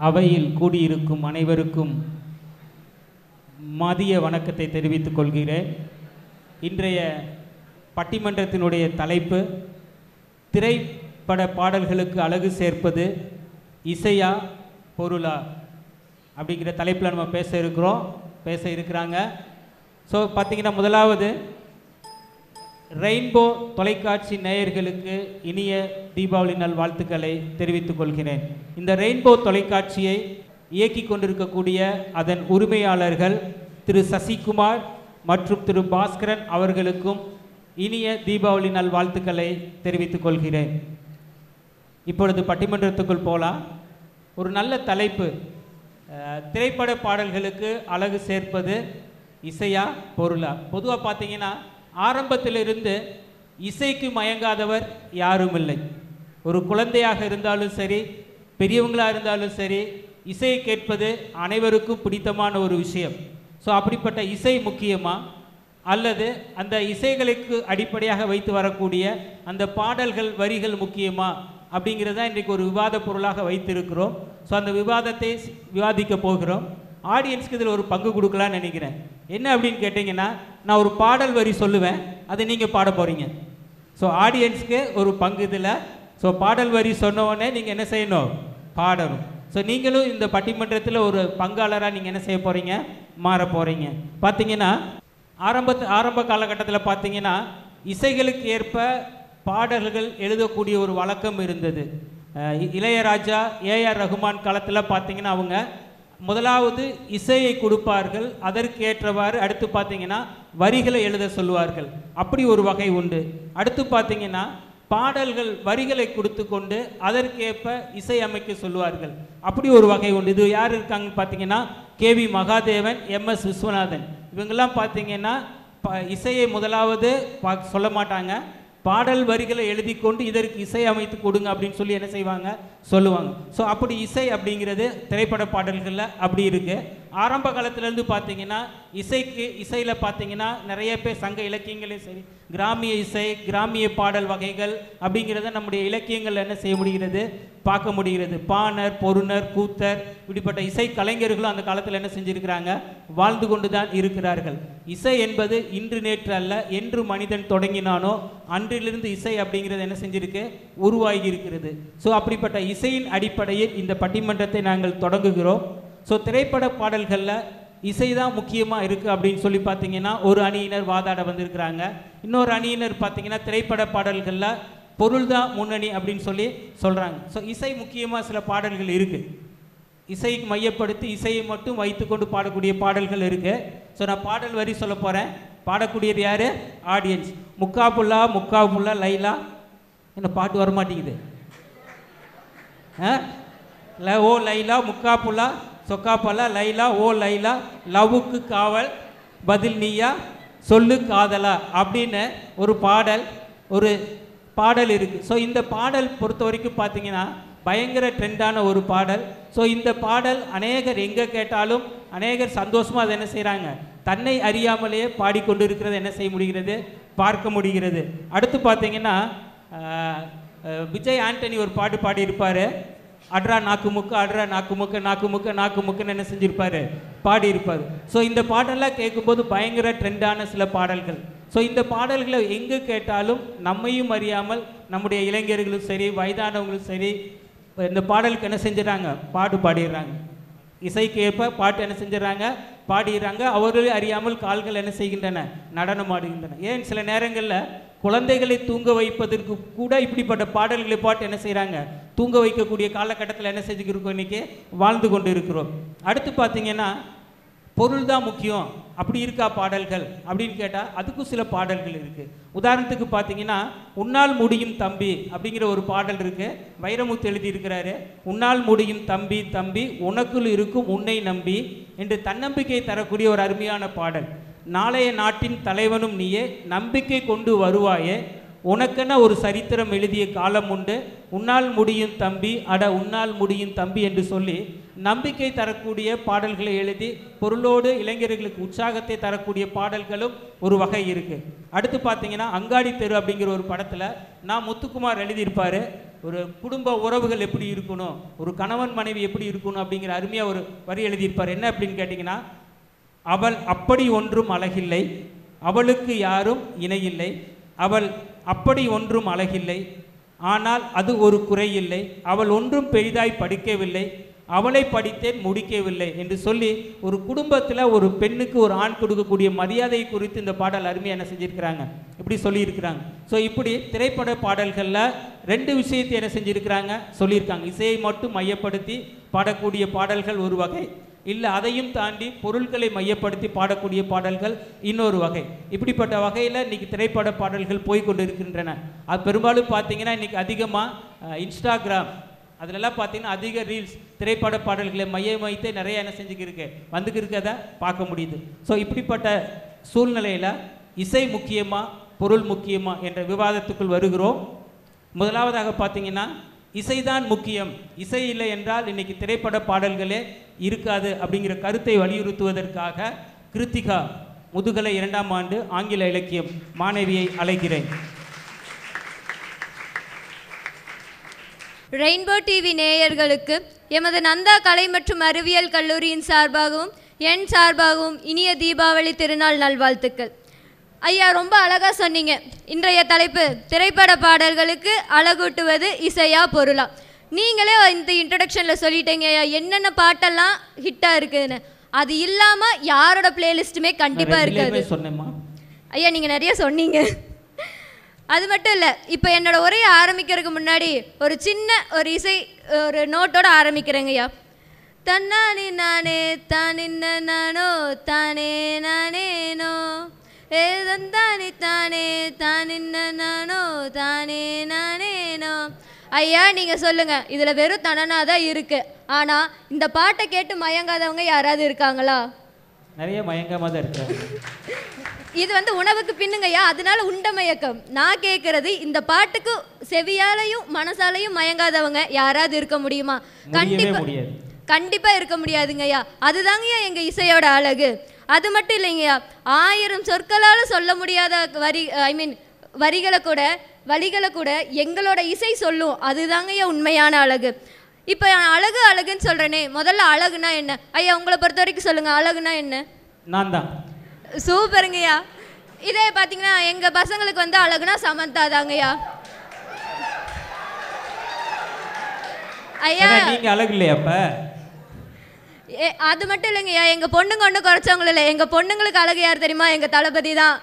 அவையில் கூடியிருக்கும் அனைவருக்கும் மதிய வணக்கத்தை தெரிவித்துக் கொள்கிறேன் இன்றைய பட்டிமன்றத்தினுடைய தலைப்பு திரைப்பட பாடல்களுக்கு அழகு சேர்ப்பது இசையா பொருளா அப்படிங்கிற தலைப்பில் நம்ம பேச இருக்கிறோம் பேச இருக்கிறாங்க ஸோ பார்த்தீங்கன்னா முதலாவது ரெயின்போ தொலைக்காட்சி நேயர்களுக்கு இனிய தீபாவளி நல் வாழ்த்துக்களை தெரிவித்துக் கொள்கிறேன் இந்த ரெயின்போ தொலைக்காட்சியை இயக்கி கொண்டிருக்கக்கூடிய அதன் உரிமையாளர்கள் திரு சசிகுமார் மற்றும் திரு பாஸ்கரன் அவர்களுக்கும் இனிய தீபாவளி நல் வாழ்த்துக்களை தெரிவித்துக் கொள்கிறேன் இப்பொழுது பட்டிமன்றத்துக்குள் போகலாம் ஒரு நல்ல தலைப்பு அஹ், திரைப்பட பாடல்களுக்கு அழகு சேர்ப்பது இசையா பொருளா பொதுவாக பார்த்தீங்கன்னா ஆரம்பத்திலிருந்து இசைக்கு மயங்காதவர் யாரும் இல்லை ஒரு குழந்தையாக இருந்தாலும் சரி பெரியவங்களாக இருந்தாலும் சரி இசையை கேட்பது அனைவருக்கும் பிடித்தமான ஒரு விஷயம் ஸோ அப்படிப்பட்ட இசை முக்கியமா அல்லது அந்த இசைகளுக்கு அடிப்படையாக வைத்து வரக்கூடிய அந்த பாடல்கள் வரிகள் முக்கியமா அப்படிங்கிறத இன்றைக்கு ஒரு விவாத பொருளாக வைத்திருக்கிறோம் ஸோ அந்த விவாதத்தை ஸ்- விவாதிக்க போகிறோம் ஆடியன்ஸ்க்கு இதில் ஒரு பங்கு கொடுக்கலாம்னு நினைக்கிறேன் என்ன அப்படின்னு கேட்டிங்கன்னா நான் ஒரு பாடல் வரி சொல்லுவேன் அதை நீங்கள் பாட போகிறீங்க ஸோ ஆடியன்ஸ்க்கு ஒரு பங்கு இதில் ஸோ பாடல் வரி சொன்ன உடனே நீங்கள் என்ன செய்யணும் பாடணும் ஸோ நீங்களும் இந்த பட்டிமன்றத்தில் ஒரு பங்காளராக நீங்கள் என்ன செய்ய போகிறீங்க மாற போகிறீங்க பார்த்தீங்கன்னா ஆரம்பத்து ஆரம்ப காலகட்டத்தில் பார்த்தீங்கன்னா இசைகளுக்கு ஏற்ப பாடல்கள் எழுதக்கூடிய ஒரு வழக்கம் இருந்தது அஹ் இ- இளையராஜா ஏஆர் ரகுமான் காலத்தில் பார்த்தீங்கன்னா அவங்க முதலாவது இசையை கொடுப்பார்கள் அதற்கு ஏற்றவாறு அடுத்து பார்த்தீங்கன்னா வரிகளை எழுத சொல்லுவார்கள் அப்படி ஒரு வகை உண்டு அடுத்து பார்த்தீங்கன்னா பாடல்கள் வரிகளை கொடுத்து கொண்டு அதற்கேற்ப இசை அமைக்க சொல்லுவார்கள் அப்படி ஒரு வகை உண்டு இது யார் இருக்காங்கன்னு பார்த்தீங்கன்னா கேவி மகாதேவன் எம்எஸ் விஸ்வநாதன் இவங்கெல்லாம் பார்த்தீங்கன்னா ப இசையை முதலாவது பா சொல்ல மாட்டாங்க பாடல் வரிகளை எழுதி கொண்டு இதற்கு இசை அமைத்து கொடுங்க அப்படின்னு சொல்லி என்ன செய்வாங்க சொல்லுவாங்க ஸோ அப்படி இசை அப்படிங்கிறது திரைப்பட பாடல்களில் அப்படி இருக்கு ஆரம்ப காலத்துலேருந்து பார்த்தீங்கன்னா இசைக்கு இசையில் பார்த்தீங்கன்னா நிறைய பேர் சங்க இலக்கியங்களையும் சரி கிராமிய இசை கிராமிய பாடல் வகைகள் அப்படிங்கிறத நம்முடைய இலக்கியங்கள் என்ன செய்ய முடிகிறது பார்க்க முடிகிறது பாணர் பொருணர் கூத்தர் இப்படிப்பட்ட இசை கலைஞர்களும் அந்த காலத்தில் என்ன செஞ்சிருக்கிறாங்க வாழ்ந்து கொண்டு தான் இருக்கிறார்கள் இசை என்பது இன்று நேற்று அல்ல என்று மனிதன் தொடங்கினானோ அன்றிலிருந்து இசை அப்படிங்கிறது என்ன செஞ்சிருக்கு உருவாகி இருக்கிறது ஸோ அப்படிப்பட்ட இசையின் அடிப்படையில் இந்த பட்டிமன்றத்தை நாங்கள் தொடங்குகிறோம் ஸோ திரைப்பட பாடல்களில் இசை தான் முக்கியமாக இருக்குது அப்படின்னு சொல்லி பார்த்தீங்கன்னா ஒரு அணியினர் வாதாட வந்திருக்கிறாங்க இன்னொரு அணியினர் பார்த்தீங்கன்னா திரைப்பட பாடல்களில் பொருள் தான் முன்னணி அப்படின்னு சொல்லி சொல்கிறாங்க ஸோ இசை முக்கியமாக சில பாடல்கள் இருக்குது இசைக்கு மையப்படுத்தி இசையை மட்டும் வைத்துக்கொண்டு பாடக்கூடிய பாடல்கள் இருக்குது ஸோ நான் பாடல் வரி சொல்ல போகிறேன் பாடக்கூடியது யார் ஆடியன்ஸ் முக்கா புல்லா முக்கா புல்லா லைலா என்ன பாட்டு வர மாட்டேங்குது ஆ? ல ஓ லைலா முக்கா புல்லா சொக்கா பல்லா லைலா ஓ லைலா லவ்வுக்கு காவல் பதில் நீயா சொல்லு காதலா அப்படின்னு ஒரு பாடல் ஒரு பாடல் இருக்குது ஸோ இந்த பாடல் பொறுத்த வரைக்கும் பார்த்தீங்கன்னா பயங்கர ட்ரெண்டான ஒரு பாடல் ஸோ இந்த பாடல் அநேகர் எங்கே கேட்டாலும் அநேகர் சந்தோஷமாக அதை என்ன செய்கிறாங்க தன்னை அறியாமலேயே பாடிக்கொண்டு இருக்கிறத என்ன செய்ய முடிகிறது பார்க்க முடிகிறது அடுத்து பார்த்தீங்கன்னா ஆஹ், ஆஹ், விஜய் ஆண்டனி ஒரு பாட்டு பாடியிருப்பார் அட்ரா நாக்கு முக்கு அட்ரா நாக்கு முக்கு நாக்கு முக்கு நாக்கு முக்குன்னு என்ன செஞ்சிருப்பாரு பாடி இருப்பார் ஸோ இந்த பாடல்லாம் கேட்கும்போது பயங்கர ட்ரெண்டான சில பாடல்கள் ஸோ இந்த பாடல்களை எங்கே கேட்டாலும் நம்மையும் அறியாமல் நம்முடைய இளைஞர்களும் சரி வயதானவங்களும் சரி இந்த பாடலுக்கு என்ன செஞ்சிடறாங்க பாட்டு பாடிடுறாங்க இசைக்கு ஏற்ப பாட்டு என்ன செஞ்சிடறாங்க பாடிடுறாங்க அவர்களே அறியாமல் கால்கள் என்ன செய்கின்றன நடனம் ஆடுகின்றன ஏன் சில நேரங்களில் குழந்தைகளை தூங்க வைப்பதற்கு கூட இப்படிப்பட்ட பாடல்களை பாட்டு என்ன செய்கிறாங்க தூங்க வைக்கக்கூடிய காலகட்டத்தில் என்ன செஞ்சுக்கிருக்கோம் இன்னைக்கு வாழ்ந்து கொண்டு இருக்கிறோம் அடுத்து பார்த்தீங்கன்னா பொருள் தான் முக்கியம் அப்படி இருக்கா பாடல்கள் அப்படின்னு கேட்டால் அதுக்கும் சில பாடல்கள் இருக்குது உதாரணத்துக்கு பார்த்தீங்கன்னா உன்னால் முடியும் தம்பி அப்படிங்கிற ஒரு பாடல் இருக்கு வைரமுத்து எழுதியிருக்கிறாரு உன்னால் முடியும் தம்பி தம்பி உனக்குள் இருக்கும் உன்னை நம்பி என்று தன்னம்பிக்கை தரக்கூடிய ஒரு அருமையான பாடல் நாளைய நாட்டின் தலைவனும் நீயே நம்பிக்கை கொண்டு வருவாயே உனக்கென ஒரு சரித்திரம் எழுதிய காலம் உண்டு உன்னால் முடியும் தம்பி அட உன்னால் முடியும் தம்பி என்று சொல்லி நம்பிக்கை தரக்கூடிய பாடல்களை எழுதி பொருளோடு இளைஞர்களுக்கு உற்சாகத்தை தரக்கூடிய பாடல்களும் ஒரு வகை இருக்கு அடுத்து பார்த்தீங்கன்னா அங்காடி தெரு அப்படிங்கிற ஒரு படத்தில் நான் முத்துக்குமார் எழுதியிருப்பாரு ஒரு குடும்ப உறவுகள் எப்படி இருக்கணும் ஒரு கணவன் மனைவி எப்படி இருக்கணும் அப்படிங்கிற அருமையாக ஒரு வரி எழுதியிருப்பார் என்ன அப்படின்னு கேட்டிங்கன்னா அவள் அப்படி ஒன்றும் அழகில்லை அவளுக்கு யாரும் இணையில்லை அவள் அப்படி ஒன்றும் அழகில்லை ஆனால் அது ஒரு குறையில்லை அவள் ஒன்றும் பெரிதாய் படிக்கவில்லை அவளை படித்தேன் முடிக்கவில்லை என்று சொல்லி ஒரு குடும்பத்தில் ஒரு பெண்ணுக்கு ஒரு ஆண் கொடுக்கக்கூடிய மரியாதை குறித்து இந்த பாடல் அருமையாக என்ன செஞ்சிருக்கிறாங்க இப்படி சொல்லியிருக்கிறாங்க ஸோ இப்படி திரைப்பட பாடல்களில் ரெண்டு விஷயத்தை என்ன செஞ்சிருக்கிறாங்க சொல்லியிருக்காங்க இசையை மட்டும் மையப்படுத்தி பாடக்கூடிய பாடல்கள் ஒரு வகை இல்லை அதையும் தாண்டி பொருட்களை மையப்படுத்தி பாடக்கூடிய பாடல்கள் இன்னொரு வகை இப்படிப்பட்ட வகையில் இன்னைக்கு திரைப்பட பாடல்கள் போய் கொண்டு இருக்கின்றன அது பெரும்பாலும் பார்த்தீங்கன்னா இன்னைக்கு அதிகமாக இன்ஸ்டாகிராம் அதிலெல்லாம் பார்த்தீங்கன்னா அதிக ரீல்ஸ் திரைப்பட பாடல்களை மையம் வைத்து நிறைய என்ன செஞ்சுக்கிருக்கு வந்துக்கிருக்கதை பார்க்க முடியுது ஸோ இப்படிப்பட்ட சூழ்நிலையில் இசை முக்கியமா பொருள் முக்கியமா என்ற விவாதத்துக்குள் வருகிறோம் முதலாவதாக பார்த்தீங்கன்னா இசைதான் முக்கியம் இசை இல்லை என்றால் இன்னைக்கு திரைப்பட பாடல்களே இருக்காது அப்படிங்கிற கருத்தை வலியுறுத்துவதற்காக கிருத்திகா முதுகலை இரண்டாம் ஆண்டு ஆங்கில இலக்கியம் மாணவியை அழைக்கிறேன் ரெயின்போ டிவி நேயர்களுக்கு எமது நந்தா கலை மற்றும் அறிவியல் கல்லூரியின் சார்பாகவும் என் சார்பாகவும் இனிய தீபாவளி திருநாள் நல்வாழ்த்துக்கள் ஐயா ரொம்ப அழகா சொன்னீங்க இன்றைய தலைப்பு திரைப்பட பாடல்களுக்கு அழகூட்டுவது இசையா பொருளா நீங்களே இந்த இன்ட்ரடக்ஷனில் சொல்லிட்டீங்க ஐயா என்னென்ன பாட்டெல்லாம் ஹிட்டாக இருக்குதுன்னு அது இல்லாமல் யாரோட பிளேலிஸ்ட்டுமே கண்டிப்பாக நான் இருக்காது ரெண்டுலயுமே சொன்னேம்மா ஐயா நீங்கள் நிறைய சொன்னீங்க அது மட்டும் இல்லை இப்போ என்னோட உரையை ஆரம்பிக்கிறதுக்கு முன்னாடி ஒரு சின்ன ஒரு இசை ஒரு நோட்டோட ஆரம்பிக்கிறேங்க ஐயா தன்னானே நானே தானின்ன நானோ தானே நானேனோ ஏ தந்தானே தானே தானின்ன நானோ தானே நானேனோ ஐயா நீங்கள் சொல்லுங்கள் இதில் வெறும் தனனா தான் இருக்குது ஆனால் இந்த பாட்டை கேட்டு மயங்காதவங்க யாராவது இருக்காங்களா நிறைய மயங்கமாக தான் இருக்கிறாங்க இது வந்து உணவுக்கு பின்னுங்கய்யா அதனால உண்ட மயக்கம் நான் கேட்கறது இந்த பாட்டுக்கு செவியாலையும் மனசாலையும் மயங்காதவங்க யாராவது இருக்க முடியுமா முடியவே கண்டிப்பா முடியாது கண்டிப்பா இருக்க முடியாதுங்கய்யா அதுதாங்கய்யா எங்க இசையோட அழகு அது மட்டும் இல்லைங்கய்யா ஆயிரம் சொற்களால சொல்ல முடியாத வரி ஐ மீன் வரிகளை கூட வரிகளை கூட எங்களோட இசை சொல்லும் அதுதாங்கய்யா உண்மையான அழகு இப்போ அழகு அழகுன்னு சொல்றேனே முதல்ல அழகுனா என்ன ஐயா உங்களை பொறுத்த வரைக்கும் சொல்லுங்க அழகுனா என்ன நான் தான் சூப்பருங்கய்யா இதே பார்த்தீங்கன்னா எங்க பசங்களுக்கு வந்து அழகுனா சமந்தா தாங்கய்யா ஐயா ஏன்னா நீங்க அழகு இல்லையா அப்ப ஏ, அது மட்டும் இல்லைங்கய்யா எங்க பொண்ணுங்க ஒன்றும் குறைச்சவங்கள இல்லை எங்க பொண்ணுங்களுக்கு அழகு யார் தெரியுமா எங்க தளபதி தான்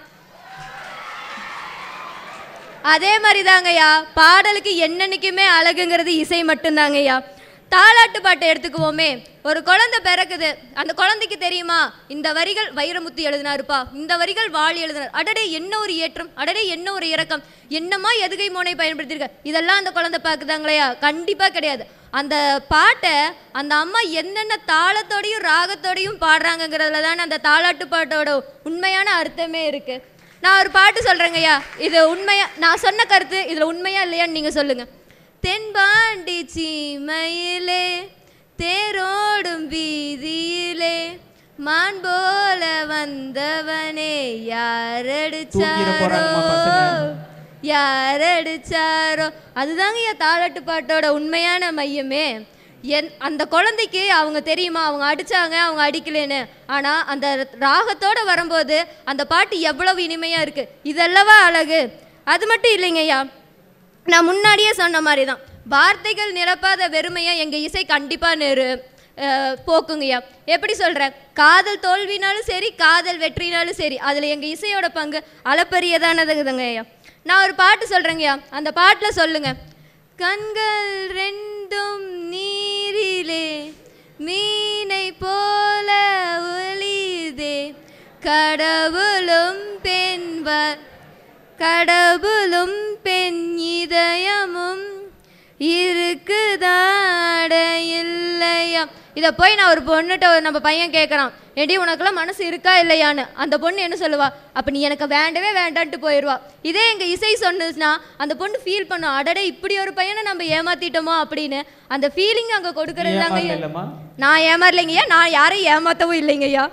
அதே மாதிரி தாங்கய்யா பாடலுக்கு என்னன்னைக்குமே அழகுங்கிறது இசை மட்டும்தாங்கய்யா தாலாட்டு பாட்டை எடுத்துக்குவோமே ஒரு குழந்தை பிறக்குது அந்த குழந்தைக்கு தெரியுமா இந்த வரிகள் வைரமுத்து எழுதினாருப்பா இந்த வரிகள் வாளி எழுதினார் அடடே என்ன ஒரு ஏற்றம் அடடே என்ன ஒரு இறக்கம் என்னமா எதுகை மோனை பயன்படுத்தியிருக்க இதெல்லாம் அந்த குழந்தை பார்க்குதாங்களையா கண்டிப்பா கிடையாது அந்த பாட்டை அந்த அம்மா என்னென்ன தாளத்தோடையும் ராகத்தோடையும் பாடுறாங்கங்கிறதுல தானே அந்த தாலாட்டு பாட்டோட உண்மையான அர்த்தமே இருக்கு நான் ஒரு பாட்டு சொல்றேங்கய்யா இது உண்மையா நான் சொன்ன கருத்து இதுல உண்மையா இல்லையான்னு நீங்க சொல்லுங்க தென்பாண்டி சீமையிலே தேரோடும் வீதியிலே மான் போல வந்தவனே தூங்கிட போறாங்கம்மா யாரடிச்சாரோ பசங்க. யாரடிச்சாரோ அதுதாங்க என் தாலாட்டு பாட்டோட உண்மையான மையமே என் அந்த குழந்தைக்கு அவங்க தெரியுமா அவங்க அடிச்சாங்க அவங்க அடிக்கலைன்னு ஆனா அந்த ராகத்தோட வரும்போது அந்த பாட்டு எவ்வளவு இனிமையா இருக்கு இதல்லவா அழகு அது மட்டும் இல்லைங்கய்யா நான் முன்னாடியே சொன்ன மாதிரி தான் வார்த்தைகள் நிரப்பாத வெறுமையை எங்கள் இசை கண்டிப்பாக நெரு அஹ், போக்குங்கய்யா எப்படி சொல்கிறேன் காதல் தோல்வினாலும் சரி காதல் வெற்றினாலும் சரி அதில் எங்கள் இசையோட பங்கு அளப்பரியதானதுங்க ஐயா நான் ஒரு பாட்டு சொல்கிறேங்கய்யா அந்த பாட்டில் சொல்லுங்க கண்கள் ரெண்டும் நீரிலே மீனை போல ஒளியுதே கடவுளும் பெண்வர் கடவுளும் பெண் இதயமும் இருக்குதாட இல்லையா இதை போய் நான் ஒரு பொண்ணுகிட்ட ஒரு நம்ம பையன் கேட்குறான் ஏடி உனக்கெல்லாம் மனசு இருக்கா இல்லையான்னு அந்த பொண்ணு என்ன சொல்லுவா அப்போ நீ எனக்கு வேண்டவே வேண்டான்ட்டு போயிடுவா இதே எங்கள் இசை சொன்னுச்சுன்னா அந்த பொண்ணு ஃபீல் பண்ணும் அடடே இப்படி ஒரு பையனை நம்ம ஏமாத்திட்டோமோ அப்படின்னு அந்த ஃபீலிங் அங்கே கொடுக்கறது தாங்க இல்லைம்மா நான் ஏமாறலைங்கய்யா நான் யாரையும் ஏமாத்தவும் இல்லைங்கய்யா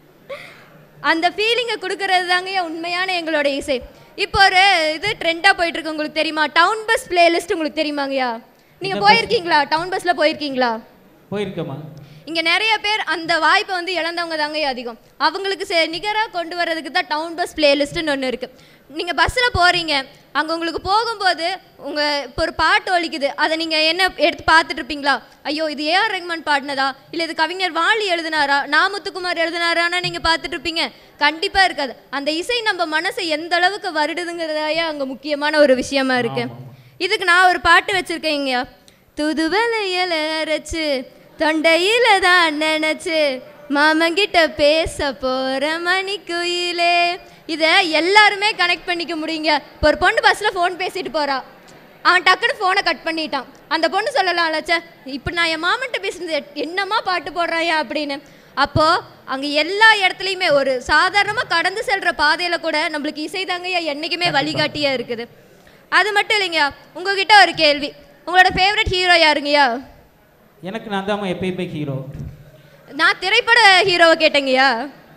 அந்த ஃபீலிங்கை கொடுக்கறது தாங்கய்யா உண்மையான எங்களோட இசை இப்போ ஒரு இது ட்ரெண்டாக போயிட்டு இருக்கு உங்களுக்கு தெரியுமா டவுன் பஸ் பிளேலிஸ்ட் உங்களுக்கு தெரியுமாங்கய்யா நீங்கள் போயிருக்கீங்களா டவுன் பஸ்ஸில் போயிருக்கீங்களா போயிருக்கேம்மா இங்கே நிறைய பேர் அந்த வாய்ப்பை வந்து இழந்தவங்க தாங்க அதிகம் அவங்களுக்கு சே நிகராக கொண்டு வர்றதுக்கு தான் டவுன் பஸ் பிளேலிஸ்ட்டுன்னு ஒன்று இருக்குது நீங்கள் பஸ்ஸில் போகிறீங்க அங்கே உங்களுக்கு போகும்போது உங்கள் இப்போ ஒரு பாட்டு ஒலிக்குது அதை நீங்கள் என்ன எடுத்து பார்த்துட்டு இருப்பீங்களா ஐயோ இது ஏஆர் ரஹ்மான் பாடினதா இல்லை இது கவிஞர் வாலி எழுதினாரா நாமுத்துக்குமார் எழுதினாரான்னு நீங்கள் பார்த்துட்டு இருப்பீங்க கண்டிப்பாக இருக்காது அந்த இசை நம்ம மனசை எந்த அளவுக்கு வருடுதுங்கிறதாயே அங்கே முக்கியமான ஒரு விஷயமா இருக்கு இதுக்கு நான் ஒரு பாட்டு வச்சுருக்கேங்க துதுவலையில அரைச்சு தொண்டையில தான் நினைச்சு மாமங்கிட்ட பேச போற மணிக்குயிலே இதை எல்லாருமே கனெக்ட் பண்ணிக்க முடியுங்க இப்போ ஒரு பொண்ணு பஸ்ஸில் ஃபோன் பேசிட்டு போறா அவன் டக்குன்னு ஃபோனை கட் பண்ணிட்டான் அந்த பொண்ணு சொல்லலாம்ல ச்சே இப்போ நான் என் மாமன்ட்ட பேசுனது என்னம்மா பாட்டு போடுறாயா அப்படின்னு அப்போது அங்கே எல்லா இடத்துலையுமே ஒரு சாதாரணமாக கடந்து செல்கிற பாதையில் கூட நம்மளுக்கு இசை தாங்கய்யா என்றைக்குமே வழிகாட்டியாக இருக்குது அது மட்டும் இல்லைங்கய்யா உங்ககிட்ட ஒரு கேள்வி உங்களோட ஃபேவரட் ஹீரோ யாருங்கய்யா எனக்கு நான் தான் எப்பயுமே ஹீரோ நான் திரைப்பட ஹீரோவை கேட்டேங்கய்யா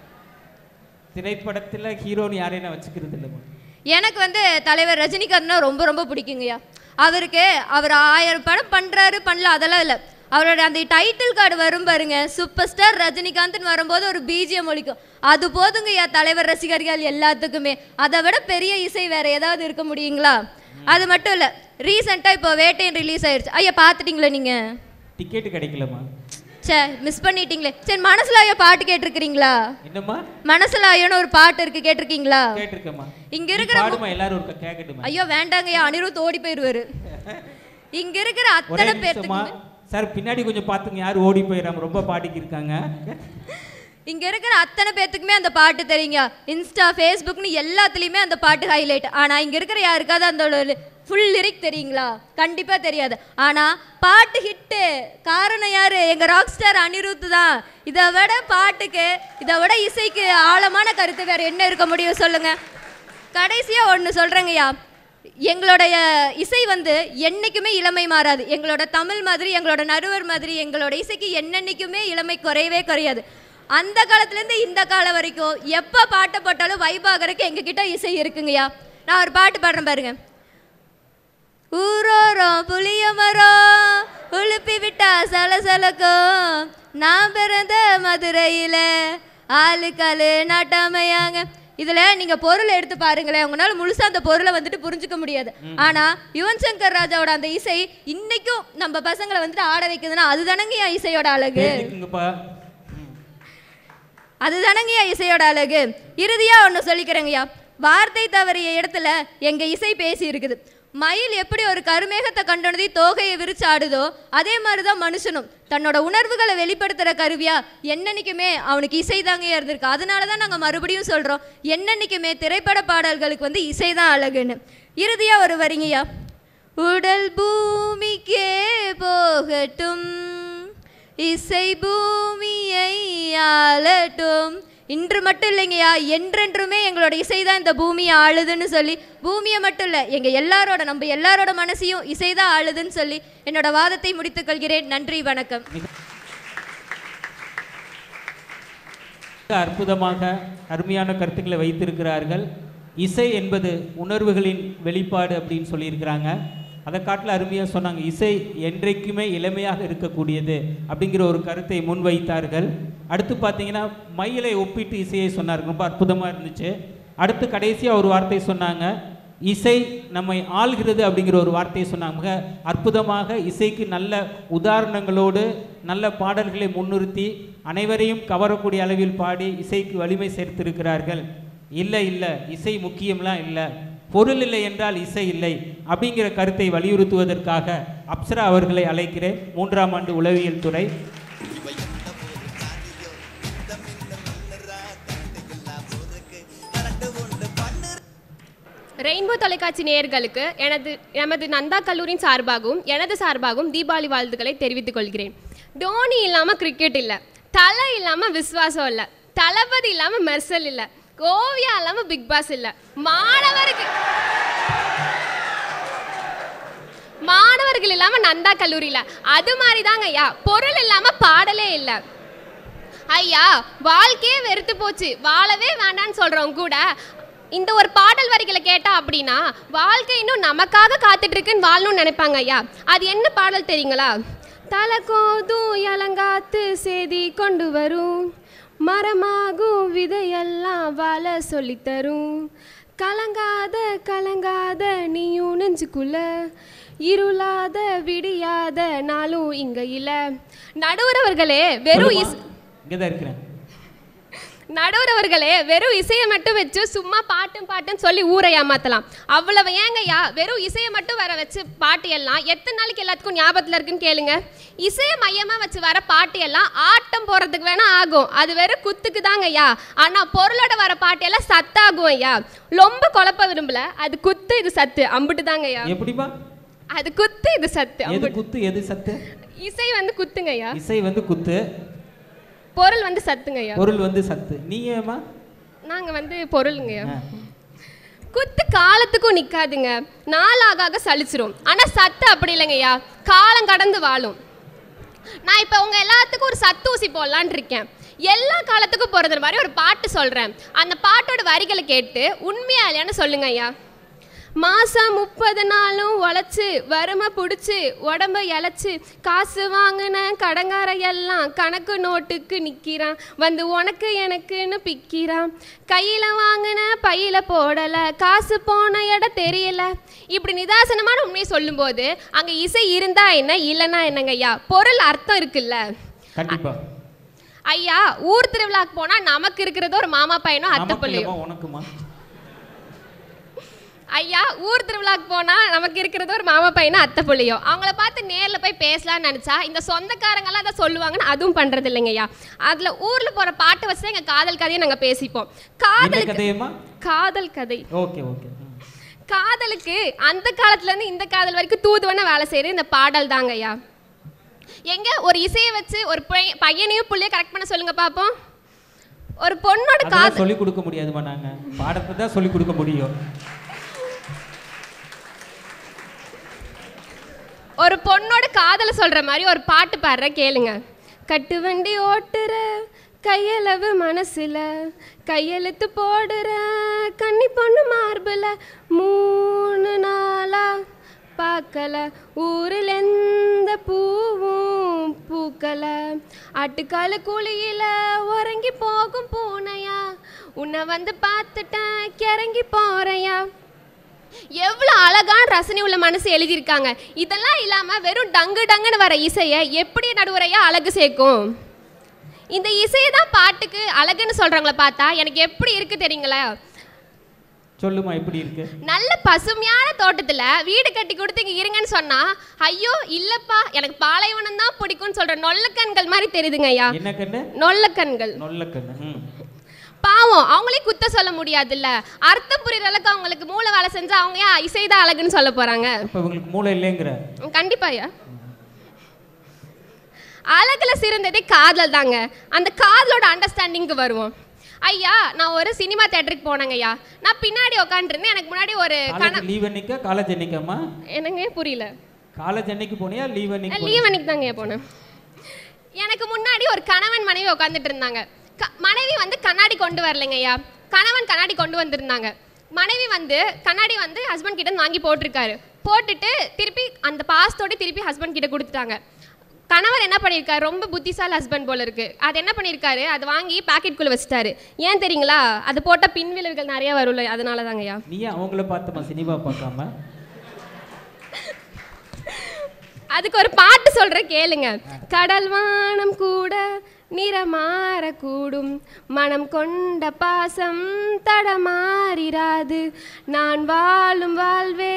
திரைப்படத்தில் ஹீரோன்னு யாரையும் நான் வச்சுக்கிறது இல்லைம்மா எனக்கு வந்து தலைவர் ரஜினிகாந்த்னா ரொம்ப ரொம்ப பிடிக்குங்கய்யா அவருக்கு அவர் ஆயிரம் படம் பண்ணுறாரு பண்ணல அதெல்லாம் இல்லை அவரோட அந்த டைட்டில் கார்டு வரும் பாருங்க சூப்பர் ஸ்டார் ரஜினிகாந்த்னு வரும்போது ஒரு பிஜிஎம் ஒலிக்கும் அது போதுங்கய்யா தலைவர் ரசிகர்கள் எல்லாத்துக்குமே அதை விட பெரிய இசை வேற ஏதாவது இருக்க முடியுங்களா அது மட்டும் இல்லை ரீசெண்டாக இப்போ வேட்டையன் ரிலீஸ் ஆயிடுச்சு ஐயா பார்த்துட்டீங்களா நீங்கள் டிக்கெட்டு கிடைக்கலம்மா சே மிஸ் பண்ணிட்டீங்களே சரி மனசுல ஐயா பாட்டு கேட்டிருக்கிறீங்களா என்னம்மா மனசுல ஐயோன்னு ஒரு பாட்டு இருக்கு கேட்டிருக்கீங்களா கேட்டிருக்கேம்மா இங்க நீ இருக்கிற பாடுமா எல்லாரும் ஒரு கேட்கட்டுமா ஐயோ வேண்டாங்கய்யா அனிருத் ஓடி போயிருவாரு இங்க இருக்கிற ஒரே அத்தனை நிமிஷமா பேர்த்துக்கு சார் பின்னாடி கொஞ்சம் பார்த்துங்க யார் ஓடி போயிடாம ரொம்ப பாடிக்கு இருக்காங்க இங்க இருக்கிற அத்தனை பேர்த்துக்குமே அந்த பாட்டு தெரியுங்க இன்ஸ்டா ஃபேஸ்புக்னு எல்லாத்துலயுமே அந்த பாட்டு ஹைலைட் ஆனா இங்க இருக்கிற யாருக்காவது அந்த ஃபுல் லிரிக் தெரியுங்களா கண்டிப்பா தெரியாது ஆனா பாட்டு ஹிட்டு காரணம் யாரு எங்க ராக் ஸ்டார் அனிருத் தான் இதை விட பாட்டுக்கு இதை விட இசைக்கு ஆழமான கருத்து வேற என்ன இருக்க முடியும் சொல்லுங்க கடைசியா ஒன்று சொல்றேங்கய்யா எங்களுடைய இசை வந்து என்னைக்குமே இளமை மாறாது எங்களோட தமிழ் மாதிரி எங்களோட நடுவர் மாதிரி எங்களோட இசைக்கு என்னன்னைக்குமே இளமை குறையவே குறையாது அந்த காலத்துலேருந்து இந்த காலம் வரைக்கும் எப்போ பாட்டை போட்டாலும் வைபாகறக்கு எங்ககிட்ட இசை இருக்குங்கய்யா நான் ஒரு பாட்டு பாடுறேன் பாருங்க ஊரோரம் புளிய மரம் உழுப்பி விட்டா சலசலக்கும் நான் பிறந்த மதுரையில ஆளுக்காலு நாட்டாமையாங்க இதுல நீங்க பொருள் எடுத்து பாருங்களேன் உங்களால முழுசா அந்த பொருளை வந்துட்டு புரிஞ்சுக்க முடியாது ஆனா யுவன் சங்கர் ராஜாவோட அந்த இசை இன்னைக்கும் நம்ம பசங்களை வந்துட்டு ஆட வைக்குதுன்னா அதுதானங்க என் இசையோட அழகு கேட்டுக்குங்கப்பா அதுதானங்கய்யா இசையோட அழகு இறுதியா ஒன்று சொல்லிக்கிறேங்கய்யா வார்த்தை தவறிய இடத்துல எங்க இசை பேசி இருக்குது மயில் எப்படி ஒரு கருமேகத்தை கண்டனதி தோகையை விரிச்சு ஆடுதோ அதே மாதிரி தான் மனுஷனும் தன்னோட உணர்வுகளை வெளிப்படுத்துகிற கருவியா என்னன்னைக்குமே அவனுக்கு இசை தாங்க இருந்திருக்கு அதனால தான் நாங்கள் மறுபடியும் சொல்கிறோம் என்னன்னைக்குமே திரைப்பட பாடல்களுக்கு வந்து இசை தான் அழகுன்னு இறுதியாக ஒரு வரிங்கய்யா உடல் பூமிக்கே போகட்டும் இசை பூமியை ஆளட்டும் இன்று மட்டும் இல்லைங்கய்யா என்றென்றுமே எங்களோட இசை தான் இந்த பூமியை ஆளுதுன்னு சொல்லி பூமியை மட்டும் இல்லை எங்கள் எல்லாரோட நம்ம எல்லாரோட மனசையும் இசை தான் ஆளுதுன்னு சொல்லி என்னோட வாதத்தை முடித்துக் கொள்கிறேன் நன்றி வணக்கம் மிக அற்புதமாக அருமையான கருத்துக்களை வைத்திருக்கிறார்கள் இசை என்பது உணர்வுகளின் வெளிப்பாடு அப்படின்னு சொல்லியிருக்கிறாங்க அதை காட்டில் அருமையாக சொன்னாங்க இசை என்றைக்குமே இளமையாக இருக்கக்கூடியது அப்படிங்கிற ஒரு கருத்தை முன்வைத்தார்கள் அடுத்து பார்த்தீங்கன்னா மயிலை ஒப்பிட்டு இசையை சொன்னார்கள் ரொம்ப அற்புதமாக இருந்துச்சு அடுத்து கடைசியாக ஒரு வார்த்தை சொன்னாங்க இசை நம்மை ஆள்கிறது அப்படிங்கிற ஒரு வார்த்தையை சொன்னாங்க மிக அற்புதமாக இசைக்கு நல்ல உதாரணங்களோடு நல்ல பாடல்களை முன்னிறுத்தி அனைவரையும் கவரக்கூடிய அளவில் பாடி இசைக்கு வலிமை சேர்த்திருக்கிறார்கள் இல்லை இல்லை இசை முக்கியம்லாம் இல்லை பொருள் இல்லை என்றால் இசை இல்லை அப்படிங்கிற கருத்தை வலியுறுத்துவதற்காக அப்சரா அவர்களை அழைக்கிறேன் மூன்றாம் ஆண்டு உளவியல் துறை ரெயின்போ தொலைக்காட்சி நேயர்களுக்கு எனது நமது நந்தா கல்லூரியின் சார்பாகவும் எனது சார்பாகவும் தீபாவளி வாழ்த்துக்களை தெரிவித்துக் கொள்கிறேன் டோனி இல்லாம கிரிக்கெட் இல்ல தலை இல்லாம விஸ்வாசம் இல்ல தளபதி இல்லாம மெர்சல் இல்ல ஓவியா இல்லாம பிக் பாஸ் இல்ல மாணவருக்கு மாணவர்கள் இல்லாம நந்தா கல்லூரியில அது மாதிரி தாங்க ஐயா பொருள் இல்லாம பாடலே இல்ல ஐயா வாழ்க்கையே வெறுத்து போச்சு வாழவே வேண்டாம்னு சொல்றவங்க கூட இந்த ஒரு பாடல் வரிகளை கேட்டா அப்படின்னா வாழ்க்கை இன்னும் நமக்காக காத்துட்டு இருக்குன்னு வாழணும்னு நினைப்பாங்க ஐயா அது என்ன பாடல் தெரியுங்களா தலகோதும் இளங்காத்து செய்தி கொண்டு வரும் மரமாகும் விதையெல்லாம் வாழ சொல்லித்தரும் கலங்காத கலங்காத நீயும் நெஞ்சுக்குள்ள இருளாத விடியாத நாளும் இங்க இல்ல நடுவுறவர்களே வெறும் இஸ் இங்கே தான் இருக்கிறேன் நடுவுறவர்களே வெறும் இசையை மட்டும் வச்சு சும்மா பாட்டும் பாட்டுன்னு சொல்லி ஊரை ஏமாத்தலாம் அவ்வளவு ஏங்கய்யா வெறும் இசையை மட்டும் வர வச்சு பாட்டு எல்லாம் எத்தனை நாளைக்கு எல்லாத்துக்கும் ஞாபகத்தில் இருக்குன்னு கேளுங்க இசையை மையமா வச்சு வர பாட்டு எல்லாம் ஆட்டம் போறதுக்கு வேணா ஆகும் அது வெறும் குத்துக்கு தாங்க ஐயா ஆனா பொருளோட வர பாட்டு எல்லாம் சத்தாகும் ஐயா ரொம்ப குழப்ப விரும்பல அது குத்து இது சத்து அம்புட்டு தாங்க ஐயா எப்படிப்பா அது குத்து இது சத்து எது அம்புட்டு. குத்து எது சத்து இசை வந்து குத்துங்க ஐயா இசை வந்து குத்து பொருள் வந்து சத்துங்க ஐயா பொருள் வந்து சத்து நீங்க ஏமா நாங்க வந்து பொருளுங்க ஐயா குத்து காலத்துக்கும் நிக்காதுங்க நாளாக ஆக சலிச்சிரும் ஆனா சத்து அப்படி இல்லைங்கய்யா காலம் கடந்து வாழும் நான் இப்போ உங்க எல்லாத்துக்கும் ஒரு சத்து ஊசி போடலான்னு இருக்கேன் எல்லா காலத்துக்கும் போறது மாதிரி ஒரு பாட்டு சொல்றேன் அந்த பாட்டோட வரிகளை கேட்டு உண்மையா இல்லையான்னு சொல்லுங்க ஐயா மாசம் முப்பது நாளும் உழைச்சு வறுமை பிடிச்சி உடம்ப இழைச்சு காசு வாங்கின கடங்கார எல்லாம் கணக்கு நோட்டுக்கு நிற்கிறான் வந்து உனக்கு எனக்குன்னு பிக்கிறான் கையில் வாங்கின பையில போடலை காசு போன இடம் தெரியல இப்படி நிதாசனமான உண்மையை சொல்லும்போது அங்கே இசை இருந்தா என்ன இல்லைன்னா என்னங்க ஐயா பொருள் அர்த்தம் இருக்குல்ல கண்டிப்பா ஐயா ஊர் திருவிழாக்கு போனா நமக்கு இருக்கிறது ஒரு மாமா பையனும் அத்தை நமக்கு பிள்ளையும் இல்லைம்மா, உனக்குமா ஐயா ஊர் திருவிழாக்கு போனா நமக்கு இருக்கிறது ஒரு மாமா பையனும் அத்தை புள்ளியும் அவங்கள பார்த்து நேர்ல போய் பேசலாம்னு நினைச்சா இந்த சொந்தக்காரங்களாம் அதை சொல்லுவாங்கன்னு அதுவும் பண்றது இல்லைங்க ஐயா அதுல ஊர்ல போற பாட்டு வச்சு தான் எங்க காதல் கதையை நாங்க பேசிப்போம் என்ன காதல் கதையம்மா காதல் கதை ஓகே ஓகே காதலுக்கு அந்த காலத்துல இருந்து இந்த காதல் வரைக்கும் தூதுவன வேலை செய்யறது இந்த பாடல் தாங்க ஐயா எங்க ஒரு இசையை வச்சு ஒரு பைய- பையனையும் புள்ளைய கரெக்ட் பண்ண சொல்லுங்க பாப்போம் ஒரு பொண்ணோட காதல் அதெல்லாம் சொல்லி கொடுக்க முடியாதுமா நாங்க பாடத்தை தான் சொல்லி கொடுக்க முடியும் ஒரு பொண்ணோட காதலை சொல்ற மாதிரி ஒரு பாட்டு பாடுற கேளுங்க கட்டு வண்டி ஓட்டுற கையளவு மனசுல கையெழுத்து போடுற கன்னி பொண்ணு மார்புல மூணு நாளா பார்க்கல ஊரில் எந்த பூவும் பூக்கல ஆட்டுக்கால குழியில உறங்கி போகும் பூனையா உன்னை வந்து பார்த்துட்டேன் கிறங்கி போறையா எவ்வளோ அழகான ரசனை உள்ள மனசு எழுதியிருக்காங்க இதெல்லாம் இல்லாமல் வெறும் டங்கு டங்குன்னு வர இசையை எப்படி நடுவுரையா அழகு சேர்க்கும் இந்த இசையை தான் பாட்டுக்கு அழகுன்னு சொல்கிறவங்கள பார்த்தா எனக்கு எப்படி இருக்கு தெரியுங்களா சொல்லுமா எப்படி இருக்கு நல்ல பசுமையான தோட்டத்தில் வீடு கட்டி கொடுத்து இங்கே இருங்கன்னு சொன்னா ஐயோ இல்லைப்பா எனக்கு பாலைவனம் தான் பிடிக்கும்னு சொல்கிற நொல்லக்கண்கள் மாதிரி தெரியுதுங்க ஐயா என்ன கண்ணு நொல்லக்கண்கள் நொல்ல கண்ணு ம் பாவம் அவங்களே குத்த சொல்ல முடியாதுல்ல அர்த்தம் புரியுற அளவுக்கு அவங்களுக்கு மூளை வேலை செஞ்சா அவங்க ஏன் இசைதான் அழகுன்னு சொல்ல போறாங்க இப்போ இவங்களுக்கு மூளை இல்லைங்கிற கண்டிப்பாயா அழகுல சிறந்ததே காதல் தாங்க அந்த காதலோட அண்டர்ஸ்டாண்டிங்க்கு வருவோம் ஐயா நான் ஒரு சினிமா தேட்டருக்கு போனேங்க ஐயா நான் பின்னாடி உட்காந்துருந்தேன் எனக்கு முன்னாடி ஒரு கண காலேஜ் லீவ் அன்னைக்கா காலேஜ் அன்னைக்காம்மா என்னங்க புரியல காலேஜ் அன்னைக்கு போனியா லீவ் அன்னைக்கு லீவ் அன்னைக்கு தாங்க போனேன் எனக்கு முன்னாடி ஒரு கணவன் மனைவி உட்காந்துட்டு இருந்தாங்க க- மனைவி வந்து கண்ணாடி கொண்டு வரலைங்க ஐயா கணவன் கண்ணாடி கொண்டு வந்திருந்தாங்க மனைவி வந்து கண்ணாடி வந்து ஹஸ்பண்ட் கிட்ட இருந்து வாங்கி போட்டிருக்காரு போட்டுட்டு திருப்பி அந்த பாஸ்தோட திருப்பி ஹஸ்பண்ட் கிட்ட கொடுத்துட்டாங்க கணவர் என்ன பண்ணியிருக்காரு ரொம்ப புத்திசாலி ஹஸ்பண்ட் போல இருக்கு அது என்ன பண்ணியிருக்காரு அது வாங்கி பாக்கெட்குள்ளே வச்சுட்டாரு ஏன் தெரியுங்களா அது போட்டால் பின்விளைவுகள் நிறைய வரும்ல அதனால தாங்கய்யா நீ ஏன் அவங்கள பார்த்துமா சினிமா பார்க்காம அதுக்கு ஒரு பாட்டு சொல்ற கேளுங்க கடல் வானம் கூட நிறமாறக்கூடும் மனம் கொண்ட பாசம் தடமாறிராது நான் வாழும் வாழ்வே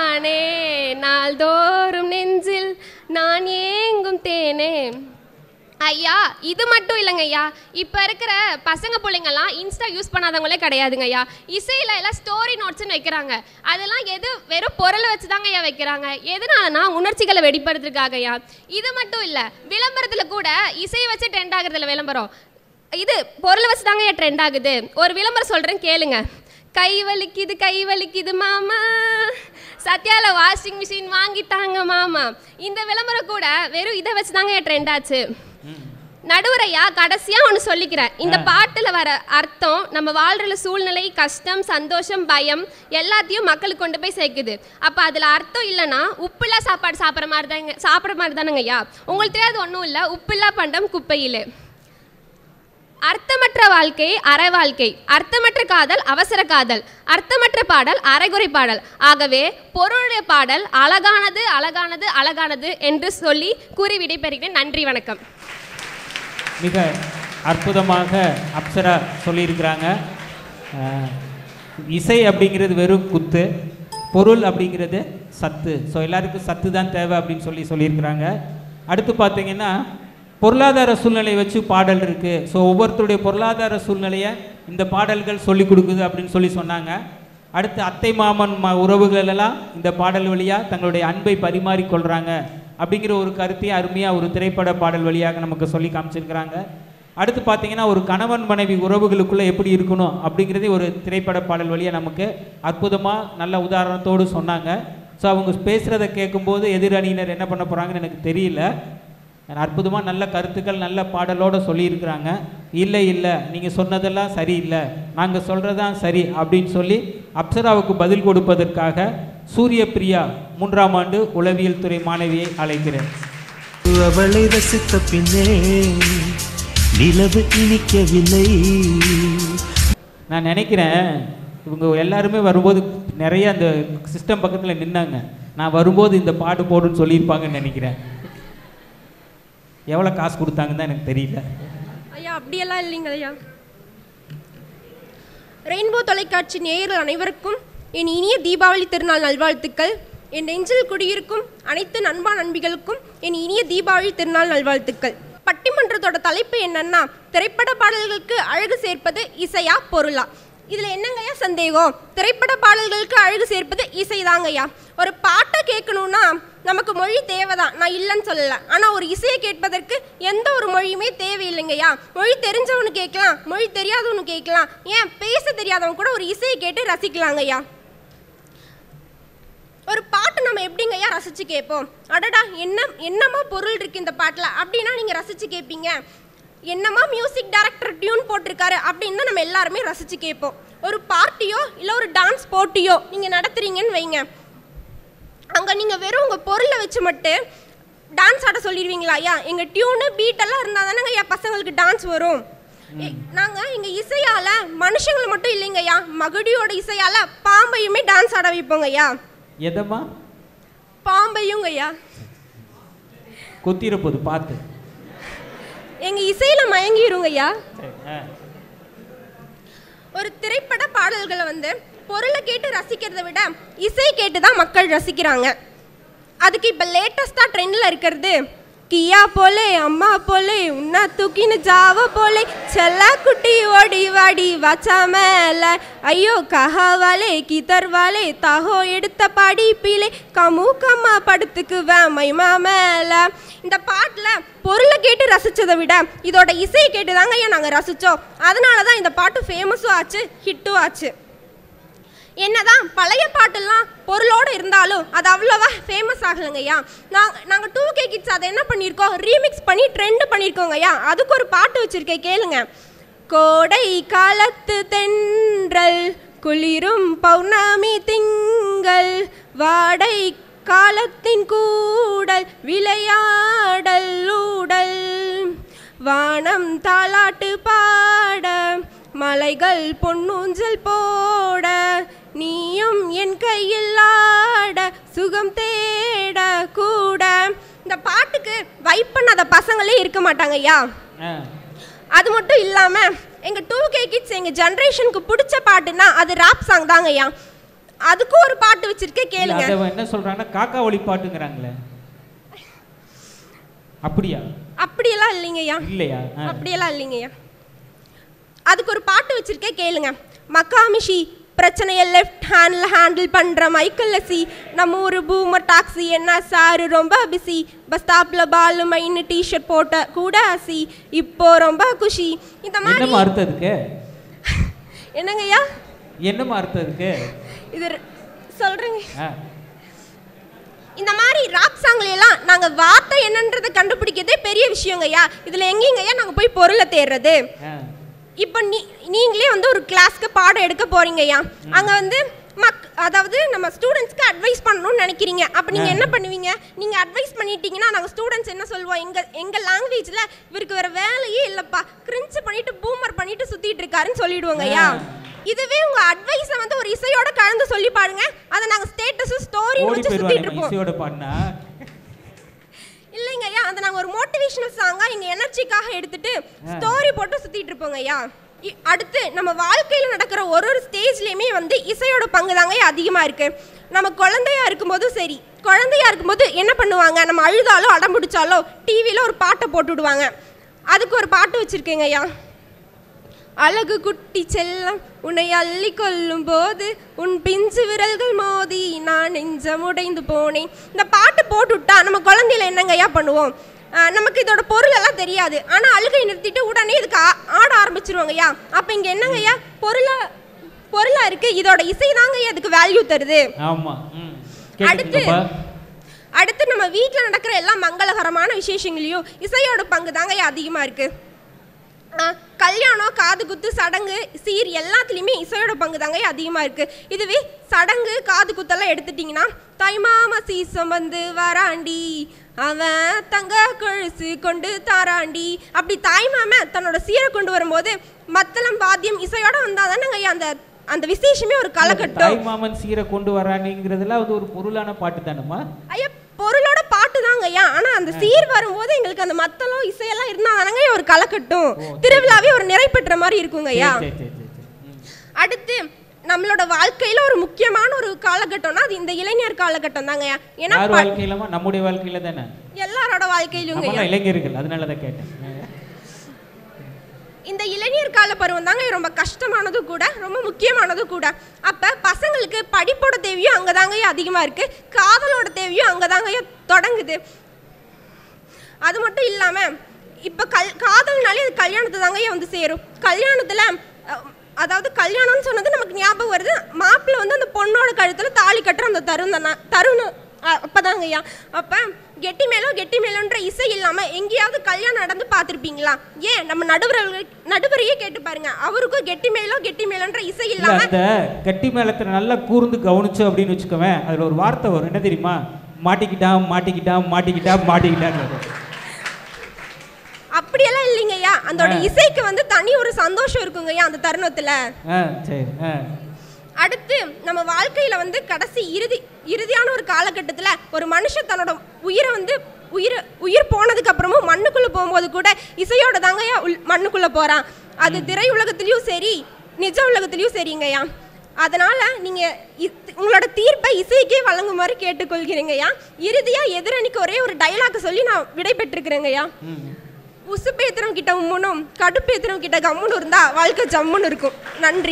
உனக்காகத்தானே நாள்தோறும் நெஞ்சில் நான் ஏங்கும் தேனே ஐயா இது மட்டும் இல்லைங்க ஐயா இப்போ இருக்கிற பசங்க பிள்ளைங்கெல்லாம் இன்ஸ்டா யூஸ் பண்ணாதவங்களே கிடையாதுங்க ஐயா இசையில் எல்லாம் ஸ்டோரி நோட்ஸ்னு வைக்கிறாங்க அதெல்லாம் எது வெறும் பொருளை வச்சு தாங்க ஐயா வைக்கிறாங்க எதனாலனா உணர்ச்சிகளை வெளிப்படுத்துறதுக்காக ஐயா இது மட்டும் இல்லை விளம்பரத்தில் கூட இசையை வச்சு ட்ரெண்ட் ஆகுறதுல விளம்பரம் இது பொருளை வச்சு தாங்க ஐயா ட்ரெண்ட் ஆகுது ஒரு விளம்பரம் சொல்கிறேன் கேளுங்க கை வலிக்குது கை வலிக்குது மாமா சத்யால வாஷிங் மிஷின் வாங்கிட்டாங்க மாமா இந்த விளம்பரம் கூட வெறும் இதை வச்சு தாங்க ட்ரெண்ட் ஆச்சு நடுவரையா கடைசியா ஒன்று சொல்லிக்கிறேன் இந்த பாட்டுல வர அர்த்தம் நம்ம வாழ்ற சூழ்நிலை கஷ்டம் சந்தோஷம் பயம் எல்லாத்தையும் மக்களுக்கு கொண்டு போய் சேர்க்குது அப்ப அதுல அர்த்தம் இல்லைன்னா உப்பில்லா சாப்பாடு சாப்பிட்ற மாதிரி தாங்க சாப்பிட்ற மாதிரி தானங்க ஐயா உங்களுக்கு தெரியாது ஒன்றும் இல்லை உப்பில்லா பண்டம் குப்பையிலே அர்த்தமற்ற வாழ்க்கை அற வாழ்க்கை அர்த்தமற்ற காதல் அவசர காதல் அர்த்தமற்ற பாடல் அரைகுறை பாடல் ஆகவே பொருளுடைய பாடல் அழகானது அழகானது அழகானது என்று சொல்லி கூறி விடைபெறுகிறேன் நன்றி வணக்கம் மிக அற்புதமாக அப்சரா சொல்லியிருக்கிறாங்க அஹ், இசை அப்படிங்கிறது வெறும் குத்து பொருள் அப்படிங்கிறது சத்து ஸோ எல்லாருக்கும் சத்து தான் தேவை அப்படின்னு சொல்லி சொல்லியிருக்கிறாங்க அடுத்து பார்த்தீங்கன்னா பொருளாதார சூழ்நிலை வச்சு பாடல் இருக்குது ஸோ ஒவ்வொருத்தருடைய பொருளாதார சூழ்நிலையை இந்த பாடல்கள் சொல்லி கொடுக்குது அப்படின்னு சொல்லி சொன்னாங்க அடுத்து அத்தை மாமன் ம உறவுகள் எல்லாம் இந்த பாடல் வழியாக தங்களுடைய அன்பை பரிமாறிக்கொள்கிறாங்க அப்படிங்கிற ஒரு கருத்தையும் அருமையாக ஒரு திரைப்பட பாடல் வழியாக நமக்கு சொல்லி காமிச்சிருக்கிறாங்க அடுத்து பார்த்தீங்கன்னா ஒரு கணவன் மனைவி உறவுகளுக்குள்ளே எப்படி இருக்கணும் அப்படிங்கிறதே ஒரு திரைப்பட பாடல் வழியாக நமக்கு அற்புதமாக நல்ல உதாரணத்தோடு சொன்னாங்க ஸோ அவங்க பேசுகிறத கேட்கும்போது எதிரணியினர் என்ன பண்ண போகிறாங்கன்னு எனக்கு தெரியல அற்புதமாக நல்ல கருத்துக்கள் நல்ல பாடலோடு சொல்லியிருக்கிறாங்க இல்லை இல்லை நீங்கள் சொன்னதெல்லாம் சரியில்லை நாங்கள் சொல்கிறதான் சரி அப்படின்னு சொல்லி அப்சராவுக்கு பதில் கொடுப்பதற்காக சூரிய பிரியா மூன்றாம் ஆண்டு உளவியல் துறை மாணவியை அழைக்கிறேன் அவளை ரசித்த பின்னே நிலவு இனிக்கவில்லை நான் நினைக்கிறேன் இவங்க எல்லாருமே வரும்போது நிறைய அந்த சிஸ்டம் பக்கத்தில் நின்னாங்க நான் வரும்போது இந்த பாட்டு போடுன்னு சொல்லியிருப்பாங்கன்னு நினைக்கிறேன் எவ்வளோ காசு கொடுத்தாங்கன்னு தான் எனக்கு தெரியல ஐயா அப்படியெல்லாம் இல்லைங்க ஐயா ரெயின்போ தொலைக்காட்சி நேயர்கள் அனைவருக்கும் என் இனிய தீபாவளி திருநாள் நல்வாழ்த்துக்கள் என் நெஞ்சில் குடியிருக்கும் அனைத்து நண்பா நண்பிகளுக்கும் என் இனிய தீபாவளி திருநாள் நல்வாழ்த்துக்கள் பட்டிமன்றத்தோட தலைப்பு என்னன்னா திரைப்பட பாடல்களுக்கு அழகு சேர்ப்பது இசையா பொருளா இதில் என்னங்கய்யா சந்தேகம் திரைப்பட பாடல்களுக்கு அழகு சேர்ப்பது இசைதாங்கய்யா ஒரு பாட்டை கேட்கணும்னா நமக்கு மொழி தேவைதான் நான் இல்லைன்னு சொல்லலை ஆனால் ஒரு இசையை கேட்பதற்கு எந்த ஒரு மொழியுமே தேவையில்லைங்கய்யா மொழி தெரிஞ்சவனு கேட்கலாம் மொழி தெரியாதவனு கேட்கலாம் ஏன் பேச தெரியாதவன் கூட ஒரு இசையை கேட்டு ரசிக்கலாங்கய்யா ஒரு பாட்டு நம்ம எப்படிங்கய்யா ரசிச்சு கேட்போம் அடடா என்ன என்னமா பொருள் இருக்கு இந்த பாட்டில் அப்படின்னா நீங்கள் ரசிச்சு கேட்பீங்க என்னமா மியூசிக் டைரக்டர் டியூன் போட்டிருக்காரு அப்படின்னு தான் நம்ம எல்லாருமே ரசிச்சு கேட்போம் ஒரு பார்ட்டியோ இல்லை ஒரு டான்ஸ் போட்டியோ நீங்கள் நடத்துறீங்கன்னு வைங்க அங்கே நீங்கள் வெறும் உங்கள் பொருளை வச்சு மட்டும் டான்ஸ் ஆட சொல்லிடுவீங்களா ஐயா எங்கள் டியூனு பீட்டெல்லாம் இருந்தால் தானேங்க ஐயா பசங்களுக்கு டான்ஸ் வரும் நாங்கள் எங்கள் இசையால் மனுஷங்களை மட்டும் இல்லைங்க ஐயா மகுடியோட இசையால் பாம்பையுமே டான்ஸ் ஆட வைப்போங்க ஐயா எதம்மா பாம்பையும் ஐயா கொத்திர போது பார்த்து எங்கள் இசையில் மயங்கிருங்க ஐயா சரி ஆ ஒரு திரைப்பட பாடல்களை வந்து பொருளை கேட்டு ரசிக்கிறதை விட இசை கேட்டு தான் மக்கள் ரசிக்கிறாங்க அதுக்கு இப்போ லேட்டஸ்டாக ட்ரெண்டில் இருக்கிறது கியா போலே அம்மா போலே உன்னா தூக்கின்னு ஜாவ போலே செல்லா குட்டி ஓடி வாடி வாச்சா மேல ஐயோ கஹா வாலே கிதர் வாலே தாஹோ எடுத்த பாடி பீலே கமு கம்மா படுத்துக்கு மைமா மேல இந்த பாட்டில் பொருளை கேட்டு ரசிச்சதை விட இதோட இசையை கேட்டு தாங்க ஐயா நாங்கள் ரசித்தோம் அதனால தான் இந்த பாட்டு ஃபேமஸும் ஆச்சு ஹிட்டும் ஆச்சு என்னதான் பழைய பாட்டெல்லாம் பொருளோடு இருந்தாலும் அது அவ்வளோவா ஃபேமஸ் ஆகலைங்க ஐயா நாங்கள் நாங்கள் டூ கே கிட்ஸ் அதை என்ன பண்ணியிருக்கோம் ரீமிக்ஸ் பண்ணி ட்ரெண்ட் பண்ணியிருக்கோங்க ஐயா அதுக்கு ஒரு பாட்டு வச்சுருக்கேன் கேளுங்க கோடை காலத்து தென்றல் குளிரும் பௌர்ணமி திங்கள் வாடை காலத்தின் கூடல் விளையாடல் ஊடல் வானம் தாலாட்டு பாட மலைகள் பொன்னூஞ்சல் போட நீயும் என் கையில் ஆட சுகம் தேட கூட இந்த பாட்டுக்கு வைப் பண்ணாத பசங்களே இருக்க மாட்டாங்க ஐயா ஆ அது மட்டும் இல்லாமல் எங்கள் டூ கே கிட்ஸ் எங்கள் ஜென்ரேஷனுக்கு பிடிச்ச பாட்டுன்னா அது ராப் சாங் தாங்க ஐயா அதுக்கும் ஒரு பாட்டு வச்சிருக்கேன் இல்ல, கேளுங்க அதை என்ன சொல்றாங்கன்னா காக்கா ஒளி பாட்டுங்கிறாங்களே அப்படியா அப்படியெல்லாம் இல்லைங்கய்யா இல்லையா ஆ. அப்படியெல்லாம் இல்லைங்கய்யா அதுக்கு ஒரு பாட்டு வச்சிருக்கேன் கேளுங்க மக்காமிஷி பிரச்சனையை லெஃப்ட் ஹேண்டில் ஹேண்டில் பண்ணுற மைக்கேல் சி நம்ம ஊர் பூமர் டாக்ஸி என்ன சாரு ரொம்ப பிஸி பஸ் ஸ்டாப்பில் பாலு மைன்னு டிஷர்ட் போட்ட கூட ஹசி இப்போ ரொம்ப குஷி இந்த மாதிரி என்னம்மா அர்த்தம் இருக்கு என்னங்கய்யா என்னம்மா அர்த்தம் இருக்கு இது சொல்கிறேங்க ஆ இந்த மாதிரி ராப் சாங்ல எல்லாம் நாங்கள் வார்த்தை என்னன்றதை கண்டுபிடிக்கிறதே பெரிய விஷயங்கய்யா இதில் எங்கேங்கய்யா நாங்கள் போய் பொருளை தேடுறது ஆ இப்போ நீ நீங்களே வந்து ஒரு கிளாஸ்க்கு பாடம் எடுக்க போறீங்கய்யா அங்கே வந்து மக் அதாவது நம்ம ஸ்டூடெண்ட்ஸ்க்கு அட்வைஸ் பண்ணணும்னு நினைக்கிறீங்க அப்போ நீங்கள் என்ன பண்ணுவீங்க நீங்கள் அட்வைஸ் பண்ணிட்டீங்கன்னா நாங்கள் ஸ்டூடெண்ட்ஸ் என்ன சொல்லுவோம் எங்கள் எங்கள் லாங்குவேஜில் இவருக்கு வேறு வேலையே இல்லைப்பா கிரிஞ்சு பண்ணிட்டு பூமர் பண்ணிட்டு சுற்றிட்டு இருக்காருன்னு சொல்லிடுவோங்க ஐயா இதுவே உங்கள் அட்வைஸை வந்து ஒரு இசையோட கலந்து சொல்லி பாருங்க அதை நாங்கள் ஸ்டேட்டஸும் ஸ்டோரியும் ஓடி வச்சு சுற்றிட்டு போயிடுவாங்க இருப்போம் இசையோட பாடினா இல்லைங்க ஐயா அதை நாங்கள் ஒரு மோட்டிவேஷனல் சாங்காக எங்கள் எனர்ஜிக்காக எடுத்துட்டு ஸ்டோரி போட்டு சுற்றிட்டு இருப்போங்க ஐயா இ- அடுத்து நம்ம வாழ்க்கையில் நடக்கிற ஒரு ஒரு ஸ்டேஜ்லேயுமே வந்து இசையோட பங்கு தாங்க அதிகமாக இருக்குது நம்ம குழந்தையா இருக்கும்போதும் சரி குழந்தையா இருக்கும்போது என்ன பண்ணுவாங்க நம்ம அழுதாலோ அடம் பிடிச்சாலோ டிவியில் ஒரு பாட்டை போட்டு விடுவாங்க அதுக்கு ஒரு பாட்டு வச்சுருக்கேங்க ஐயா அழகு குட்டி செல்லம் உன்னை அள்ளி கொள்ளும் போது உன் பிஞ்சு விரல்கள் மோதி நான் நெஞ்சம் உடைந்து போனேன் இந்த பாட்டு போட்டுவிட்டா நம்ம குழந்தையில என்னங்கய்யா பண்ணுவோம் ஆஹ் நமக்கு இதோட பொருள் எல்லாம் தெரியாது ஆனால் அழுகை நிறுத்திட்டு உடனே இதுக்கு ஆ- ஆட ஆரம்பிச்சிருவாங்கய்யா அப்போ இங்கே என்னங்கய்யா பொருளா பொருளா இருக்கு இதோட இசை தாங்கய்யா இதுக்கு வேல்யூ தருது ஆமா ம் அடுத்து கேட்டுக்கோப்பா அடுத்து நம்ம வீட்டில் நடக்கிற எல்லா மங்களகரமான விசேஷங்களையும் இசையோட பங்கு தாங்க அதிகமாக இருக்கு ஆ, கல்யாணம் காது குத்து சடங்கு சீர் எல்லாத்துலேயுமே இசையோட பங்கு தாங்க அதிகமாக இருக்கு இதுவே சடங்கு காது குத்தெல்லாம் எடுத்துட்டிங்கன்னா தைமாம சீசம் வந்து வராண்டி அவன் தங்க கொழுசு கொண்டு தாராண்டி அப்படி தாய்மாம தன்னோட சீரை கொண்டு வரும்போது மத்தளம் வாத்தியம் இசையோட வந்தால் தானே அந்த அந்த விசேஷமே ஒரு களக்கட்டும் தாய் மாமன் சீரை கொண்டு வரானுங்கிறதுல அது ஒரு பொருளான பாட்டு தானம்மா ஐயா பொருளோட பாட்டு தாங்க ஐயா ஆனா அந்த சீர் வரும்போது எங்களுக்கு அந்த மத்தளம் இசையெல்லாம் இருந்தா தானங்க ஒரு களக்கட்டும் திருவிழாவே ஒரு நிறை பெற்ற மாதிரி இருக்குங்க ஐயா சரி சரி சரி சரி ம். அடுத்து நம்மளோட வாழ்க்கையில ஒரு முக்கியமான ஒரு காலகட்டம்னா அது இந்த இளைஞர் காலகட்டம் தாங்க ஐயா ஏன்னா யார் ப- வாழ்க்கையிலமா நம்முடைய வாழ்க்கையில தானே எல்லாரோட வாழ்க்கையிலும் நம்மளாம் இளைஞர்கள் அதனால தான் கேட்டேன் இந்த இளைஞர் கால பருவம் தாங்க ரொம்ப கஷ்டமானதும் கூட ரொம்ப முக்கியமானதும் கூட அப்ப பசங்களுக்கு படிப்போட தேவையும் அங்கதாங்க அதிகமா இருக்கு காதலோட தேவையும் அங்கதாங்க தொடங்குது அது மட்டும் இல்லாம இப்ப கல் காதல்னாலே அது கல்யாணத்தை தாங்க வந்து சேரும் கல்யாணத்துல அஹ், அதாவது கல்யாணம்னு சொன்னது நமக்கு ஞாபகம் வருது மாப்பிள்ளை வந்து அந்த பொண்ணோட கழுத்துல தாலி கட்டுற அந்த தருணம் தருணம் அஹ், அப்பதாங்க ஐயா அப்ப கெட்டி மேளம் கெட்டி மேளம்ன்ற இசை இல்லாம எங்கேயாவது கல்யாணம் நடந்து பார்த்திருப்பீங்களா ஏன் நம்ம நடுவர்கள் நடுவரையே கேட்டு பாருங்க அவருக்கும் கெட்டி மேளம் கெட்டி மேளம்ன்ற இசை இல்ல இல்லாம அந்த கட்டி மேளத்துல நல்லா கூர்ந்து கவனிச்சோம் அப்படின்னு வச்சுக்கோவேன் அதுல ஒரு வார்த்தை வரும் என்ன தெரியுமா மாட்டிக்கிட்டான் மாட்டிக்கிட்டான் மாட்டிக்கிட்டான் மாட்டிக்கிட்டான்னு வரும். அப்படியெல்லாம் இல்லைங்கய்யா அதோட ஆ. இசைக்கு வந்து தனி ஒரு சந்தோஷம் இருக்குங்கய்யா அந்த தருணத்துல ஆ சரி ஆ அடுத்து நம்ம வாழ்க்கையில வந்து கடைசி இறுதி இறுதியான ஒரு காலகட்டத்துல ஒரு மனுஷன் தன்னோட உயிரை வந்து உயிர் உயிர் போனதுக்கு அப்புறமும் மண்ணுக்குள்ள போகும்போது கூட இசையோட தாங்கய்யா உள் மண்ணுக்குள்ள போறான் அது திரை உலகத்திலயும் சரி நிஜ உலகத்திலயும் சரிங்கய்யா அதனால நீங்க இத்- உங்களோட தீர்ப்பை இசைக்கே வழங்குமாறு கேட்டுக்கொள்கிறேங்கய்யா இறுதியா எதிரணிக்கு ஒரே ஒரு டைலாக் சொல்லி நான் விடை பெற்றிருக்கிறேங்கய்யா ம் உசுப்பேத்திரம் கிட்ட உம்முனும் கடுப்பேத்திரம் கிட்ட கம்முன்னு இருந்தா வாழ்க்கை ஜம்முன்னு இருக்கும் நன்றி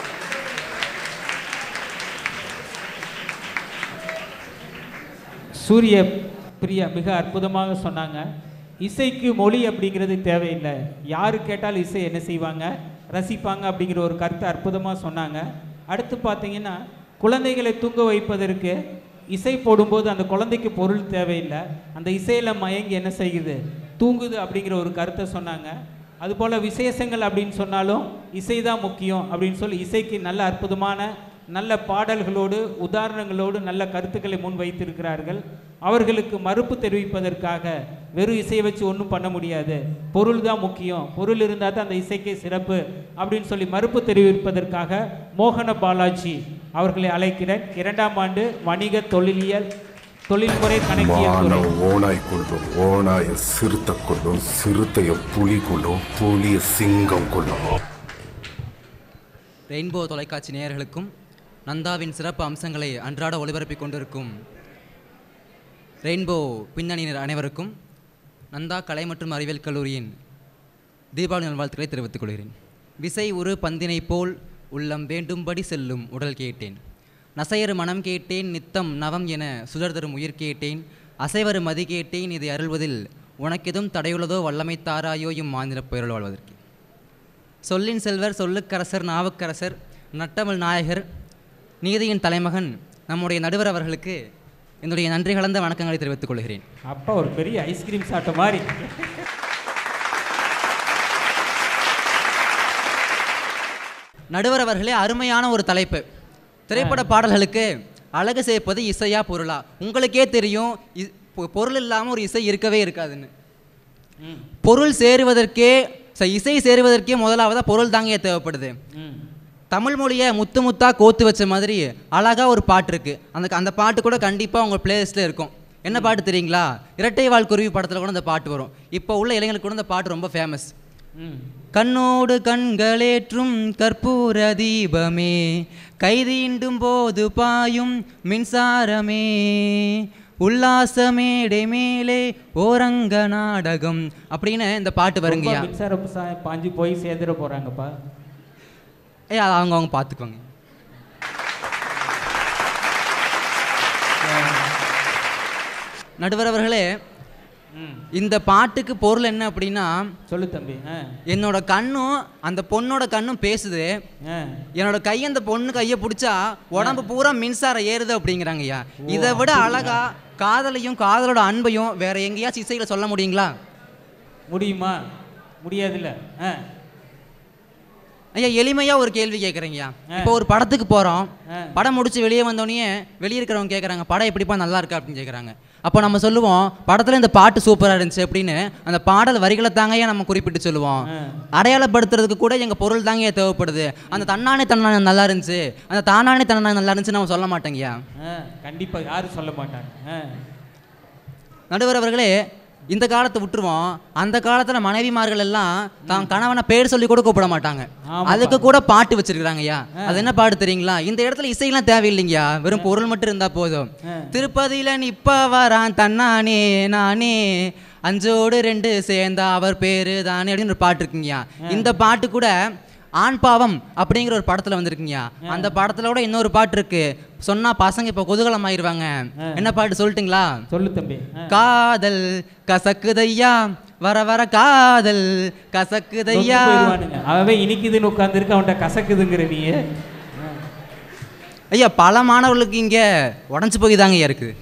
சூரிய பிரியா மிக அற்புதமாக சொன்னாங்க இசைக்கு மொழி அப்படிங்கிறது தேவையில்லை யாரு கேட்டாலும் இசை என்ன செய்வாங்க ரசிப்பாங்க அப்படிங்கிற ஒரு கருத்தை அற்புதமாக சொன்னாங்க அடுத்து பார்த்தீங்கன்னா குழந்தைகளை தூங்க வைப்பதற்கு இசை போடும்போது அந்த குழந்தைக்கு பொருள் தேவையில்லை அந்த இசையில் மயங்கி என்ன செய்யுது தூங்குது அப்படிங்கிற ஒரு கருத்தை சொன்னாங்க அதுபோல் விசேஷங்கள் அப்படின்னு சொன்னாலும் இசை தான் முக்கியம் அப்படின்னு சொல்லி இசைக்கு நல்ல அற்புதமான நல்ல பாடல்களோடு உதாரணங்களோடு நல்ல கருத்துக்களை முன்வைத்திருக்கிறார்கள் அவர்களுக்கு மறுப்பு தெரிவிப்பதற்காக வெறும் இசையை வச்சு ஒன்றும் பண்ண முடியாது பொருள் தான் முக்கியம் பொருள் இருந்தால் தான் அந்த இசைக்கே சிறப்பு அப்படின்னு சொல்லி மறுப்பு தெரிவிப்பதற்காக மோகன பாலாஜி அவர்களை அழைக்கிறேன் இரண்டாம் ஆண்டு வணிக தொழிலியல் தொழில்முறை கணக்கியல் துறை மானம் ஓனாய் கொள்ளும் ஓனாய சிறுத்தை கொள்ளும் சிறுத்தைய புலி கொள்ளும் புலிய சிங்கம் கொள்ளும் ரெயின்போ தொலைக்காட்சி நேயர்களுக்கும் நந்தாவின் சிறப்பு அம்சங்களை அன்றாட ஒளிபரப்பிக் கொண்டிருக்கும் ரெயின்போ பின்னணியினர் அனைவருக்கும் நந்தா கலை மற்றும் அறிவியல் கல்லூரியின் தீபாவளி நல்வாழ்த்துக்களை தெரிவித்துக் கொள்கிறேன் விசை ஒரு பந்தினை போல் உள்ளம் வேண்டும்படி செல்லும் உடல் கேட்டேன் நசையறு மனம் கேட்டேன் நித்தம் நவம் என சுடர் தரும் உயிர் கேட்டேன் அசைவரு மதி கேட்டேன் இதை அருள்வதில் உனக்கெதும் தடையுள்ளதோ வல்லமை தாராயோ இம் மாநில பெயரில் வாழ்வதற்கு சொல்லின் செல்வர் சொல்லுக்கரசர் நாவுக்கரசர் நட்டமிழ் நாயகர் நீதியின் தலைமகன் நம்முடைய நடுவர் அவர்களுக்கு என்னுடைய நன்றி கலந்த வணக்கங்களை தெரிவித்துக் கொள்கிறேன் அப்பா ஒரு பெரிய ஐஸ்கிரீம் சாப்பிட்ட மாதிரி நடுவர் அவர்களே அருமையான ஒரு தலைப்பு திரைப்பட பாடல்களுக்கு அழகு சேர்ப்பது இசையா பொருளா உங்களுக்கே தெரியும் இ- பொ- பொருள் இல்லாமல் ஒரு இசை இருக்கவே இருக்காதுன்னு பொருள் சேருவதற்கே ச- இசை சேருவதற்கே முதலாவதா பொருள் தாங்க தேவைப்படுது ம் தமிழ் மொழியை முத்து முத்தா கோத்து வச்ச மாதிரி அழகா ஒரு பாட்டு இருக்கு அந்த அந்த பாட்டு கூட கண்டிப்பாக உங்கள் பிளேலிஸ்ட்டில் இருக்கும் என்ன பாட்டு தெரியுங்களா இரட்டை வாழ் குருவி படத்தில் கூட அந்த பாட்டு வரும் இப்போ உள்ள இளைஞர்களுக்கு கூட அந்த பாட்டு ரொம்ப ஃபேமஸ் ம் கண்ணோடு கண்களேற்றும் கற்பூர தீபமே கைதீண்டும் போது பாயும் மின்சாரமே உல்லாச மேடை மேலே ஓரங்க நாடகம் அப்படின்னு இந்த பாட்டு ரொம்ப வருங்கய்யா மின்சார சா- பாஞ்சு போய் சேர்ந்துட போறாங்கப்பா ஏ அது அவங்க அவங்க பார்த்துக்கோங்க நடுவர் அவர்களே ம் இந்த பாட்டுக்கு பொருள் என்ன அப்படின்னா சொல்லு தம்பி ஆ என்னோட கண்ணும் அந்த பொண்ணோட கண்ணும் பேசுது ஆ என்னோட கை அந்த பொண்ணு கையை பிடிச்சா உடம்பு பூரா மின்சாரம் ஏறுது அப்படிங்கிறாங்க ஐயா இதை விட அழகா காதலையும் காதலோட அன்பையும் வேற எங்கேயாச்சும் இசையில சொல்ல முடியுங்களா முடியுமா முடியாதுல்ல ஆ ஐயா எளிமையா ஒரு கேள்வி கேட்குறீங்கய்யா ஆ. இப்போ ஒரு படத்துக்கு போறோம் ஆ. படம் முடிச்சு வெளியே வந்தோடனே வெளியே இருக்கிறவங்க கேட்குறாங்க படம் எப்படிப்பா நல்லா இருக்கா அப்படின்னு கேட்குறாங்க அப்போ நம்ம சொல்லுவோம் படத்துல இந்த பாட்டு சூப்பரா இருந்துச்சு அப்படின்னு அந்த பாடல் வரிகளை தாங்கய்யா நம்ம குறிப்பிட்டு சொல்லுவோம் ஆ. அடையாளப்படுத்துறதுக்கு கூட எங்க பொருள் தாங்க தேவைப்படுது அந்த தன்னானே தன்னானே நல்லா இருந்துச்சு அந்த தானானே தன்னானே நல்லா இருந்துச்சு நம்ம சொல்ல மாட்டேங்கய்யா ஆ கண்டிப்பா யாரும் சொல்ல மாட்டாங்க ஆ நடுவர் அவர்களே இந்த காலத்தை விட்டுருவோம் அந்த காலத்துல மனைவிமார்கள் எல்லாம் தான் கணவனை பேர் சொல்லி கூட கூப்பிட மாட்டாங்க ஆமாப்பா. அதுக்கு கூட பாட்டு வச்சிருக்காங்க ஐயா அது என்ன பாட்டு தெரியுங்களா இந்த இடத்துல இசையெல்லாம் தேவையில்லைங்கய்யா வெறும் பொருள் மட்டும் இருந்தா போதும் ஆ. திருப்பதியில நிப்ப வரான் தன்னானே நானே அஞ்சோடு ரெண்டு சேர்ந்தா அவர் பேரு தானே அப்படின்னு ஒரு பாட்டு இருக்குங்கய்யா இந்த பாட்டு கூட ஆண் பாவம் அப்படிங்கிற ஒரு படத்துல வந்திருக்குங்கய்யா அந்த படத்துல கூட இன்னொரு பாட்டு இருக்கு சொன்னா பசங்க இப்போ குதூகலம் ஆயிருவாங்க என்ன பாட்டு சொல்லட்டுங்களா சொல்லு தம்பி ஆ. காதல் கசக்குதையா வர வர காதல் கசக்குதையா நொந்து போயிருவானுங்க. அவன் இனிக்குதுன்னு உட்காந்துருக்கு அவன்கிட்ட கசக்குதுங்கிற நீ ஐயா பல மாணவர்களுக்கு இங்க உடஞ்சு போய் தாங்க ஐயா இருக்குது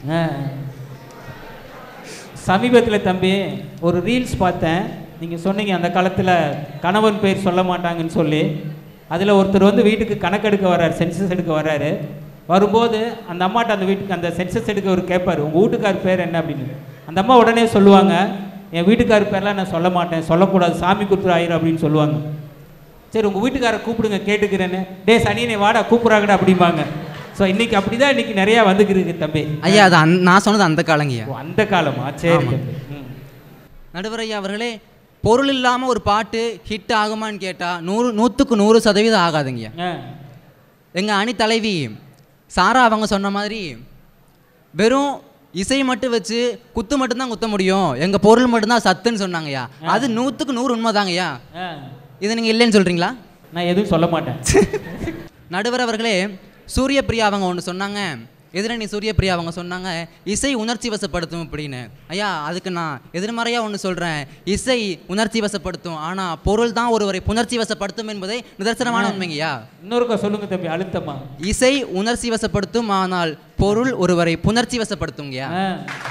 சமீபத்தில் தம்பி ஒரு ரீல்ஸ் பார்த்தேன் நீங்கள் சொன்னீங்க அந்த காலத்தில் கணவன் பேர் சொல்ல மாட்டாங்கன்னு சொல்லி அதில் ஒருத்தர் வந்து வீட்டுக்கு கணக்கெடுக்க வர்றாரு சென்சஸ் எடுக்க வர்றாரு வரும்போது அந்த அம்மாட்ட அந்த வீட்டுக்கு அந்த சென்சஸ் எடுக்க ஒரு கேட்பாரு உங்கள் வீட்டுக்கார் பேர் என்ன அப்படின்னு அந்த அம்மா உடனே சொல்லுவாங்க என் வீட்டுக்கார் பேர்லாம் நான் சொல்ல மாட்டேன் சொல்லக்கூடாது சாமி குத்துரு ஆயிரும் அப்படின்னு சொல்லுவாங்க சரி உங்கள் வீட்டுக்காரை கூப்பிடுங்க கேட்டுக்கிறேன்னு டே சனியனை வாடா கூப்பிட்றாங்கடா அப்படிம்பாங்க ஸோ இன்னைக்கு அப்படிதான் இன்னைக்கு நிறையா வந்துக்கிருக்கு தம்பி ஐயா அது அந்த நான் சொன்னது அந்த காலங்கய்யா ஓ, அந்த காலமா சரி ஆமா. தம்பி ம். நடுவர் ஐயா அவர்களே பொருள் இல்லாம ஒரு பாட்டு ஹிட் ஆகுமான்னு கேட்டா நூறு நூற்றுக்கு நூறு சதவீதம் ஆகாதுங்கய்யா ஆ எங்க அணி தலைவி சாரா அவங்க சொன்ன மாதிரி வெறும் இசை மட்டும் வச்சு குத்து மட்டும்தான் குத்த முடியும் எங்க பொருள் மட்டும்தான் சத்துன்னு சொன்னாங்கய்யா அது நூற்றுக்கு நூறு உண்மைதாங்கய்யா ஆ இது நீங்க இல்லைன்னு சொல்றீங்களா நான் எதுவும் சொல்ல மாட்டேன் நடுவர் அவர்களே சூரியபிரியா அவங்க ஒன்று சொன்னாங்க எதிரணி சூரியபிரியா அவங்க சொன்னாங்க இசை உணர்ச்சி வசப்படுத்தும் அப்படின்னு ஐயா அதுக்கு நான் எதிர்மறையாக ஒன்று சொல்கிறேன் இசை உணர்ச்சி வசப்படுத்தும் ஆனால் பொருள் தான் ஒருவரை புணர்ச்சி வசப்படுத்தும் என்பதை நிதர்சனமான உண்மைங்கய்யா இன்னொருக்கா சொல்லுங்க தம்பி அழுத்தமா இசை உணர்ச்சி வசப்படுத்தும் ஆனால் பொருள் ஒருவரை புணர்ச்சி வசப்படுத்துங்கய்யா ஆ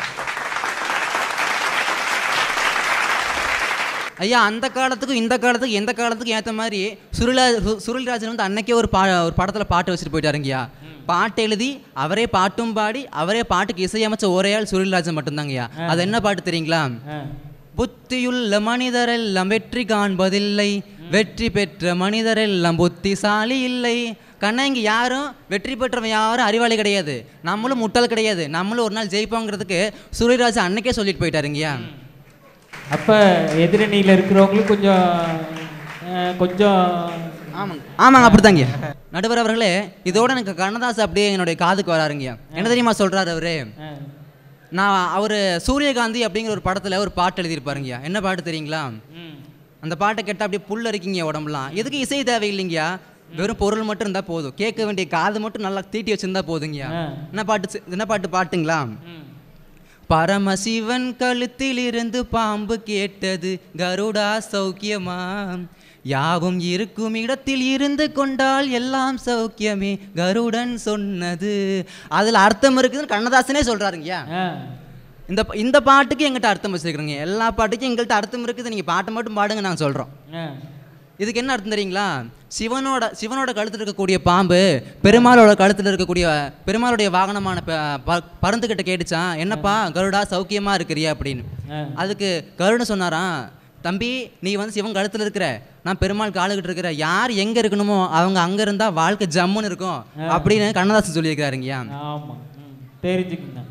ஐயா அந்த காலத்துக்கும் இந்த காலத்துக்கும் எந்த காலத்துக்கும் ஏற்ற மாதிரி சுருளா சு- சுருள்ராஜன் வந்து அன்னைக்கே ஒரு பா ஒரு படத்தில் பாட்டு வச்சுட்டு போயிட்டாருங்கய்யா பாட்டு எழுதி அவரே பாட்டும் பாடி அவரே பாட்டுக்கு இசையமைச்ச ஒரே ஆள் சுருள்ராஜன் மட்டும்தாங்கய்யா அது என்ன பாட்டு தெரியுங்களா ஆ புத்தியுள்ள மனிதரெல்லாம் வெற்றி காண்பதில்லை வெற்றி பெற்ற மனிதரெல்லாம் புத்திசாலி இல்லை கண்ணா இங்க யாரும் வெற்றி பெற்றவன் யாரும் அறிவாளி கிடையாது நம்மளும் முட்டாள் கிடையாது நம்மளும் ஒரு நாள் ஜெயிப்போங்கிறதுக்கு சூரியராஜ் அன்னைக்கே சொல்லிட்டு போயிட்டாருங்கய்யா அப்போ எதிரணியில் இருக்கிறவங்களுக்கு கொஞ்சம் ஆ, கொஞ்சம் ஆமாங்க ஆமாங்க அப்படித்தாங்க நடுவர் அவர்களே இதோட எனக்கு கண்ணதாஸ் அப்படியே என்னுடைய காதுக்கு வராருங்கய்யா என்ன தெரியுமா சொல்றாரு அவரு ஆ, நான் அவர் சூரியகாந்தி அப்படிங்கிற ஒரு படத்தில் ஒரு பாட்டு எழுதியிருப்பாருங்கய்யா என்ன பாட்டு தெரியுங்களா ம் அந்த பாட்டை கேட்டால் அப்படியே புல் இருக்கீங்க உடம்புலாம் எதுக்கு இசை தேவையில்லைங்கய்யா வெறும் பொருள் மட்டும் இருந்தால் போதும் கேட்க வேண்டிய காது மட்டும் நல்லா தீட்டி வச்சிருந்தா போதுங்கய்யா ஆ. என்ன பாட்டு சி- என்ன பாட்டு பாட்டுங்களா ம் பரமசிவன் கழுத்தில் இருந்து பாம்பு கேட்டது கருடா சௌக்கியமா யாவும் இருக்கும் இடத்தில் இருந்து கொண்டால் எல்லாம் சௌக்கியமே கருடன் சொன்னது அதில் அர்த்தம் இருக்குதுன்னு கண்ணதாசனே சொல்கிறாருங்கய்யா ஆ இந்த ப- இந்த பாட்டுக்கு எங்கிட்ட அர்த்தம் வச்சுருக்குறீங்க எல்லா பாட்டுக்கும் எங்கள்கிட்ட அர்த்தம் இருக்குது நீங்கள் பாட்டை மட்டும் பாடுங்க நாங்கள் சொல்கிறோம் ஆ இதுக்கு என்ன அர்த்தம் தெரியுங்களா சிவனோட சிவனோட கழுத்தில் இருக்கக்கூடிய பாம்பு பெருமாளோட கழுத்தில் இருக்கக்கூடிய பெருமாளுடைய வாகனமான ப- ப- பருந்துக்கிட்ட கேட்டுச்சான் என்னப்பா கருடா சௌக்கியமா இருக்கிறியா அப்படின்னு ஆ. அதுக்கு கருடன் சொன்னாராம் தம்பி நீ வந்து சிவன் கழுத்தில் இருக்கிற நான் பெருமாள் காலுக்கிட்டு இருக்கிற யார் எங்க இருக்கணுமோ அவங்க அங்க இருந்தா வாழ்க்கை ஜம்முன்னு இருக்கும் அப்படின்னு கண்ணதாசன் சொல்லியிருக்காருங்கய்யா ஆமாம் ம் தெரிஞ்சுக்குங்க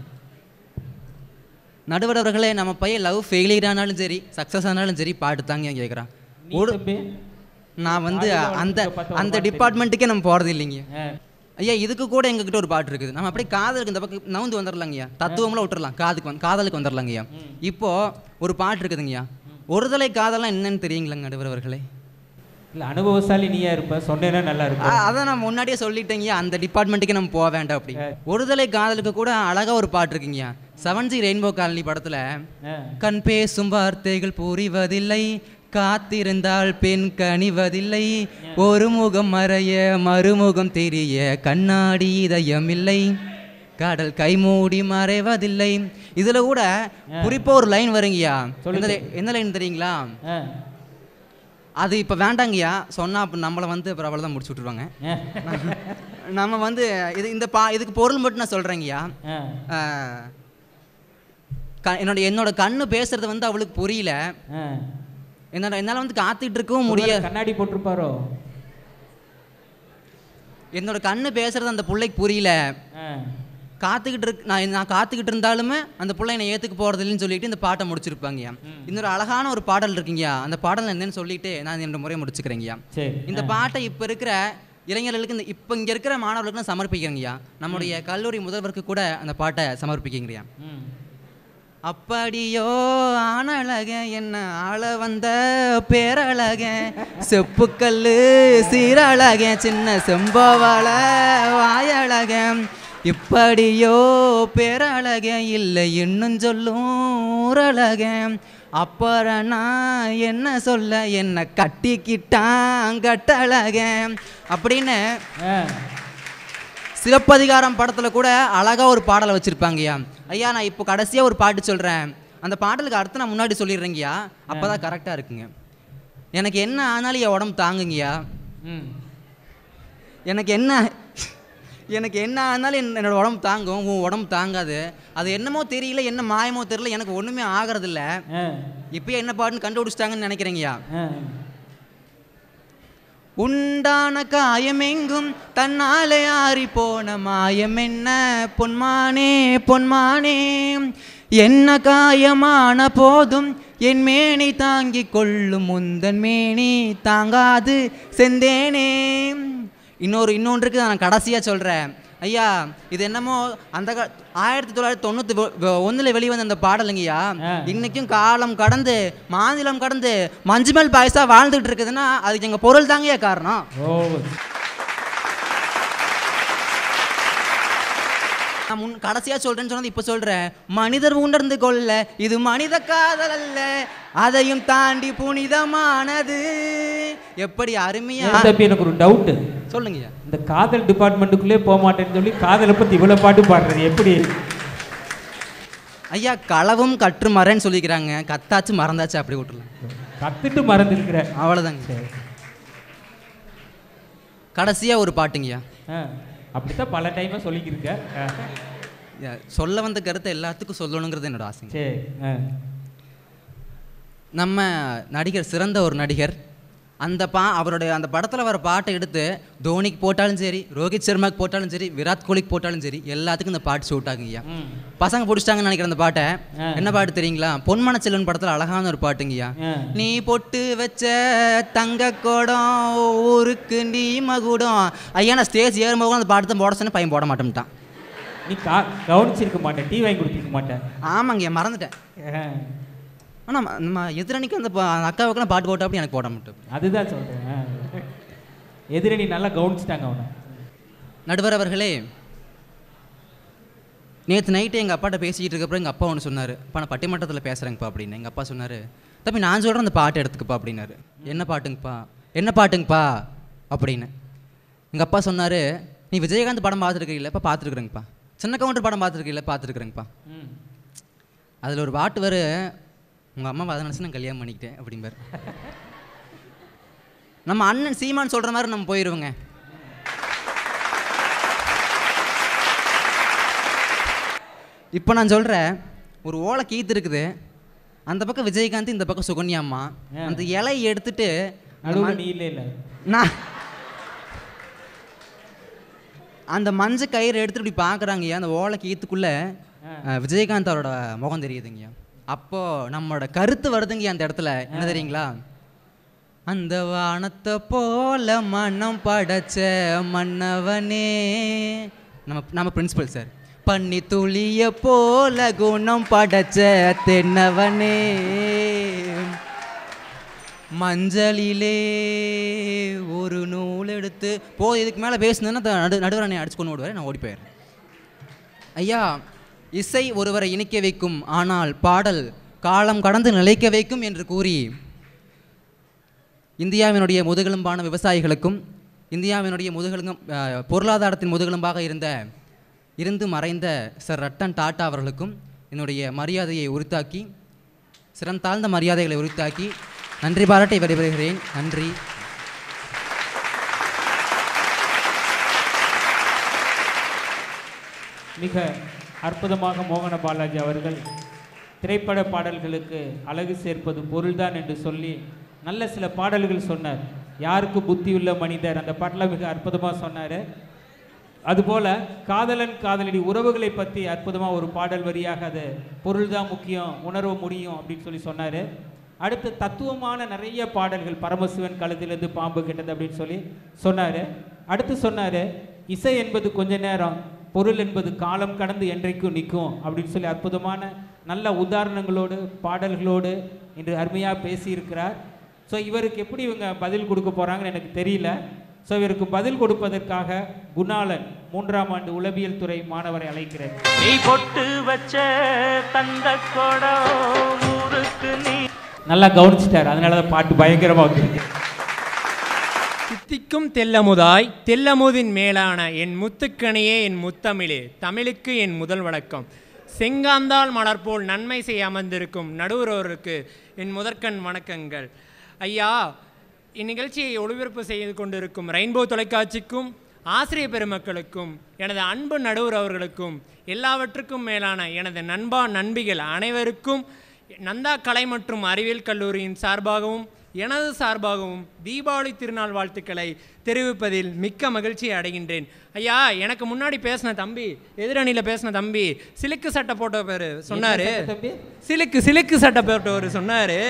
நடுவர் அவர்களே நம்ம பையன் லவ் ஃபெயிலியர் ஆனாலும் சரி சக்ஸஸ் ஆனாலும் சரி பாட்டு தாங்க கேட்குறான் நீ ஒரு தம்பி நான் வந்து ஆயுத அந்த வளர்ச்சிக்கு பத்து ஒரு அந்த பாட்டு டிபார்ட்மெண்ட்டுக்கே நம்ம போகிறது இல்லைங்க ஆ ஐயா இதுக்கு கூட எங்ககிட்ட ஒரு பாட்டு இருக்குது நம்ம அப்படியே காதலுக்கு இந்த பக்கம் நவுந்து வந்துடலாங்கய்யா தத்துவம்லாம் விட்டுறலாம் காதுக்கு வந்து காதலுக்கு வந்துடலாங்கய்யா இப்போ ஒரு பாட்டு இருக்குதுங்கய்யா ஒருதலை காதலாம் என்னன்னு தெரியுங்களாங்க நடுவர் அவர்களே இல்லை அனுபவசாலி நீயா இருப்ப சொன்னேன்னா நல்லா ஆ, இருக்கும் அதான் நான் முன்னாடியே சொல்லிட்டேங்கய்யா அந்த டிபார்ட்மெண்ட்டுக்கு நம்ம போக வேண்டாம் அப்படி ஒருதலை காதலுக்கு கூட அழகா ஒரு பாட்டு இருக்குங்கய்யா செவன் ஜி ரெயின்போ காலனி படத்துல ஆ கண் பேசும் வார்த்தைகள் புரிவதில்லை காத்திருந்தால் பெண் கனிவதில்லை ஒரு முகம் மறைய மறுமுகம் தெரிய கண்ணாடி இதயமில்லை கடல் கைமூடி மறைவதில்லை இதுல கூட குறிப்பா ஒரு லைன் வருங்கய்யா சொல்லு, என்ன லை- என்ன லைன் தெரியுங்களா ஆ அது இப்போ வேண்டாங்கய்யா சொன்னா அப்ப நம்மளை வந்து அப்புறம் அவ்வளோதான் முடிச்சு விட்ருவாங்க ஆ நம்ம வந்து இது இந்த பா இதுக்கு பொருள் மட்டும் நான் சொல்கிறேங்கய்யா ஆ என்னோட என்னோட கண்ணு பேசுறது வந்து அவளுக்கு புரியல ஆ என்னோட என்னால் வந்து காத்துக்கிட்டு இருக்கவும் ஒருவேளை முடிய கண்ணாடி போட்டிருப்பாரோ என்னோட கண்ணு பேசுறது அந்த பிள்ளைக்கு புரியல ஆ காத்துக்கிட்டு இருக்கு நான் நான் காத்துக்கிட்டு இருந்தாலுமே அந்த பிள்ளை என்னை ஏற்றுக்கு போகிறது இல்லைன்னு சொல்லிட்டு இந்த பாட்டை முடிச்சிருப்பாங்கய்யா இன்னொரு அழகான ஒரு பாடல் இருக்குங்கய்யா அந்த பாடல் என்னன்னு சொல்லிட்டு நான் என்னோட முறையை முடிச்சுக்கிறேங்கய்யா சரி இந்த பாட்டை இப்போ இருக்கிற இளைஞர்களுக்கு இந்த இப்போ இங்கே இருக்கிற மாணவர்களுக்கு நான் சமர்ப்பிக்கிறேங்கய்யா நம்முடைய கல்லூரி முதல்வருக்கு கூட அந்த பாட்டை சமர்ப்பிக்கிறேங்கய்யா ம் அப்படியோ ஆனழக என்ன ஆள வந்த பேரழக செப்புக்கல்லு சீரழக சின்ன செம்பவள வாயழக இப்படியோ பேரழக இல்லை இன்னும் சொல்லும் ஊரழக அப்புறம் நான் என்ன சொல்ல என்ன கட்டிக்கிட்டான் கட்டழக அப்படின்னு ஆ சிவப்பதிகாரம் படத்தில் கூட அழகா ஒரு பாடலை வச்சுருப்பாங்கய்யா ஐயா நான் இப்போ கடைசியாக ஒரு பாட்டு சொல்கிறேன் அந்த பாடலுக்கு அர்த்தம் நான் முன்னாடி சொல்லிடுறேங்கய்யா அப்போ தான் கரெக்டாக இருக்குங்க எனக்கு என்ன ஆனாலும் என் உடம்பு தாங்குங்கய்யா ம் எனக்கு என்ன எனக்கு என்ன ஆனாலும் என் என்னோட உடம்பு தாங்கும் உன் உடம்பு தாங்காது அது என்னமோ தெரியல என்ன மாயமோ தெரியல எனக்கு ஒன்றுமே ஆகிறதில்ல ஆ இப்போயே என்ன பாட்டுன்னு கண்டுபிடிச்சிட்டாங்கன்னு நினைக்கிறேங்கய்யா ஆ உண்டான காயமெங்கும் தன்னாலே ஆறி போன மாயம் என்ன பொன்மானே பொன்மானே என்ன காயமான போதும் என் மேனி தாங்கிக் கொள்ளும் முந்தன் மேனி தாங்காது செந்தேனே இன்னொரு இன்னொன்றுக்கு நான் கடைசியாக சொல்கிறேன் ஐயா இது என்னமோ அந்த கா ஆயிரத்தி தொள்ளாயிரத்தி தொண்ணூற்றி ஒன்றில் வெளிவந்த அந்த பாடலுங்கய்யா ஆ. இன்னைக்கும் காலம் கடந்து மாநிலம் கடந்து மஞ்சுமேல் பாயசா வாழ்ந்துட்டு இருக்குதுன்னா அதுக்கு எங்கள் பொருள் தாங்கய்யா காரணம் ஓ நான் முன் கடைசியாக சொல்கிறேன்னு சொன்னது இப்போ சொல்கிறேன் மனிதர் உணர்ந்து கொள்ள இது மனித காதல் அல்ல அதையும் தாண்டி புனிதமானது எப்படி அருமையா ஏன் தம்பி எனக்கு ஒரு டவுட்டு சொல்லுங்கய்யா இந்த காதல் டிபார்ட்மெண்ட்டுக்குள்ளே போக மாட்டேன்னு சொல்லி காதலை பற்றி இவ்வளோ பாட்டு பாடுறது எப்படி ஐயா களவும் கற்று மரேன்னு சொல்லிக்கிறாங்க கத்தாச்சு மறந்தாச்சு அப்படி விட்டுறலாம் கத்துட்டு மறந்துருக்கிற அவ்வளோதாங்க கடைசியாக ஒரு பாட்டுங்கய்யா ஆ அப்படித்தான் பல டைமாக சொல்லிக்கிருக்க ஆ. ஐயா, சொல்ல வந்த கருத்தை எல்லாத்துக்கும் சொல்லணுங்கிறது என்னோட ஆசைங்க சரி ஆ நம்ம நடிகர் சிறந்த ஒரு நடிகர் அந்த பா அவருடைய அந்த படத்தில் வர பாட்டை எடுத்து தோனிக்கு போட்டாலும் சரி ரோஹித் சர்மாக்கு போட்டாலும் சரி விராட் கோலிக்கு போட்டாலும் சரி எல்லாத்துக்கும் இந்த பாட்டு ஷூட் ஆகுங்கய்யா ம் பசங்க பிடிச்சிட்டாங்கன்னு நினைக்கிறேன் அந்த பாட்டை ஆ. என்ன பாட்டு தெரியுங்களா பொன்மன செல்வன் படத்தில் அழகான ஒரு பாட்டுங்கய்யா ஆ. நீ பொட்டு வச்ச தங்க குடம் ஊருக்கு நீ மகுடம் ஐயா நான் ஸ்டேஜ் ஏறும்போது அந்த பாட்டு தான் போட சொன்னேன் பையன் போட மாட்டேன்ட்டான் நீ கா கவனிச்சிருக்க மாட்டேன் டீ வாங்கி கொடுத்துருக்க மாட்டேன் ஆமாங்க மறந்துட்டேன் ஆனால் நம்ம எதிரணிக்கு அந்த பா- அந்த அக்காவுக்குலாம் பாட்டு போட்டா அப்படி எனக்கு போட மாட்டேன் அதுதான் சொல்கிறேன் எதிரணி நல்லா கவனிச்சிட்டாங்க அவனை நடுவர் அவர்களே நேற்று நைட்டு எங்கள் அப்பாட்ட பேசிக்கிட்டு இருக்கப்போ எங்கள் அப்பா ஒன்று சொன்னார் இப்போ நான் பட்டிமன்றத்தில் பேசுகிறேங்கப்பா அப்படின்னு எங்கள் அப்பா சொன்னார் தம்பி நான் சொல்கிறேன் அந்த பாட்டு எடுத்துக்கப்பா அப்படின்னாரு என்ன பாட்டுங்கப்பா என்ன பாட்டுங்கப்பா அப்படின்னு எங்கள் அப்பா சொன்னார் நீ விஜயகாந்த் படம் பார்த்துருக்கீங்களா இப்போ பார்த்துருக்குறேங்கப்பா சின்ன கவுண்டர் படம் பார்த்துருக்கீங்களா பார்த்துருக்குறேங்கப்பா ம் அதில் ஒரு பாட்டு வரு உங்கள் அம்மா அதை நினச்சி நான் கல்யாணம் பண்ணிக்கிட்டேன் அப்படிம்பாரு நம்ம அண்ணன் சீமான் சொல்கிற மாதிரி நம்ம போயிடுவோங்க இப்போ நான் சொல்கிறேன் ஒரு ஓலை கீத்து இருக்குது அந்த பக்கம் விஜயகாந்த் இந்த பக்கம் சுகன்யாம்மா ஆ. அந்த இலையை எடுத்துட்டு அந்த நடுவில் மண்- நீ இல்லை இல்லை நான் அந்த மஞ்ச கயிறு எடுத்துட்டு இப்படி பார்க்குறாங்கய்யா அந்த ஓலை கீத்துக்குள்ளே விஜயகாந்த் அவரோட முகம் தெரியுதுங்கய்யா அப்போ நம்மளோட கருத்து வருதுங்கய்யா அந்த இடத்துல என்ன தெரியுங்களா அந்த வானத்தை போல மனம் படைச்ச மன்னவனே நம்ம நம்ம பிரின்சிபல் சார் பன்னி துளிய போல குணம் படைச்ச தென்னவனே மஞ்சளிலே ஒரு நூல் எடுத்து போ இதுக்கு மேலே பேசுனதுன்னா த- நடு நடுவர் என்னை அடிச்சு கொண்டு ஓடுவார் நான் ஓடி போயிடுறேன் ஐயா இசை ஒருவரை இணைக்க வைக்கும் ஆனால் பாடல் காலம் கடந்து நிலைக்க வைக்கும் என்று கூறி இந்தியாவினுடைய முதுகெலும்பான விவசாயிகளுக்கும் இந்தியாவினுடைய முதுகெலும்பும் அஹ், பொருளாதாரத்தின் முதுகெலும்பாக இருந்த இருந்து மறைந்த சர் ரட்டன் டாட்டா அவர்களுக்கும் என்னுடைய மரியாதையை உரித்தாக்கி சிறந்தாழ்ந்த மரியாதைகளை உரித்தாக்கி நன்றி பாராட்டி விடைபெறுகிறேன் நன்றி மிக அற்புதமாக மோகன பாலாஜி அவர்கள் திரைப்பட பாடல்களுக்கு அழகு சேர்ப்பது பொருள்தான் என்று சொல்லி நல்ல சில பாடல்கள் சொன்னார் யாருக்கு புத்தியுள்ள மனிதர் அந்த பாட்டில் மிக அற்புதமாக சொன்னார் அதுபோல காதலன் காதலடி உறவுகளை பற்றி அற்புதமாக ஒரு பாடல் வரியாக அது பொருள் தான் முக்கியம் உணர்வு முடியும் அப்படின்னு சொல்லி சொன்னார் அடுத்து தத்துவமான நிறைய பாடல்கள் பரமசிவன் கழுத்திலிருந்து பாம்பு கெட்டது அப்படின்னு சொல்லி சொன்னார் அடுத்து சொன்னார் இசை என்பது கொஞ்ச நேரம் பொருள் என்பது காலம் கடந்து என்றைக்கும் நிற்கும் அப்படின்னு சொல்லி அற்புதமான நல்ல உதாரணங்களோடு பாடல்களோடு இன்று அருமையாக பேசியிருக்கிறார் ஸோ இவருக்கு எப்படி இவங்க பதில் கொடுக்க போகிறாங்கன்னு எனக்கு தெரியல ஸோ இவருக்கு பதில் கொடுப்பதற்காக குணாளன் மூன்றாம் ஆண்டு உளவியல் துறை மாணவரை அழைக்கிறேன் நீ பொட்டு வச்ச தந்த கொடம் ஊருக்கு நீ நல்லா கவனிச்சிட்டார் அதனால தான் பாட்டு பயங்கரமாக வந்திருக்கு தித்திக்கும் தெல்லமுதாய் தெல்லமுதின் மேலான என் முத்துக்கணியே என் முத்தமிழே தமிழுக்கு என் முதல் வணக்கம் செங்காந்தாள் மலர் போல் நன்மை செய்ய அமர்ந்திருக்கும் நடுவரோருக்கு என் முதற்கண் வணக்கங்கள் ஐயா இந்நிகழ்ச்சியை ஒளிபரப்பு செய்து கொண்டிருக்கும் ரெயின்போ தொலைக்காட்சிக்கும் ஆசிரிய பெருமக்களுக்கும் எனது அன்பு நடுவர் அவர்களுக்கும் எல்லாவற்றுக்கும் மேலான எனது நண்பா நண்பிகள் அனைவருக்கும் நந்தா கலை மற்றும் அறிவியல் கல்லூரியின் சார்பாகவும் எனது சார்பாகவும் தீபாவளி திருநாள் வாழ்த்துக்களை தெரிவிப்பதில் மிக்க மகிழ்ச்சி அடைகின்றேன் ஐயா எனக்கு முன்னாடி பேசின தம்பி எதிரணியில் பேசின தம்பி சிலுக்கு சட்டை போட்டவர் சொன்னாரு என்ன சட்டை தம்பி? சிலுக்கு சிலுக்கு சட்டை போட்டவர் சொன்னாரு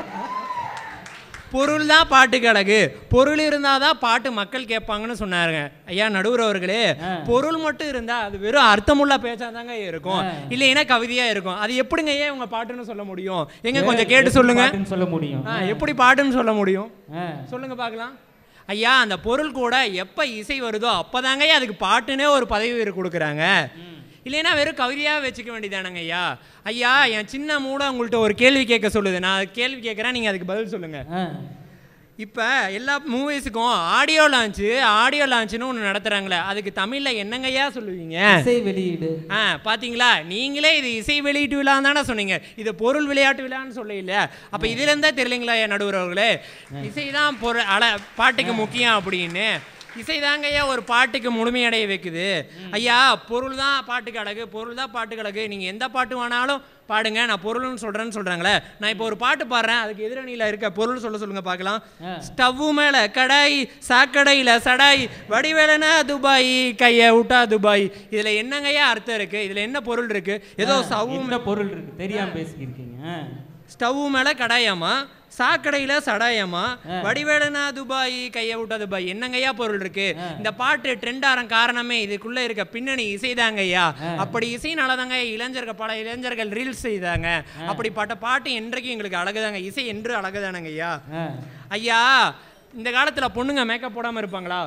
பொருள் தான் பாட்டுக்கு அழகு பொருள் இருந்தால் தான் பாட்டு மக்கள் கேட்பாங்கன்னு சொன்னாருங்க ஐயா நடுவர் அவர்களே பொருள் மட்டும் இருந்தால் அது வெறும் அர்த்தமுள்ள பேச்சா தாங்க இருக்கும் இல்லைன்னா கவிதையா இருக்கும் அது எப்படிங்க ஏன் உங்க பாட்டுன்னு சொல்ல முடியும் எங்க கொஞ்சம் கேட்டு எப்படி சொல்லுங்க பாட்டுன்னு சொல்ல முடியும் ஆ, எப்படி பாட்டுன்னு சொல்ல முடியும் ஆ. சொல்லுங்க பார்க்கலாம் ஐயா அந்த பொருள் கூட எப்போ இசை வருதோ அப்போதாங்க அதுக்கு பாட்டுனே ஒரு பதவி உயர்வு கொடுக்குறாங்க இல்லைன்னா வெறும் கவிதையாக வச்சுக்க வேண்டியதானங்க ஐயா ஐயா என் சின்ன மூட உங்கள்கிட்ட ஒரு கேள்வி கேட்க சொல்லுது நான் அது கேள்வி கேட்குறேன் நீங்கள் அதுக்கு பதில் சொல்லுங்கள் ஆ. இப்போ எல்லா மூவிஸுக்கும் ஆடியோ லான்ச்சு ஆடியோ லான்ச்சுன்னு ஒன்று நடத்துகிறாங்களே அதுக்கு தமிழில் என்னங்கய்யா சொல்லுவீங்க இசை வெளியீடு ஆ பாத்தீங்களா நீங்களே இது இசை வெளியீட்டு விழா தானே சொன்னீங்க இது பொருள் விளையாட்டு விழான்னு சொல்ல இல்லையா அப்ப இதுல இருந்தா தெரியலைங்களா என் நடுவர் அவர்களே இசை தான் பொருள் அல பாட்டுக்கு முக்கியம் அப்படின்னு இசை ஐயா ஒரு பாட்டுக்கு முழுமையடைய வைக்குது ஐயா பொருள் தான் பாட்டுக்கு அழகு பொருள் தான் பாட்டுக்கு அழகு நீங்க எந்த பாட்டு வேணாலும் பாடுங்க நான் பொருள்னு சொல்றேன்னு சொல்றாங்களே நான் இப்போ ஒரு பாட்டு பாடுறேன் அதுக்கு எதிரணியில இருக்க பொருள் சொல்ல சொல்லுங்க பார்க்கலாம் ஸ்டவ்வு மேல கடாய் சாக்கடையில சடாய் வடிவேலனா துபாய் கைய விட்டா துபாய் இதுல என்னங்கய்யா அர்த்தம் இருக்கு இதுல என்ன பொருள் இருக்கு ஏதோ சவ்வு என்ன பொருள் இருக்கு தெரியாம பேசிக்கிருக்கீங்க ஆ. ஸ்டவ் மேலே கடாயாமா சாக்கடையில சடாயமா வடிவேலனா துபாய் கையை விட்டா துபாய் என்னங்கய்யா பொருள் இருக்கு இந்த பாட்டு ட்ரெண்ட் ஆகிற காரணமே இதுக்குள்ள இருக்க பின்னணி இசைதாங்கய்யா அப்படி இசைனாலதாங்க இளைஞர்கள் பல இளைஞர்கள் ரீல்ஸ் செய்தாங்க அப்படிப்பட்ட பாட்டு என்றைக்கும் எங்களுக்கு அழகுதாங்க இசை என்று அழகுதானங்க ஐயா ஐயா இந்த காலத்துல பொண்ணுங்க மேக்கப் போடாம இருப்பாங்களா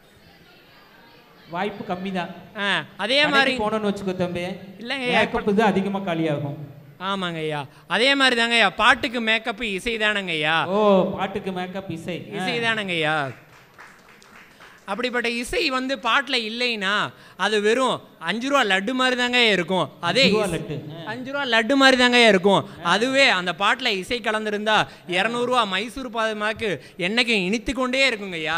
வாய்ப்பு கம்மி தான் ஆ, அதே மாதிரி போனோம்னு வச்சுக்கோ தம்பி இல்லைங்க மேக்கப் தான் அதிகமாக காலியாகும் ஆமாங்க ஐயா அதே மாதிரி தாங்க ஐயா பாட்டுக்கு மேக்கப் இசை தானங்க ஐயா ஓ பாட்டுக்கு மேக்கப் இசை ஆ. இசை தானங்க ஐயா அப்படிப்பட்ட இசை வந்து பாட்டில் இல்லைன்னா அது வெறும் அஞ்சு ரூபா லட்டு மாதிரி தாங்க இருக்கும் அதே அஞ்சு ரூபா இஸ்- லட்டு. அஞ்சு ரூபா லட்டு மாதிரி தாங்க இருக்கும் அதுவே அந்த பாட்டில் இசை கலந்துருந்தா இரநூறுவா மைசூர் பாதமாக்கு என்னைக்கும் இனித்து கொண்டே இருக்குங்க ஐயா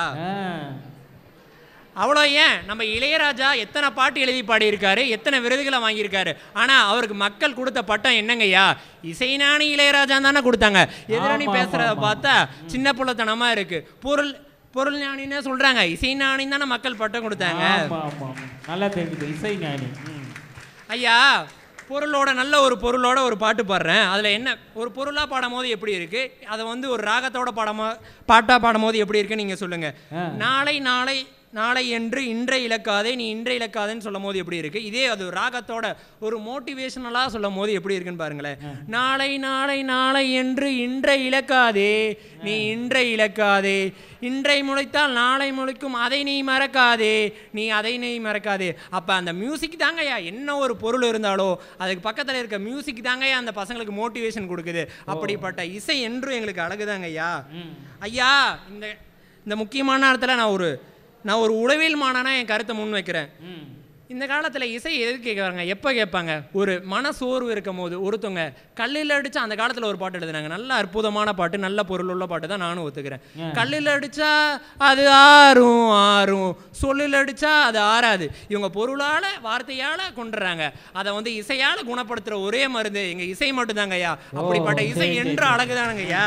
அவ்வளோ ஏன் நம்ம இளையராஜா எத்தனை பாட்டு எழுதி பாடியிருக்காரு எத்தனை விருதுகளை வாங்கியிருக்காரு ஆனால் அவருக்கு மக்கள் கொடுத்த பட்டம் என்னங்கய்யா இசைஞானி இளையராஜா தானே கொடுத்தாங்க எதிரணி ஆமா, பேசுறத ஆமா. பார்த்தா சின்ன புள்ளத்தனமா இருக்கு பொருள் பொருள் ஞானின்னே சொல்றாங்க இசைஞானி தானே மக்கள் பட்டம் கொடுத்தாங்க ஆமா ஆமா ஆமா. நல்லா தெரியுது இசை ஞானி ம். ஐயா பொருளோட நல்ல ஒரு பொருளோட ஒரு பாட்டு பாடுறேன் அதில் என்ன ஒரு பொருளாக பாடும்போது எப்படி இருக்கு அதை வந்து ஒரு ராகத்தோட பாடமோ பாட்டாக பாடும்போது எப்படி இருக்குன்னு நீங்கள் சொல்லுங்க நாளை நாளை நாளை என்று இன்றை இழக்காதே நீ இன்றை இழக்காதேன்னு சொல்லும் போது எப்படி இருக்கு இதே அது ஒரு ராகத்தோட ஒரு மோட்டிவேஷனலாக சொல்லும் போது எப்படி இருக்குன்னு பாருங்களேன் நாளை நாளை நாளை என்று இன்றை இழக்காதே நீ இன்றை இழக்காதே இன்றை முளைத்தால் நாளை முளைக்கும் அதை நீ மறக்காதே நீ அதை நீ மறக்காதே அப்போ அந்த மியூசிக் தாங்கய்யா என்ன ஒரு பொருள் இருந்தாலோ அதுக்கு பக்கத்தில் இருக்க மியூசிக் தாங்கய்யா அந்த பசங்களுக்கு மோட்டிவேஷன் கொடுக்குது அப்படிப்பட்ட இசை என்றும் எங்களுக்கு அழகுதாங்க ஐயா ஐயா இந்த இந்த முக்கியமான இடத்துல நான் ஒரு நான் ஒரு உளவியல் மாணனா என் கருத்தை முன் வைக்கிறேன் இந்த காலத்தில் இசை எதுக்கு கேட்குறாங்க எப்போ கேட்பாங்க ஒரு மன சோர்வு இருக்கும் போது ஒருத்தவங்க கல்லில் அடிச்சா அந்த காலத்தில் ஒரு பாட்டு எழுதுனாங்க நல்ல அற்புதமான பாட்டு நல்ல பொருள் உள்ள பாட்டு தான் நானும் ஒத்துக்கிறேன் கல்லில் அடிச்சா அது ஆறும் ஆறும் சொல்லில் அடிச்சா அது ஆறாது இவங்க பொருளால் வார்த்தையால் கொண்டுறாங்க அதை வந்து இசையால் குணப்படுத்துகிற ஒரே மருந்து எங்கள் இசை மட்டும்தாங்க ஐயா அப்படிப்பட்ட இசை சரி, சரி, என்று சரி. அழகுதானுங்க ஐயா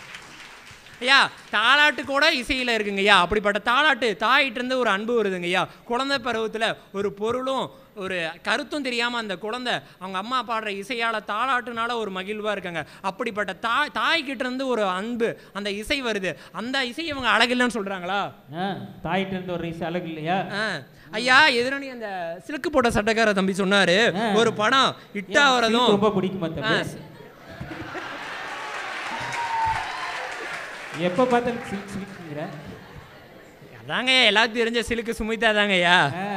ஐயா தாலாட்டு கூட இசையில் இருக்குங்க ஐயா அப்படிப்பட்ட தாலாட்டு தாயிட்ட இருந்து ஒரு அன்பு வருதுங்க ஐயா குழந்தை பருவத்தில் ஒரு பொருளும் ஒரு கருத்தும் தெரியாமல் அந்த குழந்தை அவங்க அம்மா பாடுற இசையால் தாலாட்டுனால ஒரு மகிழ்வாக இருக்காங்க அப்படிப்பட்ட தாய் தாய்கிட்ட இருந்து ஒரு அன்பு அந்த இசை வருது அந்த இசை இவங்க அழகில்லைன்னு சொல்கிறாங்களா ஆ, தாயிட்ட இருந்து ஒரு இசை அழகு இல்லையா ஐயா எதிரணி அந்த சிலுக்கு போட்ட சட்டக்கார தம்பி சொன்னாரு ஒரு படம் இட்டா ஏன், வரதும் சில்க் ரொம்ப பிடிக்குமா தம்பி ஆ, எப்போ பார்த்தாலும் சில்க் சில்க்குங்கிற அதாங்க எல்லாத்தையும் தெரிஞ்ச சிலுக்கு சுமிதா தாங்க ஐயா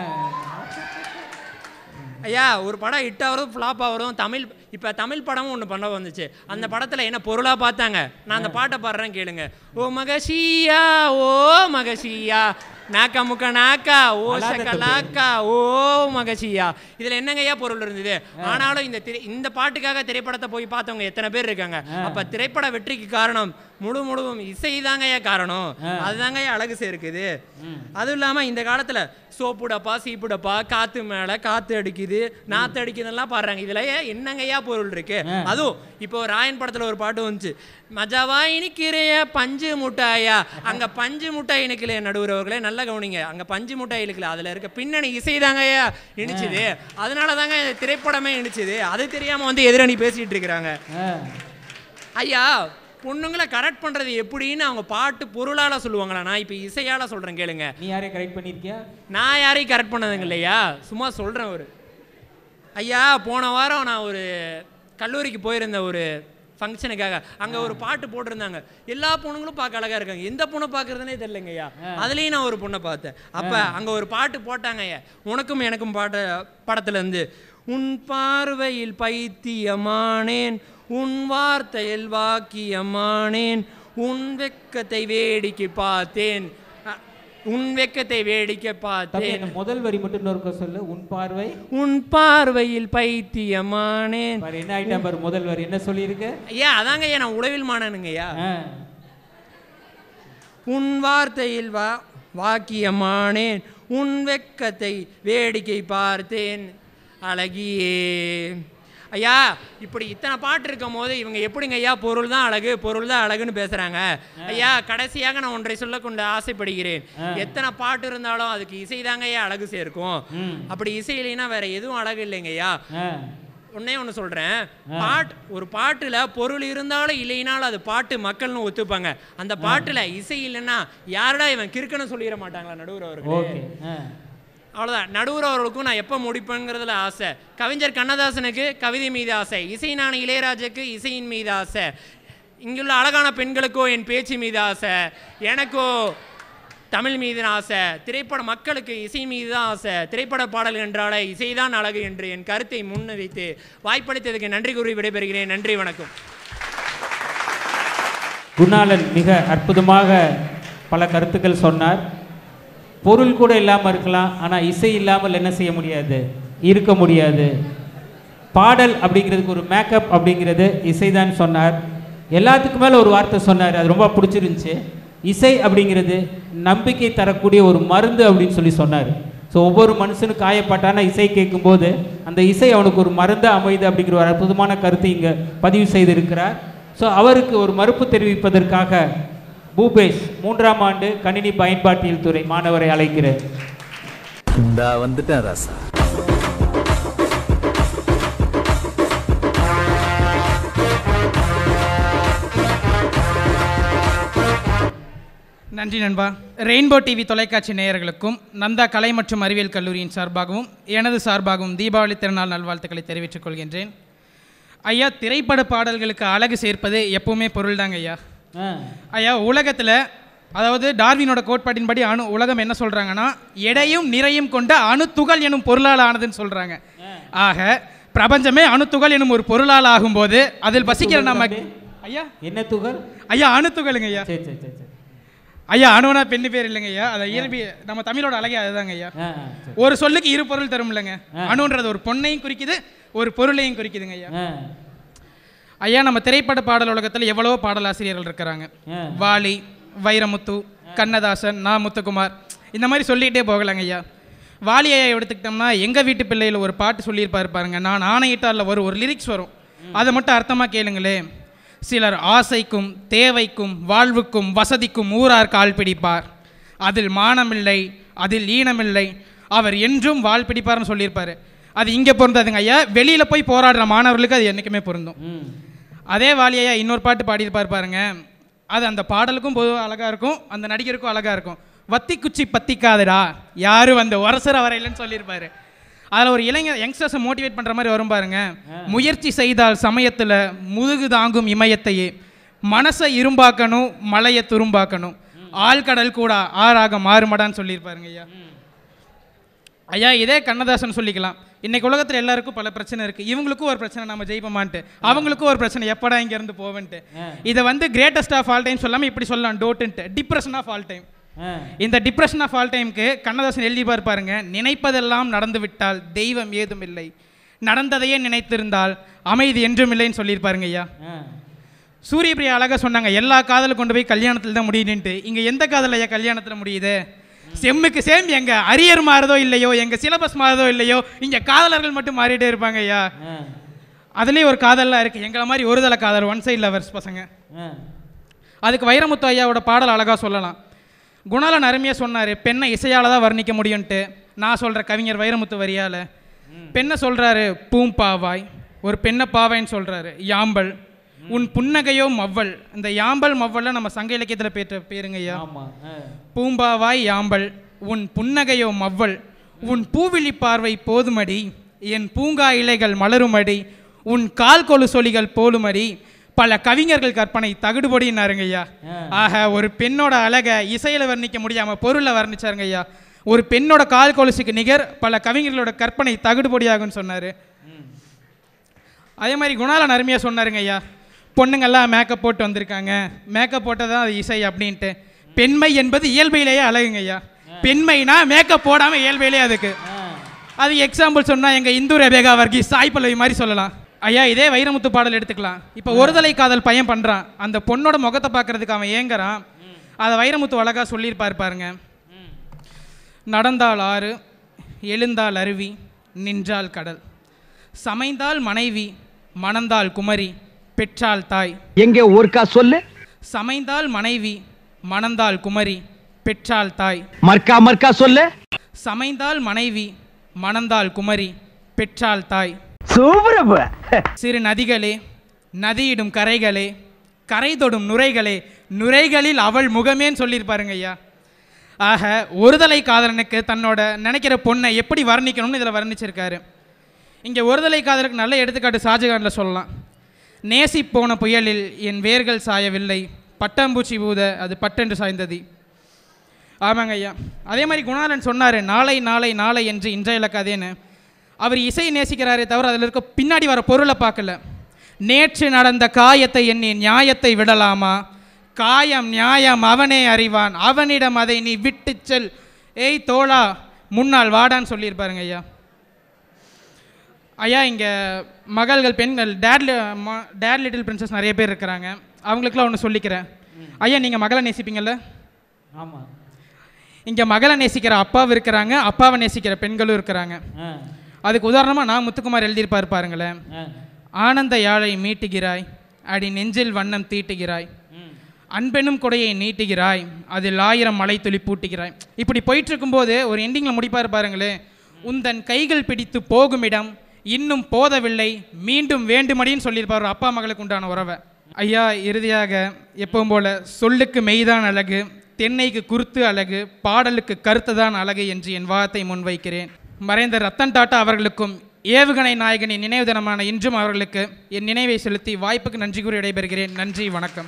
ஐயா ஒரு படம் ஹிட் ஆகிறதும் ஃப்ளாப் ஆகிறதும் தமிழ் இப்போ தமிழ் படமும் ஒன்று பண்ண வந்துச்சு அந்த படத்தில் என்ன பொருளாக பார்த்தாங்க நான் அந்த பாட்டை பாடுறேன் கேளுங்க ஓ மகஷியா ஓ மகஷியா நாக்கா முக்கா நாக்கா ஓ அழாத தம்பி. சக்கலாக்கா ஓ மகஷியா இதில் என்னங்கய்யா பொருள் இருந்தது ஆனாலும் இந்த திரை இந்த பாட்டுக்காக திரைப்படத்தை போய் பார்த்தவங்க எத்தனை பேர் இருக்காங்க அப்போ திரைப்பட வெற்றிக்கு காரணம் முழு முழுவும் இசை தாங்கய்யா காரணம் அதுதாங்கய்யா அழகு சேர்க்குது அதுவும் இல்லாமல் இந்த காலத்தில் சோப்பு டப்பா சீப்பு டப்பா காத்து மேலே காத்து அடிக்குது நாத்து அடிக்குதுன்னெல்லாம் பாடுறாங்க இதுல ஏன் என்னங்கய்யா பொருள் இருக்கு அதுவும் இப்போ ராயன் படத்துல ஒரு பாட்டு வந்துச்சு மஜாவா இனிக்கிறைய பஞ்சு முட்டாயா அங்க பஞ்சு முட்டாய் இனிக்கலையே நடுவுறவர்களே நல்லா கவனிங்க அங்க பஞ்சு முட்டாய் இழுக்கல அதுல இருக்க பின்னணி இசை தாங்கய்யா இனிச்சுது அதனால தாங்க இந்த திரைப்படமே இனிச்சுது அது தெரியாம வந்து எதிரணி பேசிட்டு இருக்கிறாங்க ஐயா பொண்ணுங்களை கரெக்ட் பண்றது எப்படின்னு அவங்க பாட்டு பொருளால சொல்லுவாங்களா நான் இப்போ இசையால சொல்றேன் கேளுங்க நீ யாரையும் கரெக்ட் பண்ணியிருக்கியா நான் யாரையும் கரெக்ட் பண்ணதுங்க இல்லையா சும்மா சொல்கிறேன் ஒரு ஐயா போன வாரம் நான் ஒரு கல்லூரிக்கு போயிருந்த ஒரு ஃபங்க்ஷனுக்காக அங்கே ஒரு பாட்டு போட்டிருந்தாங்க எல்லா பொண்ணுங்களும் பார்க்க அழகாக இருக்காங்க எந்த பொண்ணை பார்க்குறதுனே தெரிலங்க ஐயா அதுலேயும் நான் ஒரு பொண்ணை பார்த்தேன் அப்போ அங்கே ஒரு பாட்டு போட்டாங்க ஐயா உனக்கும் எனக்கும் பாட்ட படத்துல இருந்து உன் பார்வையில் பைத்தியமானேன் உன் வார்த்தையில் வாக்கியமானேன் உன் வெக்கத்தை வேடிக்கை பார்த்தேன் அ- உன் வெக்கத்தை வேடிக்கை தம்பி பார்த்தேன் என்ன முதல் வரி மட்டும் இன்னொருக்க சொல்லு உன் பார்வை உன் பார்வையில் பைத்தியமானேன் பாரு என்ன ஆயிட்டா பாரு முதல் வரி என்ன சொல்லியிருக்க ஐயா அதாங்க ஐயா நான் உளவில் மாணனுங்கய்யா ஆ. உன் வார்த்தையில் வா வாக்கியமானேன் உன் வெக்கத்தை வேடிக்கை பார்த்தேன் அழகியே ஐயா இப்படி இத்தனை பாட்டு இருக்கும் போது இவங்க எப்படிங்க ஐயா பொருள் தான் அழகு பொருள் தான் அழகுன்னு பேசுறாங்க ஐயா கடைசியாக நான் ஒன்றை சொல்லக்கொண்டு ஆசைப்படுகிறேன் எத்தனை பாட்டு இருந்தாலும் அதுக்கு இசை தாங்க ஐயா அழகு சேர்க்கும் அப்படி இசை இல்லைன்னா வேற எதுவும் அழகு இல்லைங்க ஐயா ஆ. ஒன்னே ஒன்று சொல்கிறேன் பாட் ஒரு பாட்டில் பொருள் இருந்தாலும் இல்லைனாலும் அது பாட்டு மக்கள்னு ஒத்துப்பாங்க அந்த பாட்டில் இசை இல்லைன்னா யாரடா இவன் கிறுக்கன்னு சொல்லிட மாட்டாங்களா நடுவர் அவர்கள் ஓகே ஆ அவ்வளோதான் நடுவர் அவர்களுக்கும் நான் எப்போ முடிப்பேங்கிறதுல ஆசை கவிஞர் கண்ணதாசனுக்கு கவிதை மீது ஆசை இசைஞான இளையராஜாக்கு இசையின் மீது ஆசை இங்குள்ள அழகான பெண்களுக்கோ என் பேச்சு மீது ஆசை எனக்கோ தமிழ் மீது ஆசை திரைப்பட மக்களுக்கு இசை மீது தான் ஆசை திரைப்பட பாடல் என்றாலே இசைதான் அழகு என்று என் கருத்தை முன்வைத்து வாய்ப்பளித்ததுக்கு நன்றி கூறி விடைபெறுகிறேன் நன்றி வணக்கம் குணாளன் மிக அற்புதமாக பல கருத்துக்கள் சொன்னார் பொருள் கூட இல்லாமல் இருக்கலாம் ஆனால் இசை இல்லாமல் என்ன செய்ய முடியாது இருக்க முடியாது பாடல் அப்படிங்கிறதுக்கு ஒரு மேக்கப் அப்படிங்கிறது இசைதான் சொன்னார் எல்லாத்துக்கு மேலே ஒரு வார்த்தை சொன்னார் அது ரொம்ப பிடிச்சிருந்துச்சு இசை அப்படிங்கிறது நம்பிக்கை தரக்கூடிய ஒரு மருந்து அப்படின்னு சொல்லி சொன்னார் ஸோ ஒவ்வொரு மனுஷனும் காயப்பட்டான இசை கேட்கும்போது அந்த இசை அவனுக்கு ஒரு மருந்தாக அமைது அப்படிங்கிற ஒரு அற்புதமான கருத்தை இங்கே பதிவு செய்திருக்கிறார் ஸோ அவருக்கு ஒரு மறுப்பு தெரிவிப்பதற்காக பூபேஷ் மூன்றாம் ஆண்டு கணினி பயன்பாட்டியல் துறை மாணவரை அழைக்கிறேன் இந்தா வந்துட்டேன் ராசா நன்றி நண்பா ரெயின்போ டிவி தொலைக்காட்சி நேயர்களுக்கும் நந்தா கலை மற்றும் அறிவியல் கல்லூரியின் சார்பாகவும் எனது சார்பாகவும் தீபாவளி திருநாள் நல்வாழ்த்துக்களை தெரிவித்துக் கொள்கின்றேன் ஐயா திரைப்பட பாடல்களுக்கு அழகு சேர்ப்பது எப்பவுமே பொருள்தாங்க ஐயா ஐயா உலகத்தில் அதாவது டார்வினோட கோட்பாட்டின்படி அணு உலகம் என்ன சொல்கிறாங்கன்னா எடையும் நிறையும் கொண்ட அணுத்துகள் எனும் பொருளால் ஆனதுன்னு சொல்கிறாங்க ஆக பிரபஞ்சமே அணுத்துகள் எனும் ஒரு பொருளால் ஆகும்போது அதில் வசிக்கிற நம்ம ஐயா என்ன துகள் ஐயா அணுத்துகளுங்க ஐயா சரி சரி சரி சரி ஐயா அணுவனா பெண்ணு பேர் இல்லைங்க ஐயா அதை இயல்பி நம்ம தமிழோட அழகே அதுதாங்க ஐயா ஆ, ஆ, சரி. ஒரு சொல்லுக்கு இரு பொருள் தரும் இல்லைங்க ஆ. அணுன்றது ஒரு பொண்ணையும் குறிக்குது ஒரு பொருளையும் குறிக்குதுங்க ஐயா ஆ, ஐயா நம்ம திரைப்பட பாடல் உலகத்தில் எவ்வளவோ பாடலாசிரியர்கள் இருக்கிறாங்க ஆ. வாலி வைரமுத்து கண்ணதாசன் நா முத்துக்குமார் இந்த மாதிரி சொல்லிகிட்டே போகலாங்க ஐயா வாலி ஐயா எடுத்துக்கிட்டோம்னா எங்கள் வீட்டு பிள்ளையில் ஒரு பாட்டு சொல்லியிருப்பாரு பாருங்க நான் ஆணையிட்டாரில் வரும் ஒரு லிரிக்ஸ் வரும் அதை மட்டும் அர்த்தமாக கேளுங்களே சிலர் ஆசைக்கும் தேவைக்கும் வாழ்வுக்கும் வசதிக்கும் ஊரார் கால் பிடிப்பார் அதில் மானமில்லை அதில் ஈனமில்லை அவர் என்றும் வால் பிடிப்பார்னு சொல்லியிருப்பாரு அது இங்கே பொருந்தாதுங்க ஐயா வெளியில் போய் போராடுற மாணவர்களுக்கு அது என்றைக்குமே பொருந்தும் ம் அதே வாலியா இன்னொரு பாட்டு பாடியிருப்பார் பாருங்க அது அந்த பாடலுக்கும் பொதுவாக அழகாக இருக்கும் அந்த நடிகருக்கும் அழகாக இருக்கும் வத்தி குச்சி பத்திக்காதடா யாரும் அந்த ஒரசர வரையிலன்னு சொல்லியிருப்பாரு அதில் ஒரு இளைஞர் யங்ஸ்டர்ஸை மோட்டிவேட் பண்ணுற மாதிரி வரும் பாருங்க முயற்சி செய்தால் சமயத்தில் முதுகு தாங்கும் இமயத்தையே மனசை இரும்பாக்கணும் மலையை துரும்பாக்கணும் ஆழ்கடல் கூட ஆறாக மாறுமடான்னு சொல்லியிருப்பாருங்க ஐயா ஐயா இதே கண்ணதாசன் சொல்லிக்கலாம் இன்னைக்கு உலகத்தில் எல்லாருக்கும் பல பிரச்சனை இருக்கு இவங்களுக்கும் ஒரு பிரச்சனை நம்ம ஜெயிப்போமான்ட்டு அவங்களுக்கும் ஒரு பிரச்சனை எப்படா இங்க இருந்து போவேன்ட்டு இதை வந்து கிரேட்டஸ்ட் ஆஃப் ஆல் டைம் சொல்லாம இப்படி சொல்லலாம் டோட்டுன்ட்டு டிப்ரெஷன் ஆஃப் ஆல் டைம் ஆ இந்த டிப்ரெஷன் ஆஃப் ஆல் டைம்க்கு கண்ணதாசன் எழுதி பாருங்க நினைப்பதெல்லாம் நடந்து விட்டால் தெய்வம் ஏதும் இல்லை நடந்ததையே நினைத்திருந்தால் அமைதி என்றும் இல்லைன்னு சொல்லியிருப்பாருங்க ஐயா ஆ சூரியபிரியா அழகா சொன்னாங்க எல்லா காதலும் கொண்டு போய் கல்யாணத்தில் தான் முடியுதுன்ட்டு இங்க எந்த காதல் ஐயா கல்யாணத்தில் முடியுது செம்முக்கு சேம் எங்க அரியர் மாறுதோ இல்லையோ எங்க சிலபஸ் மாறுதோ இல்லையோ இங்க காதலர்கள் மட்டும் மாறிட்டே இருப்பாங்க ஐயா ஆ அதுலேயே ஒரு காதல்லாம் இருக்கு எங்களை மாதிரி ஒரு தலை காதல் ஒன் சைட் லவர்ஸ் பசங்க ஆ அதுக்கு வைரமுத்து ஐயாவோட பாடல் அழகா சொல்லலாம் குணாலன் அருமையாக சொன்னார் பெண்ணை இசையால் தான் வர்ணிக்க முடியும்ன்ட்டு நான் சொல்கிற கவிஞர் வைரமுத்து வரியால் பெண்ணை சொல்கிறாரு பூம்பாவாய் ஒரு பெண்ணை பாவைன்னு சொல்கிறாரு யாம்பல் உன் புன்னகையோ மவ்வல் இந்த யாம்பல் மவ்வல்ல நம்ம சங்க இலக்கியத்தில் பேற்ற பேருங்க ஐயா ஆமா ஆ பூம்பாவாய் யாம்பல் உன் புன்னகையோ மவ்வல் உன் பூவிழி பார்வை போதுமடி என் பூங்கா இலைகள் மலருமடி உன் கால் கொலு சொலிகள் போலுமடி பல கவிஞர்கள் கற்பனை தகுடுபடினாருங்க ஐயா ஆக ஒரு பெண்ணோட அழகை இசையில வர்ணிக்க முடியாம பொருளை வர்ணிச்சாருங்க ஐயா ஒரு பெண்ணோட கால் கொலுசுக்கு நிகர் பல கவிஞர்களோட கற்பனை தகுடுபடியாகும்னு சொன்னாரு அதே மாதிரி குணாலன் அருமையாக சொன்னாருங்க ஐயா பொண்ணுங்கெல்லாம் மேக்கப் போட்டு வந்திருக்காங்க மேக்கப் போட்டால் தான் அது இசை அப்படின்ட்டு பெண்மை என்பது இயல்பையிலேயே அழகுங்க ஐயா பெண்மைனா மேக்கப் போடாமல் இயல்பையிலேயே அதுக்கு அது எக்ஸாம்பிள் சொன்னால் எங்கள் இந்து ரெபேகா வர்கி சாய் பல்லவி மாதிரி சொல்லலாம் ஐயா இதே வைரமுத்து பாடல் எடுத்துக்கலாம் இப்போ ஒருதலை காதல் பையன் பண்ணுறான் அந்த பொண்ணோட முகத்தை பார்க்கறதுக்கு அவன் ஏங்குறான் அதை வைரமுத்து அழகாக சொல்லியிருப்பார் பாருங்க நடந்தால் ஆறு எழுந்தால் அருவி நின்றால் கடல் சமைந்தால் மனைவி மணந்தால் குமரி பெற்றால் தாய் எங்க ஊர்க்கா சொல்லு சமைந்தால் மனைவி மணந்தால் குமரி பெற்றால் தாய் மர்க்கா மர்க்கா சொல்லு சமைந்தால் மனைவி மணந்தால் குமரி பெற்றால் தாய் சிறு நதிகளே நதியிடும் கரைகளே கரை தொடும் நுரைகளே நுரைகளில் அவள் முகமேன்னு சொல்லியிருப்பாருங்க ஐயா ஆக ஒருதலை காதலனுக்கு தன்னோட நினைக்கிற பொண்ணை எப்படி வர்ணிக்கணும்னு இதில் வர்ணிச்சிருக்காரு இங்கே ஒருதலை காதலுக்கு நல்ல எடுத்துக்காட்டு ஷாஜகானில் சொல்லலாம் நேசி போன புயலில் என் வேர்கள் சாயவில்லை பட்டாம்பூச்சி ஊத அது பட்டென்று சாய்ந்தது ஆமாங்க ஐயா அதே மாதிரி குணாலன் சொன்னார் நாளை நாளை நாளை என்று இன்றைய இலக்காதேன்னு அவர் இசை நேசிக்கிறாரே தவிர அதில் இருக்க பின்னாடி வர பொருளை பார்க்கல நேற்று நடந்த காயத்தை எண்ணி நியாயத்தை விடலாமா காயம் நியாயம் அவனே அறிவான் அவனிடம் அதை நீ விட்டுச் செல் ஏய் தோழா முன்னால் வாடான்னு சொல்லியிருப்பாருங்க ஐயா ஐயா இங்கே மகள்கள் பெண்கள் டேட் டேட் லிட்டில் பிரின்சஸ் நிறைய பேர் இருக்கிறாங்க அவங்களுக்குலாம் ஒன்று சொல்லிக்கிறேன் ஐயா நீங்கள் மகளை நேசிப்பீங்கள்ல ஆமாம் இங்கே மகளை நேசிக்கிற அப்பாவும் இருக்கிறாங்க அப்பாவை நேசிக்கிற பெண்களும் இருக்கிறாங்க ஆ அதுக்கு உதாரணமாக நான் முத்துக்குமார் எழுதியிருப்பார் பாருங்களேன் ஆ ஆனந்த யாழை மீட்டுகிறாய் அடி நெஞ்சில் வண்ணம் தீட்டுகிறாய் ம் அன்பெனும் கொடையை நீட்டுகிறாய் அதில் ஆயிரம் மலை துளி பூட்டுகிறாய் இப்படி போயிட்டு இருக்கும்போது ஒரு எண்டிங்கில் முடிப்பார் பாருங்களேன் உந்தன் கைகள் பிடித்து போகும் இடம் இன்னும் போதவில்லை மீண்டும் வேண்டுமடின்னு சொல்லியிருப்பார் ஒரு அப்பா மகளுக்கு உண்டான உறவை ஐயா இறுதியாக எப்பவும் போல சொல்லுக்கு மெய்தான் அழகு தென்னைக்கு குருத்து அழகு பாடலுக்கு கருத்துதான் அழகு என்று என் வாதத்தை முன்வைக்கிறேன் மறைந்த ரத்தன் டாட்டா அவர்களுக்கும் ஏவுகணை நாயகனின் நினைவு தினமான இன்றும் அவர்களுக்கு என் நினைவை செலுத்தி வாய்ப்புக்கு நன்றி கூறி விடைபெறுகிறேன் நன்றி வணக்கம்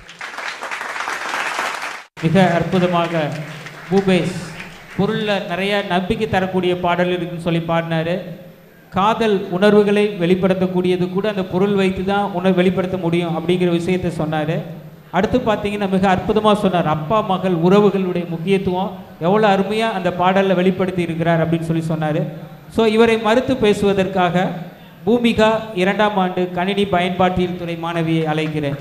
மிக அற்புதமாக பூபேஷ் பொருளில் நிறைய நம்பிக்கை தரக்கூடிய பாடல் இருக்குன்னு சொல்லி பாடினாரு காதல் உணர்வுகளை வெளிப்படுத்தக்கூடியது கூட அந்த பொருள் வைத்து தான் உணர் வெளிப்படுத்த முடியும் அப்படிங்கிற விஷயத்தை சொன்னார் அடுத்து பார்த்தீங்கன்னா மிக அற்புதமாக சொன்னார் அப்பா மகள் உறவுகளுடைய முக்கியத்துவம் எவ்வளோ அருமையாக அந்த பாடலில் வெளிப்படுத்தி இருக்கிறார் அப்படின்னு சொல்லி சொன்னார் ஸோ இவரை மறுத்து பேசுவதற்காக பூமிகா இரண்டாம் ஆண்டு கணினி பயன்பாட்டியல் துறை மாணவியை அழைக்கிறேன்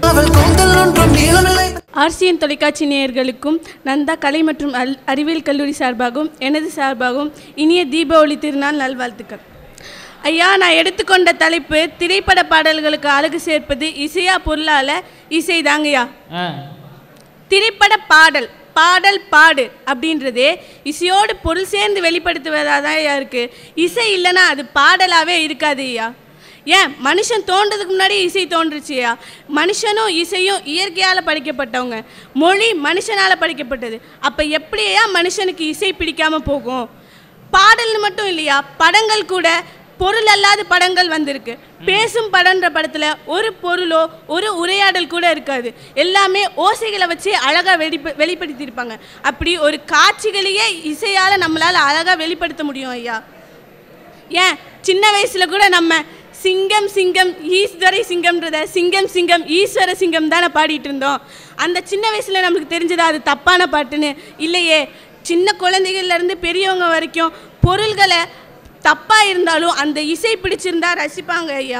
ஆர்சிஎன் தொலைக்காட்சி நேயர்களுக்கும் நந்தா கலை மற்றும் அல் அறிவியல் கல்லூரி சார்பாகவும் எனது சார்பாகவும் இனிய தீபாவளி திருநாள் நல்வாழ்த்துக்கள் ஐயா நான் எடுத்துக்கொண்ட தலைப்பு திரைப்பட பாடல்களுக்கு அழகு சேர்ப்பது இசையா பொருளால இசை தாங்கய்யா ஆ திரைப்பட பாடல் பாடல் பாடு அப்படின்றதே இசையோடு பொருள் சேர்ந்து வெளிப்படுத்துவதாக தான் ஐயா இருக்குது இசை இல்லைன்னா அது பாடலாகவே இருக்காது ஐயா ஏன் மனுஷன் தோன்றதுக்கு முன்னாடி இசை தோன்றுச்சுயா மனுஷனும் இசையும் இயற்கையால் படைக்கப்பட்டவங்க மொழி மனுஷனால் படைக்கப்பட்டது அப்போ எப்படியா மனுஷனுக்கு இசை பிடிக்காமல் போகும் பாடல்னு மட்டும் இல்லையா படங்கள் கூட பொருள் அல்லாத படங்கள் வந்திருக்கு பேசும் படன்ற படத்தில் ஒரு பொருளோ ஒரு உரையாடல் கூட இருக்காது எல்லாமே ஓசைகளை வச்சு அழகாக வெளிப்ப வெளிப்படுத்தியிருப்பாங்க அப்படி ஒரு காட்சிகளையே இசையால் நம்மளால் அழகாக வெளிப்படுத்த முடியும் ஐயா ஏன் சின்ன வயசில் கூட நம்ம சிங்கம் சிங்கம் ஈஸ்வரை சிங்கம்ன்றத சிங்கம் சிங்கம் ஈஸ்வர சிங்கம் தானே பாடிட்டு இருந்தோம் அந்த சின்ன வயசில் நம்மளுக்கு தெரிஞ்சதா அது தப்பான பாட்டுன்னு இல்லையே சின்ன குழந்தைகள்ல இருந்து பெரியவங்க வரைக்கும் பொருள்களை தப்பாக இருந்தாலும் அந்த இசை பிடிச்சிருந்தா ரசிப்பாங்க ஐயா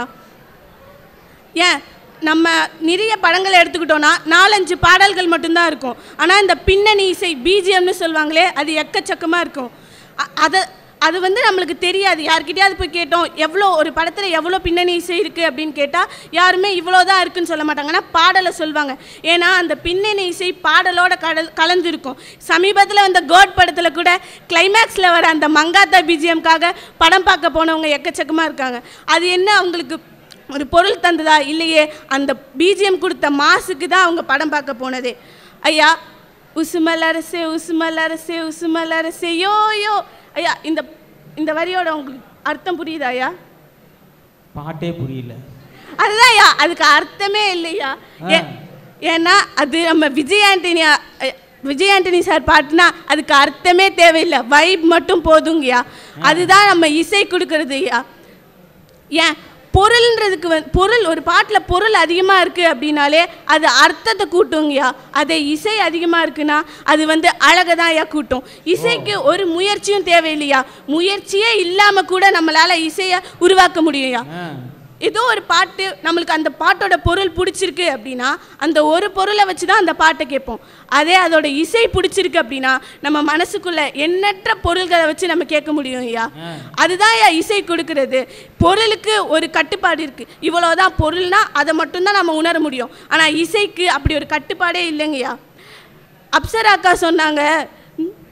ஏன் நம்ம நிறைய படங்களை எடுத்துக்கிட்டோன்னா நாலஞ்சு பாடல்கள் மட்டும்தான் இருக்கும் ஆனால் இந்த பின்னணி இசை பிஜிஎம்னு சொல்லுவாங்களே அது எக்கச்சக்கமாக இருக்கும் அ- அதை அது வந்து நம்மளுக்கு தெரியாது யார்கிட்டயாவது போய் கேட்டோம் எவ்வளோ ஒரு படத்தில் எவ்வளோ பின்னணி இசை இருக்குது அப்படின்னு கேட்டால் யாருமே இவ்வளோ தான் இருக்குன்னு சொல்ல மாட்டாங்க ஆனால் பாடலை சொல்லுவாங்க ஏன்னா அந்த பின்னணி இசை பாடலோட கடல் கலந்துருக்கும் சமீபத்தில் வந்த கோட் படத்தில் கூட கிளைமேக்ஸில் வர அந்த மங்காத்தா பிஜிஎம்காக படம் பார்க்க போனவங்க எக்கச்சக்கமாக இருக்காங்க அது என்ன அவங்களுக்கு ஒரு பொருள் தந்ததா இல்லையே அந்த பிஜிஎம் கொடுத்த மாசுக்கு தான் அவங்க படம் பார்க்க போனதே ஐயா உசுமல் அரசே உசுமல் அரசே உசுமல் அரசே யோ யோ ஐயா இந்த இந்த வரியோட உங்களுக்கு அர்த்தம் புரியுதா ஐயா பாட்டே புரியல அதுதான் ஐயா அதுக்கு அர்த்தமே இல்லையா ஏ- ஏன்னா அது நம்ம விஜய் ஆண்டனி அ- விஜய் ஆண்டனி சார் பாட்டுனா அதுக்கு அர்த்தமே தேவையில்லை வைப் மட்டும் போதுங்கய்யா அதுதான் நம்ம இசை கொடுக்கறது ஐயா ஏன் பொருள்ன்றதுக்கு வந்து பொருள் ஒரு பாட்டில் பொருள் அதிகமாக இருக்குது அப்படின்னாலே அது அர்த்தத்தை கூட்டுங்கய்யா அதே இசை அதிகமாக இருக்குன்னா அது வந்து அழகை தான் ஐயா கூட்டும் இசைக்கு ஒரு முயற்சியும் தேவையில்லையா முயற்சியே இல்லாமல் கூட நம்மளால் இசையை உருவாக்க முடியும்யா ஏதோ ஒரு பாட்டு நம்மளுக்கு அந்த பாட்டோட பொருள் பிடிச்சிருக்கு அப்படின்னா அந்த ஒரு பொருளை வச்சு தான் அந்த பாட்டை கேட்போம் அதே அதோட இசை பிடிச்சிருக்கு அப்படின்னா நம்ம மனசுக்குள்ள எண்ணற்ற பொருள்களை வச்சு நம்ம கேட்க முடியும் ஐயா அதுதான் ஐயா இசை கொடுக்கறது பொருளுக்கு ஒரு கட்டுப்பாடு இருக்கு இவ்வளோதான் பொருள்னா அதை மட்டும்தான் நம்ம உணர முடியும் ஆனால் இசைக்கு அப்படி ஒரு கட்டுப்பாடே இல்லைங்கய்யா அப்சரா அக்கா சொன்னாங்க "ம்,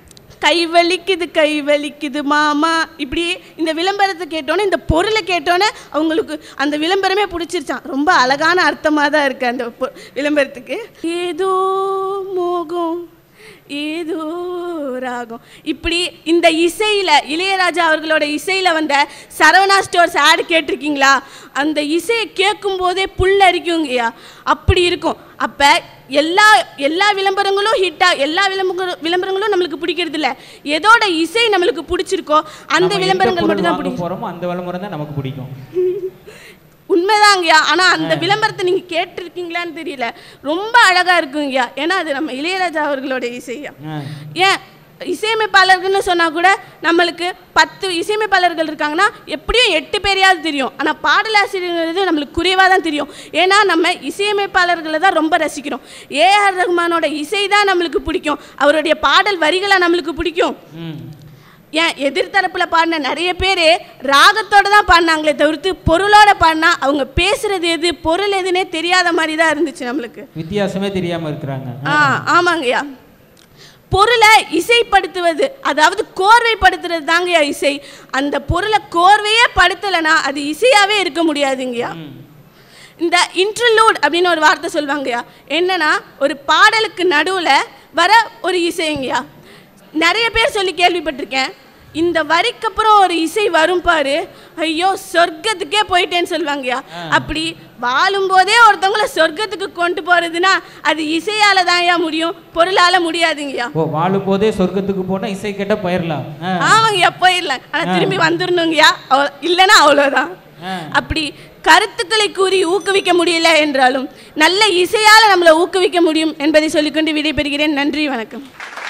கை வலிக்குது கை வலிக்குது மாமா இப்படி இந்த விளம்பரத்தை கேட்டோன்னே இந்த பொருளை கேட்டோன்னே அவங்களுக்கு அந்த விளம்பரமே பிடிச்சிருச்சான் ரொம்ப அழகான அர்த்தமாக தான் இருக்குது அந்த பொ- விளம்பரத்துக்கு ஏதோ மோகம் ஏதோ ராகம் இப்படி இந்த இசையில் இளையராஜா அவர்களோட இசையில் வந்த சரவணா ஸ்டோர்ஸ் ஆடு கேட்டிருக்கீங்களா அந்த இசையை கேட்கும் போதே புல்லரிக்குங்கய்யா அப்படி இருக்கும் அப்போ எல்லா எல்லா விளம்பரங்களும் ஹிட்டாக எல்லா விளம்பர விளம்பரங்களும் நம்மளுக்கு பிடிக்கிறது இல்லை எதோட இசை நம்மளுக்கு பிடிச்சிருக்கோ அந்த நம்ம எந்த விளம்பரங்கள் பொருள் மட்டும் தான் வாங்க பிடிக்கும் போறோமோ அந்த விளம்பரம் தான் நமக்கு பிடிக்கும் உண்மைதாங்கய்யா ஆனால் அந்த விளம்பரத்தை நீங்கள் கேட்டிருக்கீங்களான்னு தெரியல ரொம்ப அழகாக இருக்குங்கய்யா ஏன்னா அது நம்ம இளையராஜா அவர்களோட இசையா ஆ. ஏன் இசையமைப்பாளர்கள்னு சொன்னால் கூட நம்மளுக்கு பத்து இசையமைப்பாளர்கள் இருக்காங்கன்னா எப்படியும் எட்டு பேரையாவது தெரியும் ஆனால் பாடலாசிரியர்ங்கிறது நம்மளுக்கு குறைவாக தான் தெரியும் ஏன்னா நம்ம இசையமைப்பாளர்களை தான் ரொம்ப ரசிக்கிறோம் ஏஆர் ரஹ்மானோட இசை தான் நம்மளுக்கு பிடிக்கும் அவருடைய பாடல் வரிகளை நம்மளுக்கு பிடிக்கும் ம். ஏன் எதிர்த்தரப்பில் பாடின நிறைய பேர் ராகத்தோட தான் பாடினாங்களே தவிர்த்து பொருளோட பாடினா அவங்க பேசுறது எது பொருள் எதுன்னே தெரியாத மாதிரி தான் இருந்துச்சு நம்மளுக்கு வித்தியாசமே தெரியாம இருக்கிறாங்க ஆ ஆமாங்கய்யா பொருளை இசைப்படுத்துவது அதாவது கோர்வைப்படுத்துறது தாங்கய்யா இசை அந்த பொருளை கோர்வையே படுத்தலைன்னா அது இசையாகவே இருக்க முடியாதுங்கய்யா இந்த இன்டர்லூட் அப்படின்னு ஒரு வார்த்தை சொல்லுவாங்கய்யா என்னன்னா ஒரு பாடலுக்கு நடுவில் வர ஒரு இசைங்கய்யா நிறைய பேர் சொல்லி கேள்விப்பட்டிருக்கேன் இந்த வரிக்கு அப்புறம் ஒரு இசை வரும் பாரு ஐயோ சொர்க்கத்துக்கே போயிட்டேன்னு சொல்லுவாங்கய்யா அப்படி வாழும்போதே ஒருத்தவங்கள சொர்க்கத்துக்கு கொண்டு போறதுன்னா அது இசையால தான்யா முடியும் பொருளால முடியாதுங்கய்யா ஓ வாழும் போதே சொர்க்கத்துக்கு போனா இசை கேட்ட போயிடலாம் ஆ. ஆமாங்கய்யா போயிடலாம் ஆனா ஆ. திரும்பி வந்துடணுங்கய்யா அவ- இல்லைன்னா அவ்வளோதான் ஆ. அப்படி கருத்துக்களை கூறி ஊக்குவிக்க முடியல என்றாலும் நல்ல இசையால நம்மளை ஊக்குவிக்க முடியும் என்பதை சொல்லிக்கொண்டு விடைபெறுகிறேன் நன்றி வணக்கம்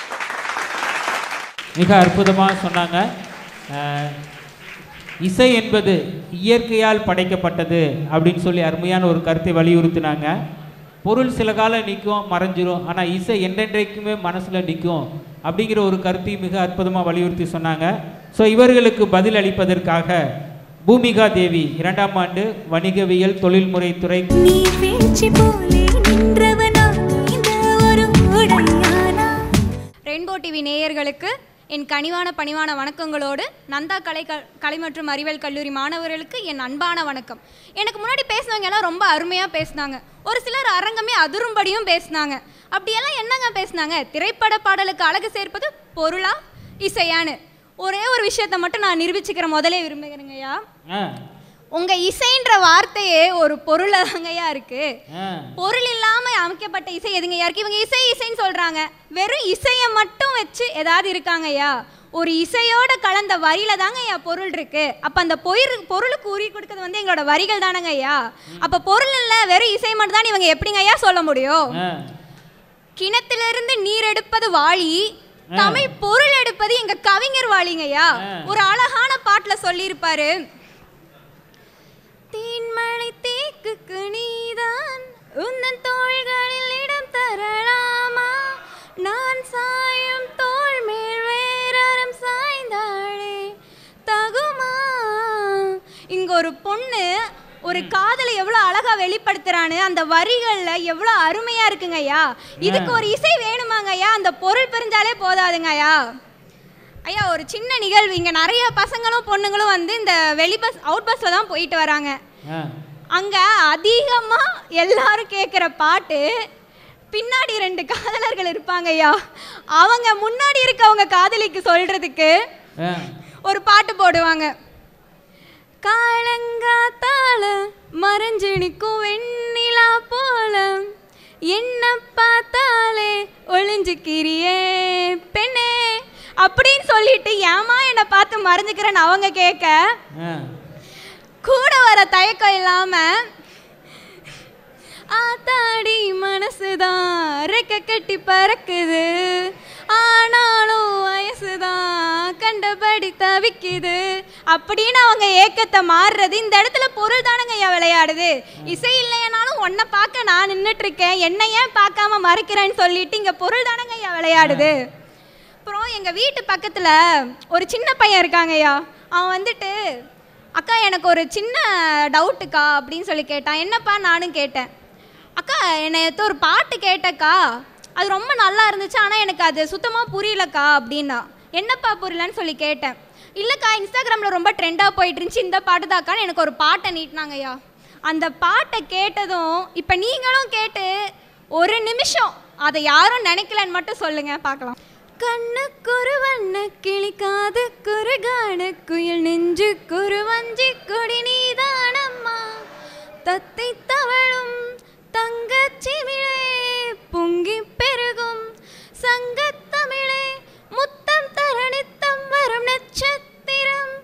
மிக அற்புதமாக சொன்னாங்க அஹ், இசை என்பது இயற்கையால் படைக்கப்பட்டது அப்படின்னு சொல்லி அருமையான ஒரு கருத்தை வலியுறுத்தினாங்க பொருள் சில காலம் நிற்கும் மறைஞ்சிரும் ஆனால் இசை என்றென்றைக்குமே மனசில் நிற்கும் அப்படிங்கிற ஒரு கருத்தையும் மிக அற்புதமாக வலியுறுத்தி சொன்னாங்க ஸோ இவர்களுக்கு பதில் அளிப்பதற்காக பூமிகா தேவி இரண்டாம் ஆண்டு வணிகவியல் தொழில்முறை துறை ரெயின்போ டிவி நேயர்களுக்கு என் கனிவான பணிவான வணக்கங்களோடு நந்தா கலை க- கலை மற்றும் அறிவியல் கல்லூரி மாணவர்களுக்கு என் அன்பான வணக்கம் எனக்கு முன்னாடி பேசினவங்க எல்லாம் ரொம்ப அருமையாக பேசினாங்க ஒரு சிலர் அரங்கமே அதிரும்படியும் பேசினாங்க அப்படியெல்லாம் என்னங்க பேசினாங்க திரைப்பட பாடலுக்கு அழகு சேர்ப்பது பொருளா இசையான்னு ஒரே ஒரு விஷயத்தை மட்டும் நான் நிரூபிச்சுக்கிற முதலே விரும்புகிறேங்கய்யா ஆ உங்க இசைன்ற வார்த்தையே ஒரு பொருள் தாங்கய்யா இருக்கு ஆ பொருள் இல்லாம அமைக்கப்பட்ட இசை எதுங்கய்யா இருக்கு இவங்க இசை இசைன்னு சொல்றாங்க வெறும் இசையை மட்டும் வச்சு ஏதாவது இருக்காங்கய்யா ஒரு இசையோட கலந்த வரியில தாங்க ஐயா பொருள் இருக்கு அப்ப அந்த பொயிர் பொருளுக்கு உரி கொடுக்கறது வந்து எங்களோட வரிகள் தானங்க ஐயா அப்ப பொருள் இல்ல வெறும் இசை மட்டும் தான் இவங்க எப்படிங்க ஐயா சொல்ல முடியும் ஆ கிணத்திலிருந்து நீர் எடுப்பது வாளி தமிழ் பொருள் எடுப்பது எங்க கவிஞர் வாளிங்கய்யா ஒரு அழகான பாட்டுல சொல்லியிருப்பாரு தேன்மழை தேக்குக்கு நீதான் உந்தன் தோள்களில் இடம் தரலாமா நான் சாயும் தோள் மேல் வேறாரம் சாய்ந்தாளே தகுமா இங்க ஒரு பொண்ணு ஒரு காதலை எவ்வளவு அழகா வெளிப்படுத்துறான்னு அந்த வரிகள்ல எவ்வளவு அருமையா இருக்குங்க ஐயா இதுக்கு ஒரு இசை வேணுமாங்க ஐயா அந்த பொருள் பிரிஞ்சாலே போதாதுங்க ஐயா ஐயா ஒரு சின்ன நிகழ்வு இங்க நிறைய பசங்களும் பொண்ணுங்களும் வந்து இந்த வெளி பஸ் அவுட் பஸ்ல தான் போயிட்டு வராங்க ஆ அங்க அதிகமா எல்லாரும் கேட்குற பாட்டு பின்னாடி ரெண்டு காதலர்கள் இருப்பாங்க ஐயா அவங்க முன்னாடி இருக்கவங்க காதலிக்கு சொல்றதுக்கு ஆ ஒரு பாட்டு போடுவாங்க காலங்காத்தால மறைஞ்சு நிற்கும் வெண்ணிலா போல என்ன பார்த்தாலே ஒளிஞ்சுக்கிறியே பெண்ணே அப்படின்னு சொல்லிட்டு ஏமா என்னை பார்த்து மறைஞ்சுக்கிறேன்னு அவங்க கேட்க ஆ கூட வர தயக்கம் இல்லாம ஆத்தாடி மனசுதான் ரெக்க கட்டி பறக்குது ஆனாலும் வயசுதான் கண்டபடி தவிக்குது அப்படின்னு அவங்க ஏக்கத்தை மாறுறது இந்த இடத்துல பொருள் தானங்க ஐயா விளையாடுது இசை இல்லையானாலும் உன்னை பார்க்க நான் நின்றுட்டு இருக்கேன் என்னை ஏன் பார்க்காம மறைக்கிறேன்னு சொல்லிட்டு இங்க பொருள் தானங்க ஐயா விளையாடுது அப்புறம் எங்க வீட்டு பக்கத்துல ஒரு சின்ன பையன் இருக்காங்க ஐயா அவன் வந்துட்டு அக்கா எனக்கு ஒரு சின்ன டவுட்டுக்கா அப்படின்னு சொல்லி கேட்டான் என்னப்பா நானும் கேட்டேன் அக்கா என்னை ஏதோ ஒரு பாட்டு கேட்டக்கா அது ரொம்ப நல்லா இருந்துச்சு ஆனால் எனக்கு அது சுத்தமாக புரியலக்கா அப்படின்னா என்னப்பா புரியலன்னு சொல்லி கேட்டேன் இல்லைக்கா இன்ஸ்டாகிராமில் ரொம்ப ட்ரெண்டாக போயிட்டு இருந்துச்சு இந்த பாட்டு தாக்கான்னு எனக்கு ஒரு பாட்டை நீட்டினாங்க ஐயா அந்த பாட்டை கேட்டதும் இப்போ நீங்களும் கேட்டு ஒரு நிமிஷம் அதை யாரும் நினைக்கலன்னு மட்டும் சொல்லுங்க பார்க்கலாம் கண்ணுக்குரு வண்ண கிளிக்காது குறுகான குயில் நெஞ்சு குரு வஞ்சி கொடி நீதானம்மா தத்தை தவழும் தங்கச்சிமிழே பொங்கி பெருகும் சங்கத்தமிழே முத்தம் தரணித்தம் வரும் நட்சத்திரம்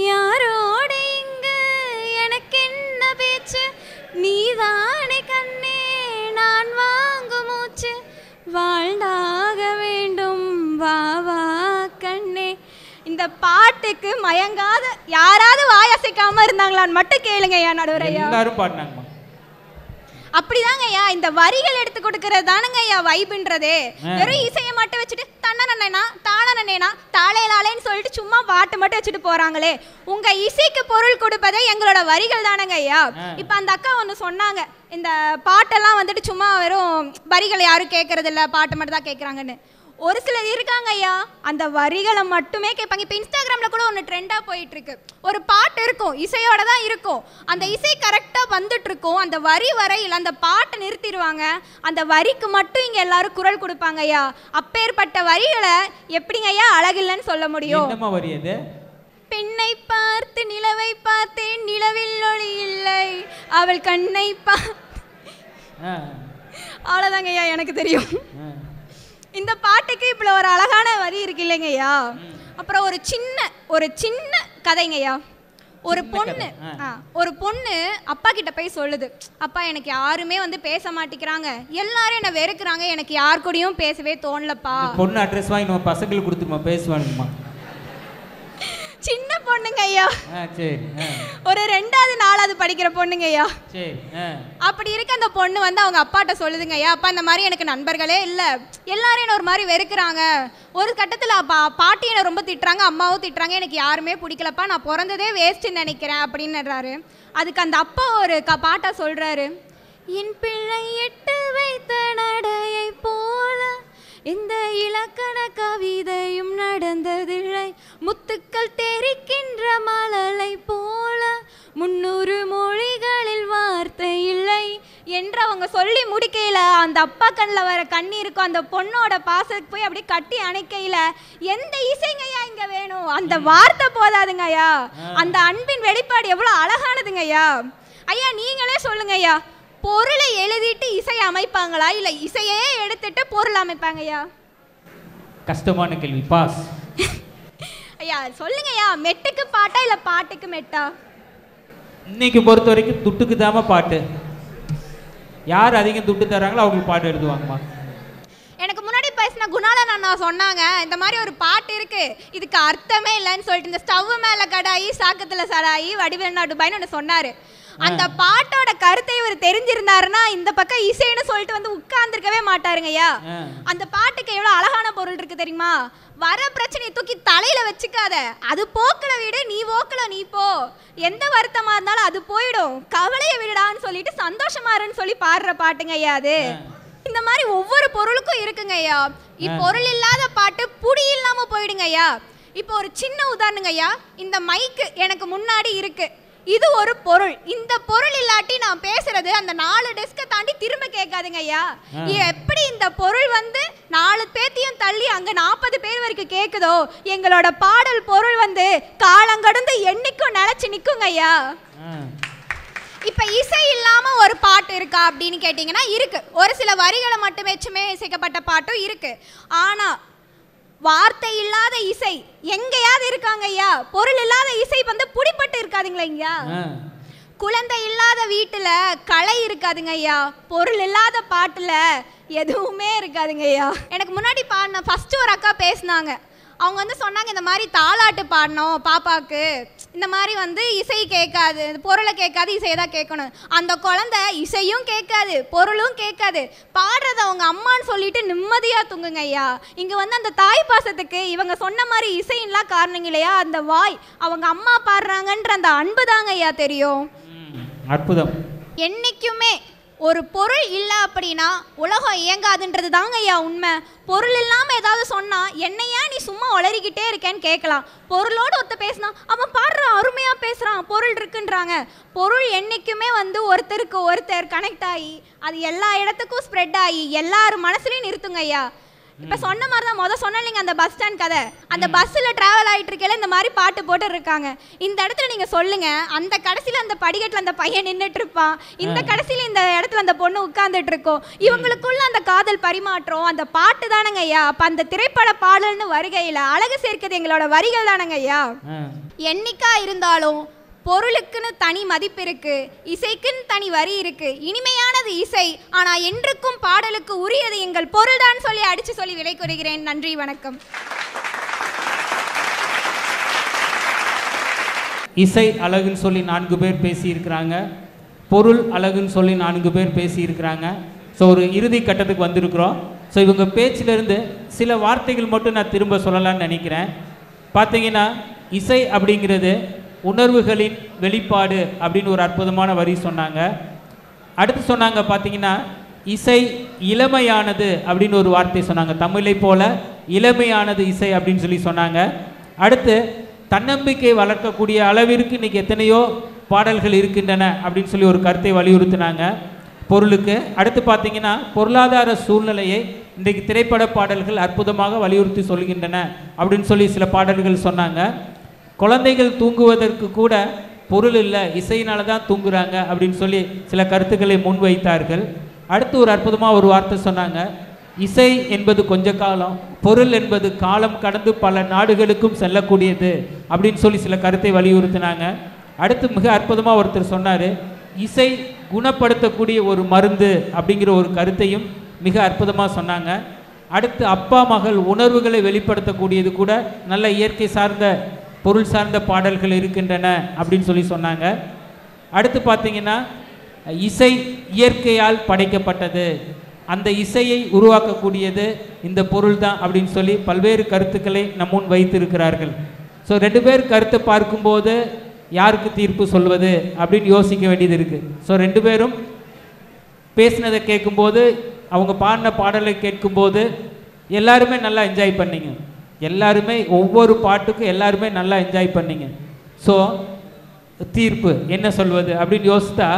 யாரோடு இங்கு எனக்கு என்ன பேச்சு நீதானே கண்ணே நான் வாங்கும் மூச்சு வாழ்ந்தாக வேண்டும் வா வா கண்ணே இந்த பாட்டுக்கு மயங்காத யாராவது வாயசைக்காம இருந்தாங்களான்னு மட்டும் கேளுங்க ஐயா நடுவரையா எல்லாரும் பாடினாங்கம்மா அப்படிதாங்க ஐயா இந்த வரிகள் எடுத்து கொடுக்கறது தானுங்க ஐயா வைபுன்றதே ஆ. வெறும் இசையை மட்டும் வச்சுட்டு தன்னனேனா தானனேனா தாளையலாலேன்னு சொல்லிட்டு சும்மா பாட்டு மட்டும் வச்சுட்டு போறாங்களே உங்க இசைக்கு பொருள் கொடுப்பதே எங்களோட வரிகள் தானங்க ஐயா ஆ. இப்ப அந்த அக்கா ஒன்று சொன்னாங்க இந்த பாட்டெல்லாம் வந்துட்டு சும்மா வெறும் வரிகளை யாரும் கேட்கறது இல்ல பாட்டு மட்டும் தான் கேட்குறாங்கன்னு ஒரு சிலர் இருக்காங்க ஐயா அந்த வரிகளை மட்டுமே கேட்பாங்க இப்போ இன்ஸ்டாகிராமில் கூட ஒன்று ட்ரெண்டாக போயிட்டு இருக்கு ஒரு பாட்டு இருக்கும் இசையோட தான் இருக்கும் அந்த இசை கரெக்டாக வந்துட்டு இருக்கும் அந்த வரி வரையில் அந்த பாட்டை நிறுத்திடுவாங்க அந்த வரிக்கு மட்டும் இங்கே எல்லாரும் குரல் கொடுப்பாங்க ஐயா அப்பேற்பட்ட வரிகளை எப்படிங்க ஐயா அழகில்லைன்னு சொல்ல முடியும் என்னம்மா வரி அது பெண்ணை பார்த்து நிலவை பார்த்தேன் நிலவில் ஒளி இல்லை அவள் கண்ணை பா ஆ, அவ்வளோதாங்க ஐயா எனக்கு தெரியும் ஆ. இந்த பாட்டுக்கு இப்படி ஒரு அழகான வரி இருக்கு இல்லைங்கய்யா அப்புறம் ஒரு சின்ன ஒரு சின்ன கதைங்கய்யா ஒரு சின்ன பொண்ணு கதை, ஆ. ஆ, ஒரு பொண்ணு அப்பா கிட்ட போய் சொல்லுது அப்பா எனக்கு யாருமே வந்து பேச மாட்டேங்கிறாங்க எல்லாரும் என்ன வெறுக்கிறாங்க எனக்கு யார் கூடயும் பேசவே தோணலப்பா பொண்ணு அட்ரஸ் வாங்கி நம்ம பசங்களுக்கு கொடுத்துருமா பேசுவானுங்கம்மா சின்ன பொண்ணுங்க ஐயா ஆ சரி ஆ ஒரு ரெண்டாவது நாலாவது படிக்கிற பொண்ணுங்க ஐயா சரி ஆ அப்படி இருக்க அந்த பொண்ணு வந்து அவங்க அப்பாட்ட சொல்லுதுங்க ஐயா அப்பா இந்த மாதிரி எனக்கு நண்பர்களே இல்லை எல்லாரும் என்ன ஒரு மாதிரி வெறுக்கிறாங்க ஒரு கட்டத்தில் அப்பா பாட்டி என்னை ரொம்ப திட்டுறாங்க அம்மாவும் திட்டுறாங்க எனக்கு யாருமே பிடிக்கலப்பா நான் பிறந்ததே வேஸ்ட்டுன்னு நினைக்கிறேன் அப்படின்னுறாரு அதுக்கு அந்த அப்பா ஒரு க பாட்டா சொல்கிறாரு என் பிள்ளை எட்டு வைத்த நடையை போல இந்த இலக்கண கவிதையும் நடந்ததில்லை முத்துக்கள் தெரிக்கின்ற மலலை போல முன்னூறு மொழிகளில் வார்த்தை இல்லை என்று அவங்க சொல்லி முடிக்கையில அந்த அப்பா கண்ணில் வர கண்ணீருக்கும் அந்த பொண்ணோட பாசத்துக்கு போய் அப்படியே கட்டி அணைக்கையில எந்த இசைங்கய்யா இங்க வேணும் அந்த வார்த்தை போதாதுங்க ஐயா அந்த அன்பின் வெளிப்பாடு எவ்வளோ அழகானதுங்க ஐயா ஐயா நீங்களே சொல்லுங்க ஐயா பொருளை எழுதிட்டு இசை அமைப்பாங்களா இல்லை இசையே எடுத்துட்டு பொருள் அமைப்பாங்க ஐயா கஷ்டமான கேள்வி பாஸ் ஐயா சொல்லுங்க ஐயா மெட்டுக்கு பாட்டா இல்லை பாட்டுக்கு மெட்டா இன்னைக்கு பொறுத்த வரைக்கும் துட்டுக்கு தாம பாட்டு யார் அதிகம் துட்டு தராங்களோ அவங்களுக்கு பாட்டு எழுதுவாங்கம்மா எனக்கு முன்னாடி பேசின குணாலன் அண்ணா சொன்னாங்க இந்த மாதிரி ஒரு பாட்டு இருக்கு இதுக்கு அர்த்தமே இல்லைன்னு சொல்லிட்டு இந்த ஸ்டவ் மேல கடாயி சாக்கத்துல சடாயி வடிவேல் டுபாய்னு ஒன்று சொன்னாரு அந்த பாட்டோட கருத்தை இவர் தெரிஞ்சிருந்தாருன்னா இந்த பக்கம் இசைன்னு சொல்லிட்டு வந்து உட்கார்ந்துருக்கவே மாட்டாருங்கய்யா அந்த பாட்டுக்கு எவ்வளவு அழகான பொருள் இருக்கு தெரியுமா வர பிரச்சனையை தூக்கி தலையில வச்சுக்காத அது போக்கல விடு நீ போக்கல நீ போ எந்த வருத்தமா இருந்தாலும் அது போயிடும் கவலையை விடுடான்னு சொல்லிட்டு சந்தோஷமா இருன்னு சொல்லி பாடுற பாட்டுங்க ஐயா அது இந்த மாதிரி ஒவ்வொரு பொருளுக்கும் இருக்குங்க ஐயா இப்பொருள் இல்லாத பாட்டு புடி இல்லாம போயிடுங்க ஐயா இப்போ ஒரு சின்ன உதாரணங்க ஐயா இந்த மைக்கு எனக்கு முன்னாடி இருக்கு இது ஒரு பொருள் இந்த பொருள் இல்லாட்டி நான் பேசுறது அந்த நாலு டெஸ்கை தாண்டி திரும்ப கேட்காதுங்க ஐயா ஆ. எப்படி இந்த பொருள் வந்து நாலு பேத்தையும் தள்ளி அங்க நாற்பது பேர் வரைக்கும் கேக்குதோ எங்களோட பாடல் பொருள் வந்து காலங்கடந்து என்னைக்கும் நிலைச்சு நிக்குங்க ஐயா இப்ப இசை இல்லாம ஒரு பாட்டு இருக்கா அப்படின்னு கேட்டிங்கன்னா இருக்கு ஒரு சில வரிகளை மட்டுமே வச்சுமே இசைக்கப்பட்ட பாட்டும் இருக்கு ஆனா வார்த்தை இல்லாத இசை எங்கேயாவது இருக்காங்க ஐயா பொருள் இல்லாத இசை வந்து புடிப்பட்டு இருக்காதுங்களா ஐயா குழந்தை இல்லாத வீட்டுல கலை இருக்காதுங்க ஐயா பொருள் இல்லாத பாட்டுல எதுவுமே இருக்காதுங்க ஐயா எனக்கு முன்னாடி பாடின ஃபர்ஸ்ட் ஒரு அக்கா பேசுனாங்க அவங்க வந்து சொன்னாங்க இந்த மாதிரி தாலாட்டு பாடணும் பாப்பாக்கு இந்த மாதிரி வந்து இசை கேட்காது பொருளை கேட்காது இசையை தான் கேட்கணும் அந்த குழந்தை இசையும் கேட்காது பொருளும் கேட்காது பாடுறது அவங்க அம்மான்னு சொல்லிட்டு நிம்மதியாக தூங்குங்க ஐயா இங்கே வந்து அந்த தாய் பாசத்துக்கு இவங்க சொன்ன மாதிரி இசைன்லாம் காரணங்க இல்லையா அந்த வாய் அவங்க அம்மா பாடுறாங்கன்ற அந்த அன்பு தாங்க ஐயா தெரியும் அற்புதம் என்னைக்குமே ஒரு பொருள் இல்லை அப்படின்னா உலகம் இயங்காதுன்றது தாங்க ஐயா உண்மை பொருள் இல்லாமல் ஏதாவது சொன்னால் என்னையா நீ சும்மா உளறிக்கிட்டே இருக்கேன்னு கேட்கலாம் பொருளோடு ஒருத்த பேசினா அவன் பாடுறான் அருமையாக பேசுகிறான் பொருள் இருக்குன்றாங்க பொருள் என்றைக்குமே வந்து ஒருத்தருக்கு ஒருத்தர் கனெக்ட் ஆகி அது எல்லா இடத்துக்கும் ஸ்ப்ரெட் ஆகி எல்லார் மனசுலையும் நிறுத்துங்க ஐயா இப்போ சொன்ன மாதிரி தான் மொதல் சொன்னீங்க அந்த பஸ் ஸ்டாண்ட் கதை அந்த பஸ்ஸில் ட்ராவல் ஆகிட்டு இருக்கையில இந்த மாதிரி பாட்டு போட்டு இருக்காங்க இந்த இடத்துல நீங்கள் சொல்லுங்க அந்த கடைசியில் அந்த படிக்கட்டில் அந்த பையன் நின்றுட்டு இருப்பான் இந்த கடைசியில் இந்த இடத்துல அந்த பொண்ணு உட்கார்ந்துட்டு இருக்கும் இவங்களுக்குள்ள அந்த காதல் பரிமாற்றம் அந்த பாட்டு தானங்க ஐயா அப்போ அந்த திரைப்பட பாடல்னு வருகையில் அழகு சேர்க்கிறது எங்களோட வரிகள் தானங்க ஐயா என்னைக்கா இருந்தாலும் பொருளுக்குன்னு தனி மதிப்பு இருக்கு இசைக்குன்னு தனி வரி இருக்கு இனிமையானது இசை ஆனா என்றுக்கும் பாடலுக்கு உரியது எங்கள் பொருள்தான் சொல்லி அடிச்சு சொல்லி விலை கூறுகிறேன் நன்றி வணக்கம் இசை அழகுன்னு சொல்லி நான்கு பேர் பேசியிருக்கிறாங்க பொருள் அழகுன்னு சொல்லி நான்கு பேர் பேசியிருக்கிறாங்க ஸோ ஒரு இறுதி கட்டத்துக்கு வந்திருக்கிறோம் ஸோ இவங்க பேச்சிலிருந்து சில வார்த்தைகள் மட்டும் நான் திரும்ப சொல்லலாம்னு நினைக்கிறேன் பார்த்தீங்கன்னா இசை அப்படிங்கிறது உணர்வுகளின் வெளிப்பாடு அப்படின்னு ஒரு அற்புதமான வரி சொன்னாங்க அடுத்து சொன்னாங்க பார்த்தீங்கன்னா இசை இளமையானது அப்படின்னு ஒரு வார்த்தை சொன்னாங்க தமிழை போல இளமையானது இசை அப்படின்னு சொல்லி சொன்னாங்க அடுத்து தன்னம்பிக்கை வளர்க்கக்கூடிய அளவிற்கு இன்னைக்கு எத்தனையோ பாடல்கள் இருக்கின்றன அப்படின்னு சொல்லி ஒரு கருத்தை வலியுறுத்தினாங்க பொருளுக்கு அடுத்து பார்த்தீங்கன்னா பொருளாதார சூழ்நிலையை இன்றைக்கு திரைப்பட பாடல்கள் அற்புதமாக வலியுறுத்தி சொல்கின்றன அப்படின்னு சொல்லி சில பாடல்கள் சொன்னாங்க குழந்தைகள் தூங்குவதற்கு கூட பொருள் இல்லை இசையினால தான் தூங்குறாங்க அப்படின்னு சொல்லி சில கருத்துக்களை முன்வைத்தார்கள் அடுத்து ஒரு அற்புதமாக ஒரு வார்த்தை சொன்னாங்க இசை என்பது கொஞ்ச காலம் பொருள் என்பது காலம் கடந்து பல நாடுகளுக்கும் செல்லக்கூடியது அப்படின்னு சொல்லி சில கருத்தை வலியுறுத்தினாங்க அடுத்து மிக அற்புதமாக ஒருத்தர் சொன்னார் இசை குணப்படுத்தக்கூடிய ஒரு மருந்து அப்படிங்கிற ஒரு கருத்தையும் மிக அற்புதமாக சொன்னாங்க அடுத்து அப்பா மகள் உணர்வுகளை வெளிப்படுத்தக்கூடியது கூட நல்ல இயற்கை சார்ந்த பொருள் சார்ந்த பாடல்கள் இருக்கின்றன அப்படின்னு சொல்லி சொன்னாங்க அடுத்து பார்த்தீங்கன்னா இசை இயற்கையால் படைக்கப்பட்டது அந்த இசையை உருவாக்கக்கூடியது இந்த பொருள் தான் அப்படின்னு சொல்லி பல்வேறு கருத்துக்களை நம் முன் வைத்திருக்கிறார்கள் ஸோ ரெண்டு பேர் கருத்தை பார்க்கும்போது யாருக்கு தீர்ப்பு சொல்வது அப்படின்னு யோசிக்க வேண்டியது இருக்குது ஸோ ரெண்டு பேரும் பேசினதை கேட்கும்போது அவங்க பாடின பாடலை கேட்கும்போது எல்லாருமே நல்லா என்ஜாய் பண்ணீங்க எல்லாருமே ஒவ்வொரு பாட்டுக்கும் எல்லாருமே நல்லா என்ஜாய் பண்ணீங்க ஸோ தீர்ப்பு என்ன சொல்வது அப்படின்னு யோசித்தா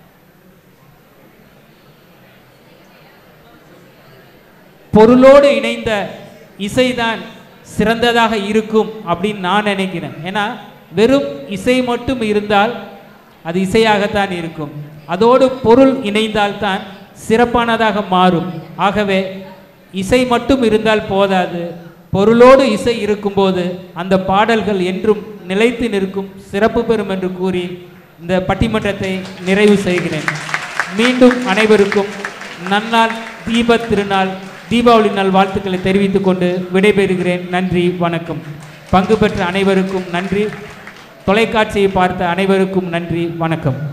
பொருளோடு இணைந்த இசைதான் சிறந்ததாக இருக்கும் அப்படின்னு நான் நினைக்கிறேன் ஏன்னா வெறும் இசை மட்டும் இருந்தால் அது இசையாகத்தான் இருக்கும் அதோடு பொருள் இணைந்தால்தான் சிறப்பானதாக மாறும் ஆகவே இசை மட்டும் இருந்தால் போதாது பொருளோடு இசை இருக்கும்போது அந்த பாடல்கள் என்றும் நிலைத்து நிற்கும் சிறப்பு பெறும் என்று கூறி இந்த பட்டிமன்றத்தை நிறைவு செய்கிறேன் மீண்டும் அனைவருக்கும் நன்னாள் தீப திருநாள் தீபாவளி நாள் வாழ்த்துக்களை தெரிவித்துக் கொண்டு விடைபெறுகிறேன் நன்றி வணக்கம் பங்கு பெற்ற அனைவருக்கும் நன்றி தொலைக்காட்சியை பார்த்த அனைவருக்கும் நன்றி வணக்கம்